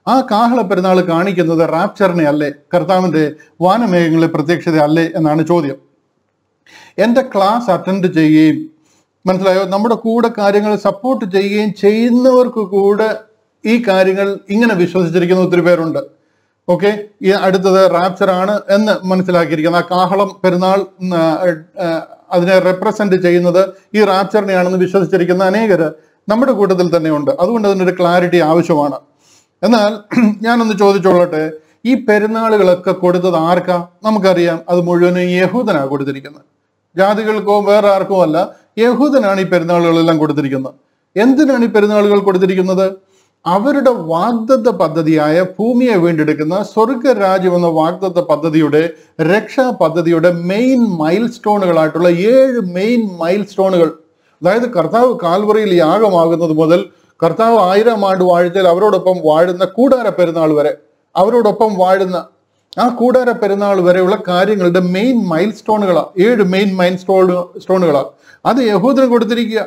Speaker 1: ആ കാഹള പെരുന്നാൾ കാണിക്കുന്നത് റാപ്ചറിനെ അല്ലേ കർത്താവിന്റെ വാനമേഘങ്ങളെ പ്രത്യക്ഷത അല്ലേ എന്നാണ് ചോദ്യം എൻ്റെ ക്ലാസ് അറ്റൻഡ് ചെയ്യുകയും മനസ്സിലായോ നമ്മുടെ കൂടെ കാര്യങ്ങൾ സപ്പോർട്ട് ചെയ്യുകയും ചെയ്യുന്നവർക്ക് കൂടെ ഈ കാര്യങ്ങൾ ഇങ്ങനെ വിശ്വസിച്ചിരിക്കുന്ന ഒത്തിരി പേരുണ്ട് ഓക്കെ ഈ അടുത്തത് റാപ്ചർ ആണ് എന്ന് മനസ്സിലാക്കിയിരിക്കുന്നത് ആ കാഹളം പെരുന്നാൾ ഉം, ആ, ആ, അതിനെ റെപ്രസെന്റ് ചെയ്യുന്നത് ഈ റാപ്ചറിനെയാണെന്ന് വിശ്വസിച്ചിരിക്കുന്ന അനേകര് നമ്മുടെ കൂട്ടത്തിൽ തന്നെയുണ്ട് അതുകൊണ്ട് അതിനൊരു ക്ലാരിറ്റി ആവശ്യമാണ് എന്നാൽ ഞാനൊന്ന് ചോദിച്ചോളട്ടെ ഈ പെരുന്നാളുകളൊക്കെ കൊടുത്തത് ആർക്കാ നമുക്കറിയാം അത് മുഴുവനും യഹൂദനാ കൊടുത്തിരിക്കുന്നത് ജാതികൾക്കോ വേറെ ആർക്കോ അല്ല യഹൂദനാണ് ഈ പെരുന്നാളുകളെല്ലാം കൊടുത്തിരിക്കുന്നത് എന്തിനാണ് ഈ പെരുന്നാളുകൾ കൊടുത്തിരിക്കുന്നത് അവരുടെ വാഗ്ദത്ത പദ്ധതിയായ ഭൂമിയെ വീണ്ടെടുക്കുന്ന സ്വർഗരാജ്യം എന്ന വാഗ്ദത്ത പദ്ധതിയുടെ രക്ഷാ പദ്ധതിയുടെ മെയിൻ മൈൽ സ്റ്റോണുകളായിട്ടുള്ള ഏഴ് മെയിൻ മൈൽ സ്റ്റോണുകൾ അതായത് കർത്താവ് കാൽവറിയിൽ യാഗമാകുന്നത് മുതൽ കർത്താവ് ആയിരം ആണ്ട് വാഴ്ചയിൽ അവരോടൊപ്പം വാഴുന്ന കൂടാര പെരുന്നാൾ വരെ അവരോടൊപ്പം വാഴുന്ന ആ കൂടാര പെരുന്നാൾ വരെയുള്ള കാര്യങ്ങളുടെ മെയിൻ മൈൽ സ്റ്റോണുകളാണ് ഏഴ് മെയിൻ മൈൽ സ്റ്റോൺ സ്റ്റോണുകളാണ് അത് യഹൂദന് കൊടുത്തിരിക്കുക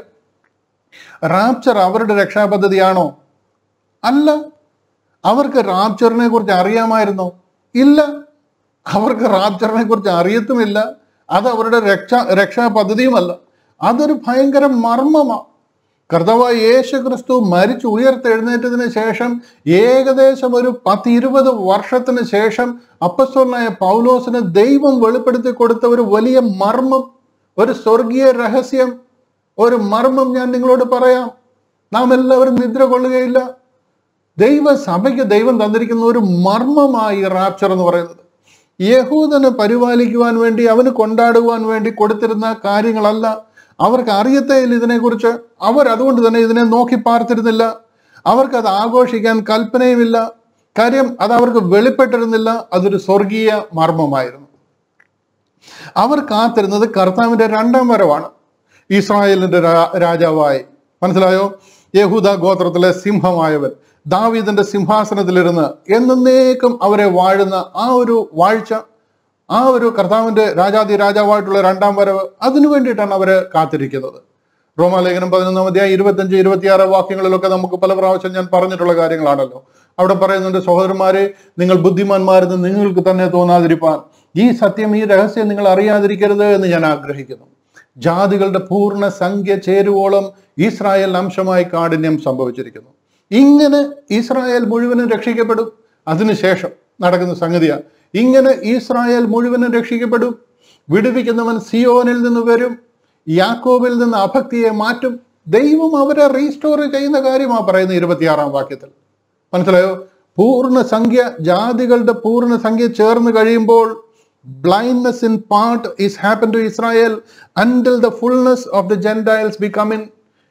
Speaker 1: റാപ്ചർ അവരുടെ രക്ഷാപദ്ധതിയാണോ അല്ല അവർക്ക് റാപ്ചറിനെ കുറിച്ച് അറിയാമായിരുന്നോ ഇല്ല അവർക്ക് റാപ്ചറിനെ കുറിച്ച് അറിയത്തുമില്ല അത് അവരുടെ രക്ഷാ രക്ഷാ പദ്ധതിയുമല്ല അതൊരു ഭയങ്കര മർമ്മമാണ് കർത്താവായ യേശു ക്രിസ്തു മരിച്ചു ഉയർത്തെഴുന്നേറ്റതിന് ശേഷം ഏകദേശം ഒരു പത്തിരുപത് വർഷത്തിന് ശേഷം അപ്പസ്വലനായ പൗലോസിന് ദൈവം വെളിപ്പെടുത്തി കൊടുത്ത ഒരു വലിയ മർമ്മം ഒരു സ്വർഗീയ രഹസ്യം ഒരു മർമ്മം ഞാൻ നിങ്ങളോട് പറയാം നാം എല്ലാവരും നിദ്ര കൊള്ളുകയില്ല ദൈവസഭയ്ക്ക് ദൈവം തന്നിരിക്കുന്ന ഒരു മർമ്മമായി റാപ്ചർ എന്ന് പറയുന്നത് യഹൂദനെ പരിപാലിക്കുവാൻ വേണ്ടി അവന് കൊണ്ടാടുവാൻ വേണ്ടി കൊടുത്തിരുന്ന കാര്യങ്ങളല്ല അവർക്ക് അറിയത്തേയില്ല ഇതിനെക്കുറിച്ച് അവർ അതുകൊണ്ട് തന്നെ ഇതിനെ നോക്കി പാർത്തിരുന്നില്ല അവർക്ക് അത് ആഘോഷിക്കാൻ കൽപ്പനയുമില്ല കാര്യം അത് അവർക്ക് വെളിപ്പെട്ടിരുന്നില്ല അതൊരു സ്വർഗീയ മർമ്മമായിരുന്നു അവർ കാത്തിരുന്നത് കർത്താവിന്റെ രണ്ടാം വരവാണ് ഇസ്രായേലിന്റെ രാ- രാജാവായി മനസ്സിലായോ യഹൂദ ഗോത്രത്തിലെ സിംഹമായവൻ ദാവീദിന്റെ സിംഹാസനത്തിലിരുന്ന് എന്നേക്കും അവരെ വാഴുന്ന ആ ഒരു വാഴ്ച ആ ഒരു കർത്താവിന്റെ രാജാതി രാജാവായിട്ടുള്ള രണ്ടാം വരവ് അതിനു വേണ്ടിയിട്ടാണ് അവര് കാത്തിരിക്കുന്നത് റോമാലേഖനം പതിനൊന്നാം അധ്യായം ഇരുപത്തഞ്ച് ഇരുപത്തിയാറ് വാക്യങ്ങളിലൊക്കെ നമുക്ക് പല പ്രാവശ്യം ഞാൻ പറഞ്ഞിട്ടുള്ള കാര്യങ്ങളാണല്ലോ അവിടെ പറയുന്നുണ്ട് സഹോദരന്മാരെ നിങ്ങൾ ബുദ്ധിമാന്മാരെന്ന് നിങ്ങൾക്ക് തന്നെ തോന്നാതിരിപ്പാൻ ഈ സത്യം ഈ രഹസ്യം നിങ്ങൾ അറിയാതിരിക്കരുത് എന്ന് ഞാൻ ആഗ്രഹിക്കുന്നു ജാതികളുടെ പൂർണ്ണ സംഖ്യ ചേരുവോളം ഇസ്രായേൽ അംശമായി കാഠിന്യം സംഭവിച്ചിരിക്കുന്നു ഇങ്ങനെ ഇസ്രായേൽ മുഴുവനും രക്ഷിക്കപ്പെടും അതിനുശേഷം നടക്കുന്ന സംഗതിയാണ് ഇങ്ങനെ ഇസ്രായേൽ മുഴുവനും രക്ഷിക്കപ്പെടും വിടുവിക്കുന്നവൻ സിയോനിൽ നിന്ന് വരും യാക്കോബിൽ നിന്ന് അഭക്തിയെ മാറ്റും ദൈവം അവരെ റീസ്റ്റോർ ചെയ്യുന്ന കാര്യമാണ് പറയുന്നത് ഇരുപത്തിയാറാം വാക്യത്തിൽ മനസ്സിലായോ പൂർണ്ണ സംഖ്യ ജാതികളുടെ പൂർണ്ണ സംഖ്യ ചേർന്ന് കഴിയുമ്പോൾ blindness in part is happen to Israel until the fullness of the Gentiles become in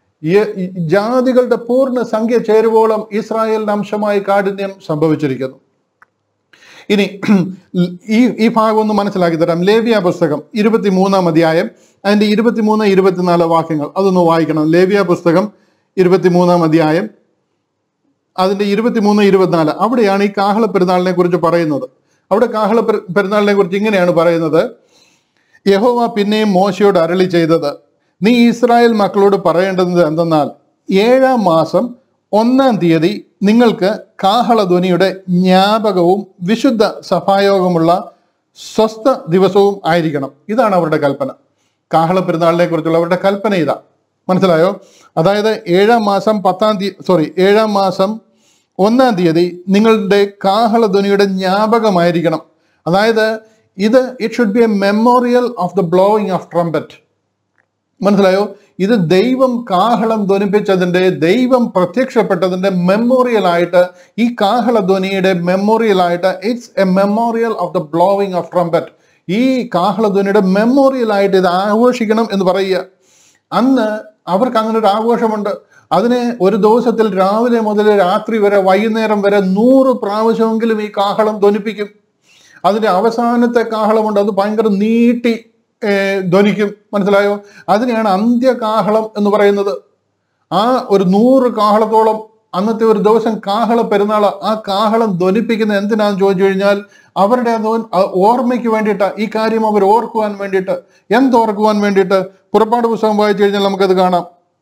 Speaker 1: ജാതികളുടെ പൂർണ്ണ സംഖ്യ ചേരുവോളം ഇസ്രായേലിന്റെ അംശമായി കാഠിന്യം സംഭവിച്ചിരിക്കുന്നു ഇനി ഈ ഈ ഭാഗം ഒന്ന് മനസ്സിലാക്കി തരാം ലേവ്യ പുസ്തകം ഇരുപത്തിമൂന്നാം അധ്യായം അതിന്റെ ഇരുപത്തിമൂന്ന് ഇരുപത്തിനാല് വാക്യങ്ങൾ അതൊന്ന് വായിക്കണം ലേവ്യ പുസ്തകം ഇരുപത്തിമൂന്നാം അധ്യായം അതിന്റെ ഇരുപത്തിമൂന്ന് ഇരുപത്തിനാല് അവിടെയാണ് ഈ കാഹള പെരുന്നാളിനെ കുറിച്ച് പറയുന്നത് അവിടെ കാഹള പെരു- പെരുന്നാളിനെ കുറിച്ച് ഇങ്ങനെയാണ് പറയുന്നത് യഹോവ പിന്നെയും മോശയോട് അരളി ചെയ്തത് നീ ഇസ്രായേൽ മക്കളോട് പറയേണ്ടത് എന്തെന്നാൽ ഏഴാം മാസം ഒന്നാം തീയതി നിങ്ങൾക്ക് കാഹളധ്വനിയുടെ ജ്ഞാപകവും വിശുദ്ധ സഭായോഗമുള്ള സ്വസ്ഥ ദിവസവും ആയിരിക്കണം ഇതാണ് അവരുടെ കൽപ്പന കാഹള പെരുന്നാളിനെ കുറിച്ചുള്ള അവരുടെ കൽപ്പന ഇതാ മനസ്സിലായോ അതായത് ഏഴാം മാസം പത്താം തീയതി സോറി ഏഴാം മാസം ഒന്നാം തീയതി നിങ്ങളുടെ കാഹളധ്വനിയുടെ ജ്ഞാപകമായിരിക്കണം അതായത് ഇത് it should be a memorial of the blowing of trumpet മനസ്സിലായോ ഇത് ദൈവം കാഹളം ധ്വനിപ്പിച്ചതിന്റെ ദൈവം പ്രത്യക്ഷപ്പെട്ടതിന്റെ മെമ്മോറിയൽ ആയിട്ട് ഈ കാഹള ധ്വനിയുടെ മെമ്മോറിയൽ ആയിട്ട് it's a memorial of the blowing of trumpet ഈ കാഹള ധ്വനിയുടെ മെമ്മോറിയൽ ആയിട്ട് ഇത് ആഘോഷിക്കണം എന്ന് പറയുക അന്ന് അവർക്ക് അങ്ങനെ ഒരു ആഘോഷമുണ്ട് അതിനെ ഒരു ദിവസത്തിൽ രാവിലെ മുതൽ രാത്രി വരെ വൈകുന്നേരം വരെ നൂറ് പ്രാവശ്യമെങ്കിലും ഈ കാഹളം ധ്വനിപ്പിക്കും അതിന്റെ അവസാനത്തെ കാഹളമുണ്ട് അത് ഭയങ്കര നീട്ടി ഏ, ധ്വനിക്കും മനസ്സിലായോ അതിനെയാണ് അന്ത്യകാഹളം എന്ന് പറയുന്നത് ആ ഒരു നൂറ് കാഹളത്തോളം അന്നത്തെ ഒരു ദിവസം കാഹള പെരുന്നാൾ ആ കാഹളം ധ്വനിപ്പിക്കുന്ന എന്തിനാന്ന് ചോദിച്ചു കഴിഞ്ഞാൽ അവരുടെ അത് ഓർമ്മയ്ക്ക് വേണ്ടിയിട്ട് ഈ കാര്യം അവർ ഓർക്കുവാൻ വേണ്ടിയിട്ട് എന്തോർക്കുവാൻ വേണ്ടിയിട്ട് പുറപ്പാട് പുസ്തകം വായിച്ചു കഴിഞ്ഞാൽ നമുക്കത് കാണാം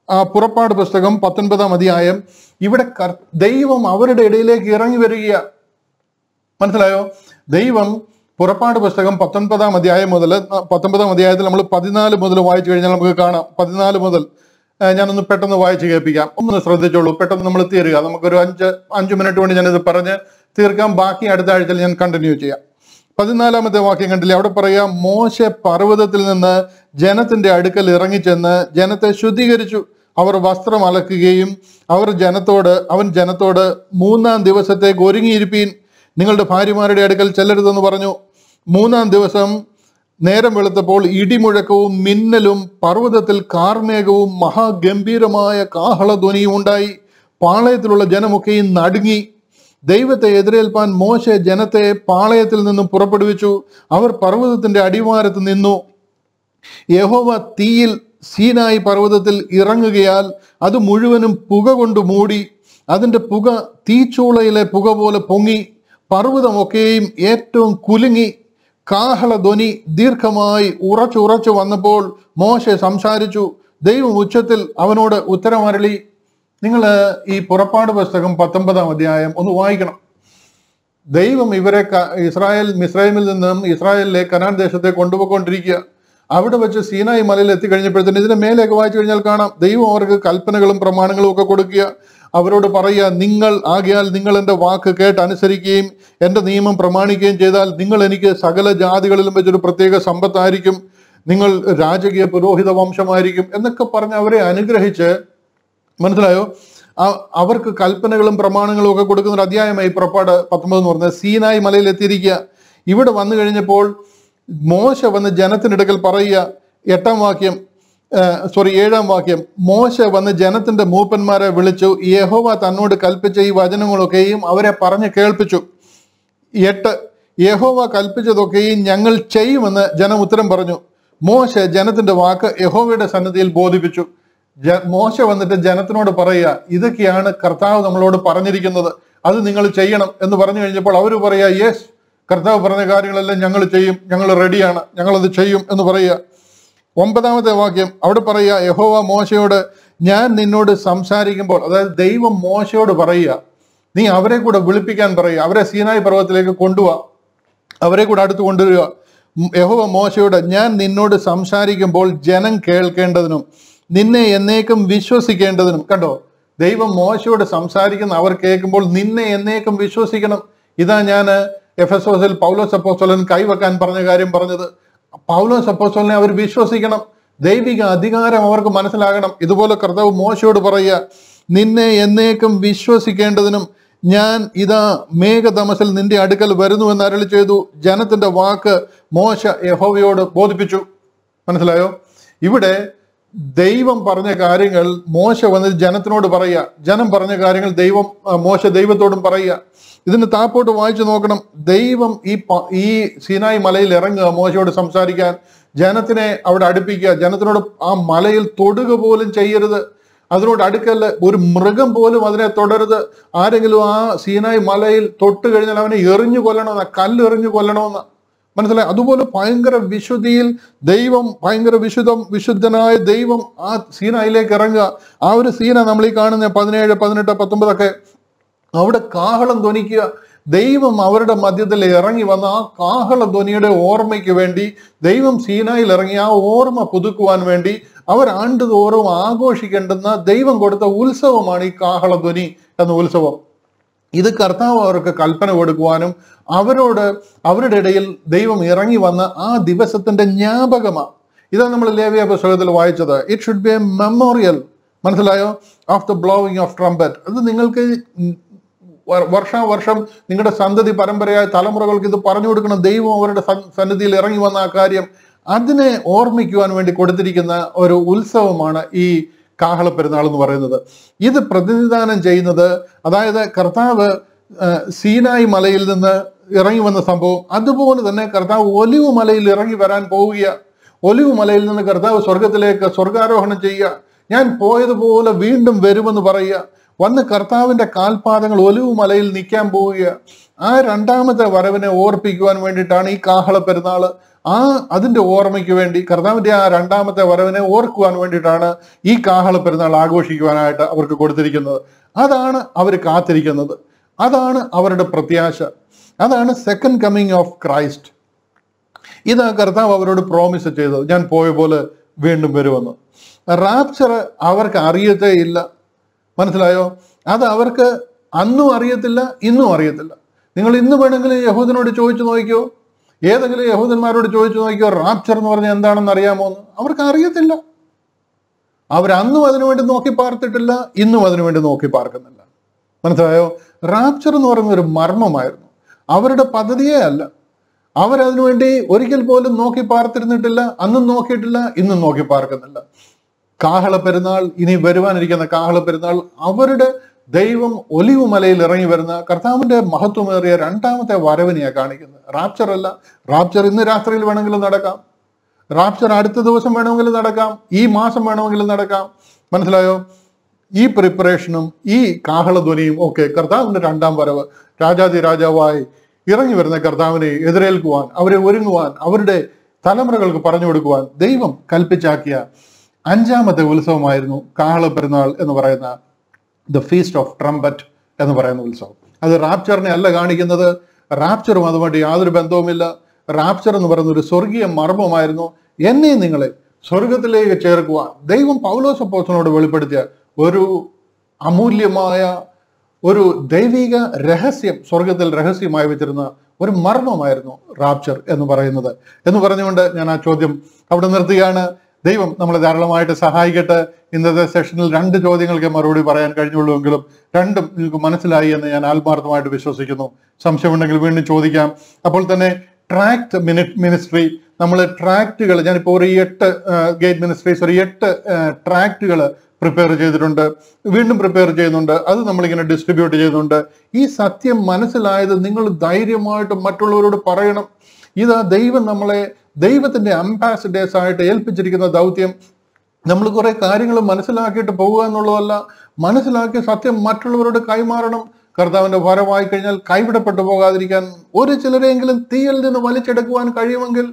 Speaker 1: ആ പുറപ്പാട് പുസ്തകം പത്തൊൻപതാം അധ്യായം ഇവിടെ കർ- ദൈവം അവരുടെ ഇടയിലേക്ക് ഇറങ്ങി വരിക മനസ്സിലായോ ദൈവം പുറപ്പാട് പുസ്തകം പത്തൊൻപതാം അധ്യായം മുതൽ പത്തൊൻപതാം അധ്യായത്തിൽ നമ്മൾ പതിനാല് മുതൽ വായിച്ചു കഴിഞ്ഞാൽ നമുക്ക് കാണാം പതിനാല് മുതൽ ഏഹ് ഞാനൊന്ന് പെട്ടെന്ന് വായിച്ച് കേൾപ്പിക്കാം ഒന്ന് ശ്രദ്ധിച്ചോളൂ പെട്ടെന്ന് നമ്മൾ തീരുക നമുക്കൊരു അഞ്ച് അഞ്ച് മിനിറ്റ് കൊണ്ട് ഞാനിത് പറഞ്ഞ് തീർക്കാം ബാക്കി അടുത്ത ആഴ്ചയിൽ ഞാൻ കണ്ടിന്യൂ ചെയ്യാം പതിനാലാമത്തെ വാക്യം കണ്ടില്ലേ അവിടെ പറയാം മോശ പർവ്വതത്തിൽ നിന്ന് ജനത്തിന്റെ അടുക്കൽ ഇറങ്ങിച്ചെന്ന് ജനത്തെ ശുദ്ധീകരിച്ചു അവർ വസ്ത്രം അലക്കുകയും അവർ ജനത്തോട് അവൻ ജനത്തോട് മൂന്നാം ദിവസത്തേക്ക് ഒരുങ്ങിയിരിപ്പീൻ നിങ്ങളുടെ ഭാര്യമാരുടെ അടുക്കൽ ചെല്ലരുതെന്ന് പറഞ്ഞു മൂന്നാം ദിവസം നേരം വെളുത്തപ്പോൾ ഇടിമുഴക്കവും മിന്നലും പർവ്വതത്തിൽ കാർമേഘവും മഹാഗംഭീരമായ കാഹളധ്വനിയും ഉണ്ടായി പാളയത്തിലുള്ള ജനമൊക്കെയും നടുങ്ങി ദൈവത്തെ എതിരേൽപ്പാൻ മോശ ജനത്തെ പാളയത്തിൽ നിന്നും പുറപ്പെടുവിച്ചു അവർ പർവ്വതത്തിന്റെ അടിവാരത്ത് നിന്നു യഹോവ തീയിൽ സീനായി പർവ്വതത്തിൽ ഇറങ്ങുകയാൽ അത് മുഴുവനും പുക കൊണ്ട് മൂടി അതിന്റെ പുക തീച്ചൂളയിലെ പുക പോലെ പൊങ്ങി പർവ്വതമൊക്കെയും ഏറ്റവും കുലുങ്ങി കാഹളധ്വനി ദീർഘമായി ഉറച്ചുറച്ചു വന്നപ്പോൾ മോശ സംസാരിച്ചു ദൈവം ഉച്ചത്തിൽ അവനോട് ഉത്തരമരളി നിങ്ങൾ ഈ പുറപ്പാട് പുസ്തകം പത്തൊമ്പതാം അധ്യായം ഒന്ന് വായിക്കണം ദൈവം ഇവരെ ക- ഇസ്രായേൽ മിസ്രൈമിൽ നിന്നും ഇസ്രായേലിലെ കനാൻ ദേശത്തെ കൊണ്ടുപോയിക്കൊണ്ടിരിക്കുക അവിടെ വെച്ച് സീനായി മലയിൽ എത്തിക്കഴിഞ്ഞപ്പോഴത്തേന് ഇതിന്റെ മേലെയൊക്കെ വായിച്ചു കഴിഞ്ഞാൽ കാണാം ദൈവം അവർക്ക് കൽപ്പനകളും പ്രമാണങ്ങളും ഒക്കെ കൊടുക്കുക അവരോട് പറയുക നിങ്ങൾ ആകിയാൽ നിങ്ങൾ എൻ്റെ വാക്ക് കേട്ട് അനുസരിക്കുകയും എൻ്റെ നിയമം പ്രമാണിക്കുകയും ചെയ്താൽ നിങ്ങൾ എനിക്ക് സകല ജാതികളിലും വെച്ചൊരു പ്രത്യേക സമ്പത്തായിരിക്കും നിങ്ങൾ രാജകീയ പുരോഹിത വംശമായിരിക്കും എന്നൊക്കെ പറഞ്ഞ് അവരെ അനുഗ്രഹിച്ച് മനസ്സിലായോ ആ- അവർക്ക് കൽപ്പനകളും പ്രമാണങ്ങളും ഒക്കെ കൊടുക്കുന്ന ഒരു അധ്യായമായി പുറപ്പാട് പത്തൊമ്പത് എന്ന് പറഞ്ഞത് സീനായി മലയിൽ എത്തിയിരിക്കുക ഇവിടെ വന്നു കഴിഞ്ഞപ്പോൾ മോശ വന്ന് ജനത്തിനിടക്കൽ പറയുക എട്ടാം വാക്യം സോറി ഏഴാം വാക്യം മോശ വന്ന് ജനത്തിന്റെ മൂപ്പന്മാരെ വിളിച്ചു യഹോവ തന്നോട് കൽപ്പിച്ച ഈ വചനങ്ങളൊക്കെയും അവരെ പറഞ്ഞ് കേൾപ്പിച്ചു എട്ട് യഹോവ കൽപ്പിച്ചതൊക്കെയും ഞങ്ങൾ ചെയ്യുമെന്ന് ജനം ഉത്തരം പറഞ്ഞു മോശ ജനത്തിന്റെ വാക്ക് യഹോവയുടെ സന്നിധിയിൽ ബോധിപ്പിച്ചു ജ- മോശ വന്നിട്ട് ജനത്തിനോട് പറയുക ഇതൊക്കെയാണ് കർത്താവ് നമ്മളോട് പറഞ്ഞിരിക്കുന്നത് അത് നിങ്ങൾ ചെയ്യണം എന്ന് പറഞ്ഞു കഴിഞ്ഞപ്പോൾ അവർ പറയുക യെസ് കർത്താവ് പറഞ്ഞ കാര്യങ്ങളെല്ലാം ഞങ്ങൾ ചെയ്യും ഞങ്ങൾ റെഡിയാണ് ഞങ്ങളത് ചെയ്യും എന്ന് പറയുക ഒമ്പതാമത്തെ വാക്യം അവിടെ പറയുക യഹോവ മോശയോട് ഞാൻ നിന്നോട് സംസാരിക്കുമ്പോൾ അതായത് ദൈവം മോശയോട് പറയുക നീ അവരെ കൂടെ വിളിപ്പിക്കാൻ പറയുക അവരെ സീനായി പർവ്വതത്തിലേക്ക് കൊണ്ടുപോവാ അവരെ കൂടെ അടുത്ത് കൊണ്ടുവരിക ഉം, യഹോവ മോശയോട് ഞാൻ നിന്നോട് സംസാരിക്കുമ്പോൾ ജനം കേൾക്കേണ്ടതിനും നിന്നെ എന്നേക്കും വിശ്വസിക്കേണ്ടതിനും കണ്ടോ ദൈവം മോശയോട് സംസാരിക്കുന്ന അവർ കേൾക്കുമ്പോൾ നിന്നെ എന്നേക്കും വിശ്വസിക്കണം ഇതാ ഞാൻ എഫ് എസ് ഓസിൽ പൗലോസ് അപ്പോസ്തലൻ കൈവെക്കാൻ പറഞ്ഞ കാര്യം പറഞ്ഞത് പൗലോസ് അപ്പോസ്തലനെ അവർ വിശ്വസിക്കണം ദൈവിക അധികാരം അവർക്ക് മനസ്സിലാകണം ഇതുപോലെ കർത്താവ് മോശയോട് പറയുക നിന്നെ എന്നേക്കും വിശ്വസിക്കേണ്ടതിനും ഞാൻ ഇതാ മേഘതമസിൽ നിന്റെ അടുക്കൽ വരുന്നുവെന്ന് അരളി ചെയ്തു ജനത്തിന്റെ വാക്ക് മോശ യഹോവയോട് ബോധിപ്പിച്ചു മനസ്സിലായോ ഇവിടെ ദൈവം പറഞ്ഞ കാര്യങ്ങൾ മോശ വന്ന് ജനത്തിനോട് പറയുക ജനം പറഞ്ഞ കാര്യങ്ങൾ ദൈവം ആ, മോശ ദൈവത്തോടും പറയുക ഇതിന് താപ്പോട്ട് വായിച്ചു നോക്കണം ദൈവം ഈ പ- ഈ സീനായി മലയിൽ ഇറങ്ങുക മോശയോട് സംസാരിക്കാൻ ജനത്തിനെ അവിടെ അടുപ്പിക്കുക ജനത്തിനോട് ആ മലയിൽ തൊടുക പോലും ചെയ്യരുത് അതിനോട് അടുക്കല്ല ഒരു മൃഗം പോലും അതിനെ തുടരുത് ആരെങ്കിലും ആ സീനായി മലയിൽ തൊട്ട് കഴിഞ്ഞാൽ അവനെ എറിഞ്ഞു കൊല്ലണമെന്ന കല്ല് എറിഞ്ഞു കൊല്ലണമെന്ന മനസ്സിലായി അതുപോലെ ഭയങ്കര വിശുദ്ധിയിൽ ദൈവം ഭയങ്കര വിശുദ്ധം വിശുദ്ധനായ ദൈവം ആ സീനായിലേക്ക് ഇറങ്ങുക ആ ഒരു സീന നമ്മൾ ഈ കാണുന്ന പതിനേഴ് പതിനെട്ട് പത്തൊമ്പതൊക്കെ അവിടെ കാഹളം ധ്വനിക്കുക ദൈവം അവരുടെ മധ്യത്തിൽ ഇറങ്ങി വന്ന ആ കാഹള ധ്വനിയുടെ ഓർമ്മയ്ക്ക് വേണ്ടി ദൈവം സീനായിൽ ഇറങ്ങി ആ ഓർമ്മ പുതുക്കുവാൻ വേണ്ടി അവർ ആണ്ടുതോറും ആഘോഷിക്കേണ്ടുന്ന ദൈവം കൊടുത്ത ഉത്സവമാണ് ഈ കാഹളധ്വനി എന്ന ഉത്സവം ഇത് കർത്താവ് അവർക്ക് കൽപ്പന കൊടുക്കുവാനും അവരോട് അവരുടെ ഇടയിൽ ദൈവം ഇറങ്ങി വന്ന ആ ദിവസത്തിന്റെ ജ്ഞാപകമാണ് ഇതാണ് നമ്മൾ ലേവിയ പുസ്തകത്തിൽ വായിച്ചത് it should be a memorial മനസ്സിലായോ of the blowing of trumpet അത് നിങ്ങൾക്ക് വ- വർഷാവർഷം നിങ്ങളുടെ സന്തതി പരമ്പരയായ തലമുറകൾക്ക് ഇത് പറഞ്ഞു കൊടുക്കണം ദൈവം അവരുടെ സൻ- സന്നിധിയിൽ ഇറങ്ങി വന്ന ആ കാര്യം അതിനെ ഓർമ്മിക്കുവാൻ വേണ്ടി കൊടുത്തിരിക്കുന്ന ഒരു ഉത്സവമാണ് ഈ കാഹള പെരുന്നാൾ എന്ന് പറയുന്നത് ഇത് പ്രതിനിധാനം ചെയ്യുന്നത് അതായത് കർത്താവ് ആ, സീനായി മലയിൽ നിന്ന് ഇറങ്ങി വന്ന സംഭവം അതുപോലെ തന്നെ കർത്താവ് ഒലിവ് മലയിൽ ഇറങ്ങി വരാൻ പോവുക ഒലിവ് മലയിൽ നിന്ന് കർത്താവ് സ്വർഗത്തിലേക്ക് സ്വർഗാരോഹണം ചെയ്യുക ഞാൻ പോയതുപോലെ വീണ്ടും വരുമെന്ന് പറയുക വന്ന് കർത്താവിന്റെ കാൽപാദങ്ങൾ ഒലിവ് മലയിൽ നിൽക്കാൻ പോവുക ആ രണ്ടാമത്തെ വരവിനെ ഓർപ്പിക്കുവാൻ വേണ്ടിയിട്ടാണ് ഈ കാഹള പെരുന്നാള് ആ അതിന്റെ ഓർമ്മയ്ക്ക് വേണ്ടി കർത്താവിന്റെ ആ രണ്ടാമത്തെ വരവിനെ ഓർക്കുവാൻ വേണ്ടിയിട്ടാണ് ഈ കാഹള പെരുന്നാൾ ആഘോഷിക്കുവാനായിട്ട് അവർക്ക് കൊടുത്തിരിക്കുന്നത് അതാണ് അവർ കാത്തിരിക്കുന്നത് അതാണ് അവരുടെ പ്രത്യാശ അതാണ് സെക്കൻഡ് കമ്മിങ് ഓഫ് ക്രൈസ്റ്റ് ഇത് കർത്താവ് അവരോട് പ്രോമിസ് ചെയ്തത് ഞാൻ പോയ പോലെ വീണ്ടും വരുമെന്ന് റാപ്ചർ അവർക്ക് അറിയത്തേ ഇല്ല മനസ്സിലായോ അത് അവർക്ക് അന്നും അറിയത്തില്ല ഇന്നും അറിയത്തില്ല നിങ്ങൾ ഇന്ന് വേണമെങ്കിലും യഹൂദനോട് ചോദിച്ചു നോക്കിയോ ഏതെങ്കിലും യഹൂദന്മാരോട് ചോദിച്ചു നോക്കിയോ റാപ്ചർ എന്ന് പറഞ്ഞാൽ എന്താണെന്ന് അറിയാമോ എന്ന് അവർക്ക് അറിയത്തില്ല അവർ അന്നും അതിനുവേണ്ടി നോക്കി പാർത്തിട്ടില്ല ഇന്നും അതിനുവേണ്ടി നോക്കി പാർക്കുന്നില്ല മനസ്സിലായോ റാപ്ചർ എന്ന് പറയുന്ന ഒരു മർമ്മമായിരുന്നു അവരുടെ പദ്ധതിയേ അല്ല അവരതിനുവേണ്ടി ഒരിക്കൽ പോലും നോക്കി പാർത്തിരുന്നിട്ടില്ല അന്നും നോക്കിയിട്ടില്ല ഇന്നും നോക്കി പാർക്കുന്നില്ല കാഹള പെരുന്നാൾ ഇനി വരുവാനിരിക്കുന്ന കാഹള പെരുന്നാൾ അവരുടെ ദൈവം ഒലിവ് മലയിൽ ഇറങ്ങി വരുന്ന കർത്താവിന്റെ മഹത്വമേറിയ രണ്ടാമത്തെ വരവിനെയാണ് കാണിക്കുന്നത് റാപ്ചർ അല്ല റാപ്ചർ ഇന്ന് രാത്രിയിൽ വേണമെങ്കിലും നടക്കാം റാപ്ചർ അടുത്ത ദിവസം വേണമെങ്കിലും നടക്കാം ഈ മാസം വേണമെങ്കിലും നടക്കാം മനസ്സിലായോ ഈ പ്രിപ്പറേഷനും ഈ കാഹളധ്വനിയും ഒക്കെ കർത്താവിന്റെ രണ്ടാം വരവ് രാജാതി രാജാവായി ഇറങ്ങി വരുന്ന കർത്താവിനെ എതിരേൽക്കുവാൻ അവരെ ഒരുങ്ങുവാൻ അവരുടെ തലമുറകൾക്ക് പറഞ്ഞു കൊടുക്കുവാൻ ദൈവം കൽപ്പിച്ചാക്കിയ അഞ്ചാമത്തെ ഉത്സവമായിരുന്നു കാഹള പെരുന്നാൾ എന്ന് പറയുന്ന ദ ഫീസ്റ്റ് ഓഫ് ട്രംപറ്റ് എന്ന് പറയുന്ന ഉത്സവം അത് റാപ്ചറിനെ അല്ല കാണിക്കുന്നത് റാപ്ചറും അതുമായിട്ട് യാതൊരു ബന്ധവുമില്ല റാപ്ചർ എന്ന് പറയുന്ന ഒരു സ്വർഗീയ മർമ്മമായിരുന്നു എന്നെ നിങ്ങളെ സ്വർഗത്തിലേക്ക് ചേർക്കുവാൻ ദൈവം പൗലോസ് അപ്പോസ്തലനോട് വെളിപ്പെടുത്തിയ ഒരു അമൂല്യമായ ഒരു ദൈവിക രഹസ്യം സ്വർഗത്തിൽ രഹസ്യമായി വെച്ചിരുന്ന ഒരു മർമ്മമായിരുന്നു റാപ്ചർ എന്ന് പറയുന്നത് എന്ന് പറഞ്ഞുകൊണ്ട് ഞാൻ ആ ചോദ്യം അവിടെ നിർത്തുകയാണ് ദൈവം നമ്മളെ ധാരാളമായിട്ട് സഹായിക്കട്ടെ ഇന്നത്തെ സെഷനിൽ രണ്ട് ചോദ്യങ്ങൾക്ക് മറുപടി പറയാൻ കഴിഞ്ഞുള്ളൂവെങ്കിലും രണ്ടും നിങ്ങൾക്ക് മനസ്സിലായി എന്ന് ഞാൻ ആത്മാർത്ഥമായിട്ട് വിശ്വസിക്കുന്നു സംശയമുണ്ടെങ്കിൽ വീണ്ടും ചോദിക്കാം അപ്പോൾ തന്നെ ട്രാക്ട് മിനിറ്റ് മിനിസ്ട്രി നമ്മൾ ട്രാക്റ്റുകൾ ഞാനിപ്പോൾ ഒരു എട്ട് ഗേറ്റ് മിനിസ്ട്രീസ് ഒരു എട്ട് ട്രാക്റ്റുകൾ പ്രിപ്പയർ ചെയ്തിട്ടുണ്ട് വീണ്ടും പ്രിപ്പയർ ചെയ്യുന്നുണ്ട് അത് നമ്മളിങ്ങനെ ഡിസ്ട്രിബ്യൂട്ട് ചെയ്യുന്നുണ്ട് ഈ സത്യം മനസ്സിലായത് നിങ്ങൾ ധൈര്യമായിട്ട് മറ്റുള്ളവരോട് പറയണം ഇതാ ദൈവം നമ്മളെ ദൈവത്തിന്റെ അംബാസിഡേഴ്സ് ആയിട്ട് ഏൽപ്പിച്ചിരിക്കുന്ന ദൗത്യം നമ്മൾ കുറെ കാര്യങ്ങൾ മനസ്സിലാക്കിയിട്ട് പോകുക എന്നുള്ളതല്ല മനസ്സിലാക്കിയ സത്യം മറ്റുള്ളവരോട് കൈമാറണം കർത്താവിന്റെ വരവായി കഴിഞ്ഞാൽ കൈവിടപ്പെട്ടു പോകാതിരിക്കാൻ ഒരു ചിലരെങ്കിലും തീയിൽ നിന്ന് വലിച്ചെടുക്കുവാൻ കഴിയുമെങ്കിൽ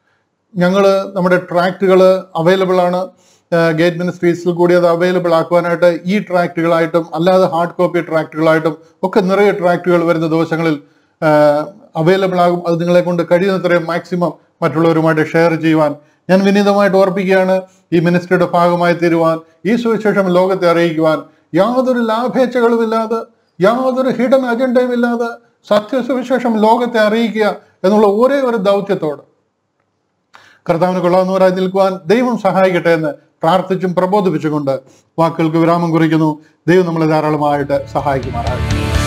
Speaker 1: ഞങ്ങൾ നമ്മുടെ ട്രാക്റ്റുകൾ അവൈലബിൾ ആണ് ഗേറ്റ് മിനിസ്ട്രീസിൽ കൂടി അത് അവൈലബിൾ ആക്കുവാനായിട്ട് ഈ ട്രാക്റ്റുകളായിട്ടും അല്ലാതെ ഹാർഡ് കോപ്പി ട്രാക്റ്റുകളായിട്ടും ഒക്കെ നിറയെ ട്രാക്റ്റുകൾ വരുന്ന ദിവസങ്ങളിൽ അവൈലബിൾ ആകും അത് നിങ്ങളെ കൊണ്ട് കഴിയുന്നത്രയും മാക്സിമം മറ്റുള്ളവരുമായിട്ട് ഷെയർ ചെയ്യുവാൻ ഞാൻ വിനീതമായിട്ട് ഓർപ്പിക്കുകയാണ് ഈ മിനിസ്ട്രിയുടെ ഭാഗമായി തീരുവാൻ ഈ സുവിശേഷം ലോകത്തെ അറിയിക്കുവാൻ യാതൊരു ലാഭേച്ഛകളുമില്ലാതെ യാതൊരു ഹിഡൻ അജണ്ടയും ഇല്ലാതെ സത്യസുവിശേഷം ലോകത്തെ അറിയിക്കുക എന്നുള്ള ഒരേ ഒരു ദൗത്യത്തോട് കർത്താവിന് കൊള്ളാവുന്നവരായി നിൽക്കുവാൻ ദൈവം സഹായിക്കട്ടെ എന്ന് പ്രാർത്ഥിച്ചും പ്രബോധിപ്പിച്ചുകൊണ്ട് വാക്കുകൾക്ക് വിരാമം കുറിക്കുന്നു ദൈവം നമ്മളെ ധാരാളമായിട്ട് സഹായിക്കുമാറാകട്ടെ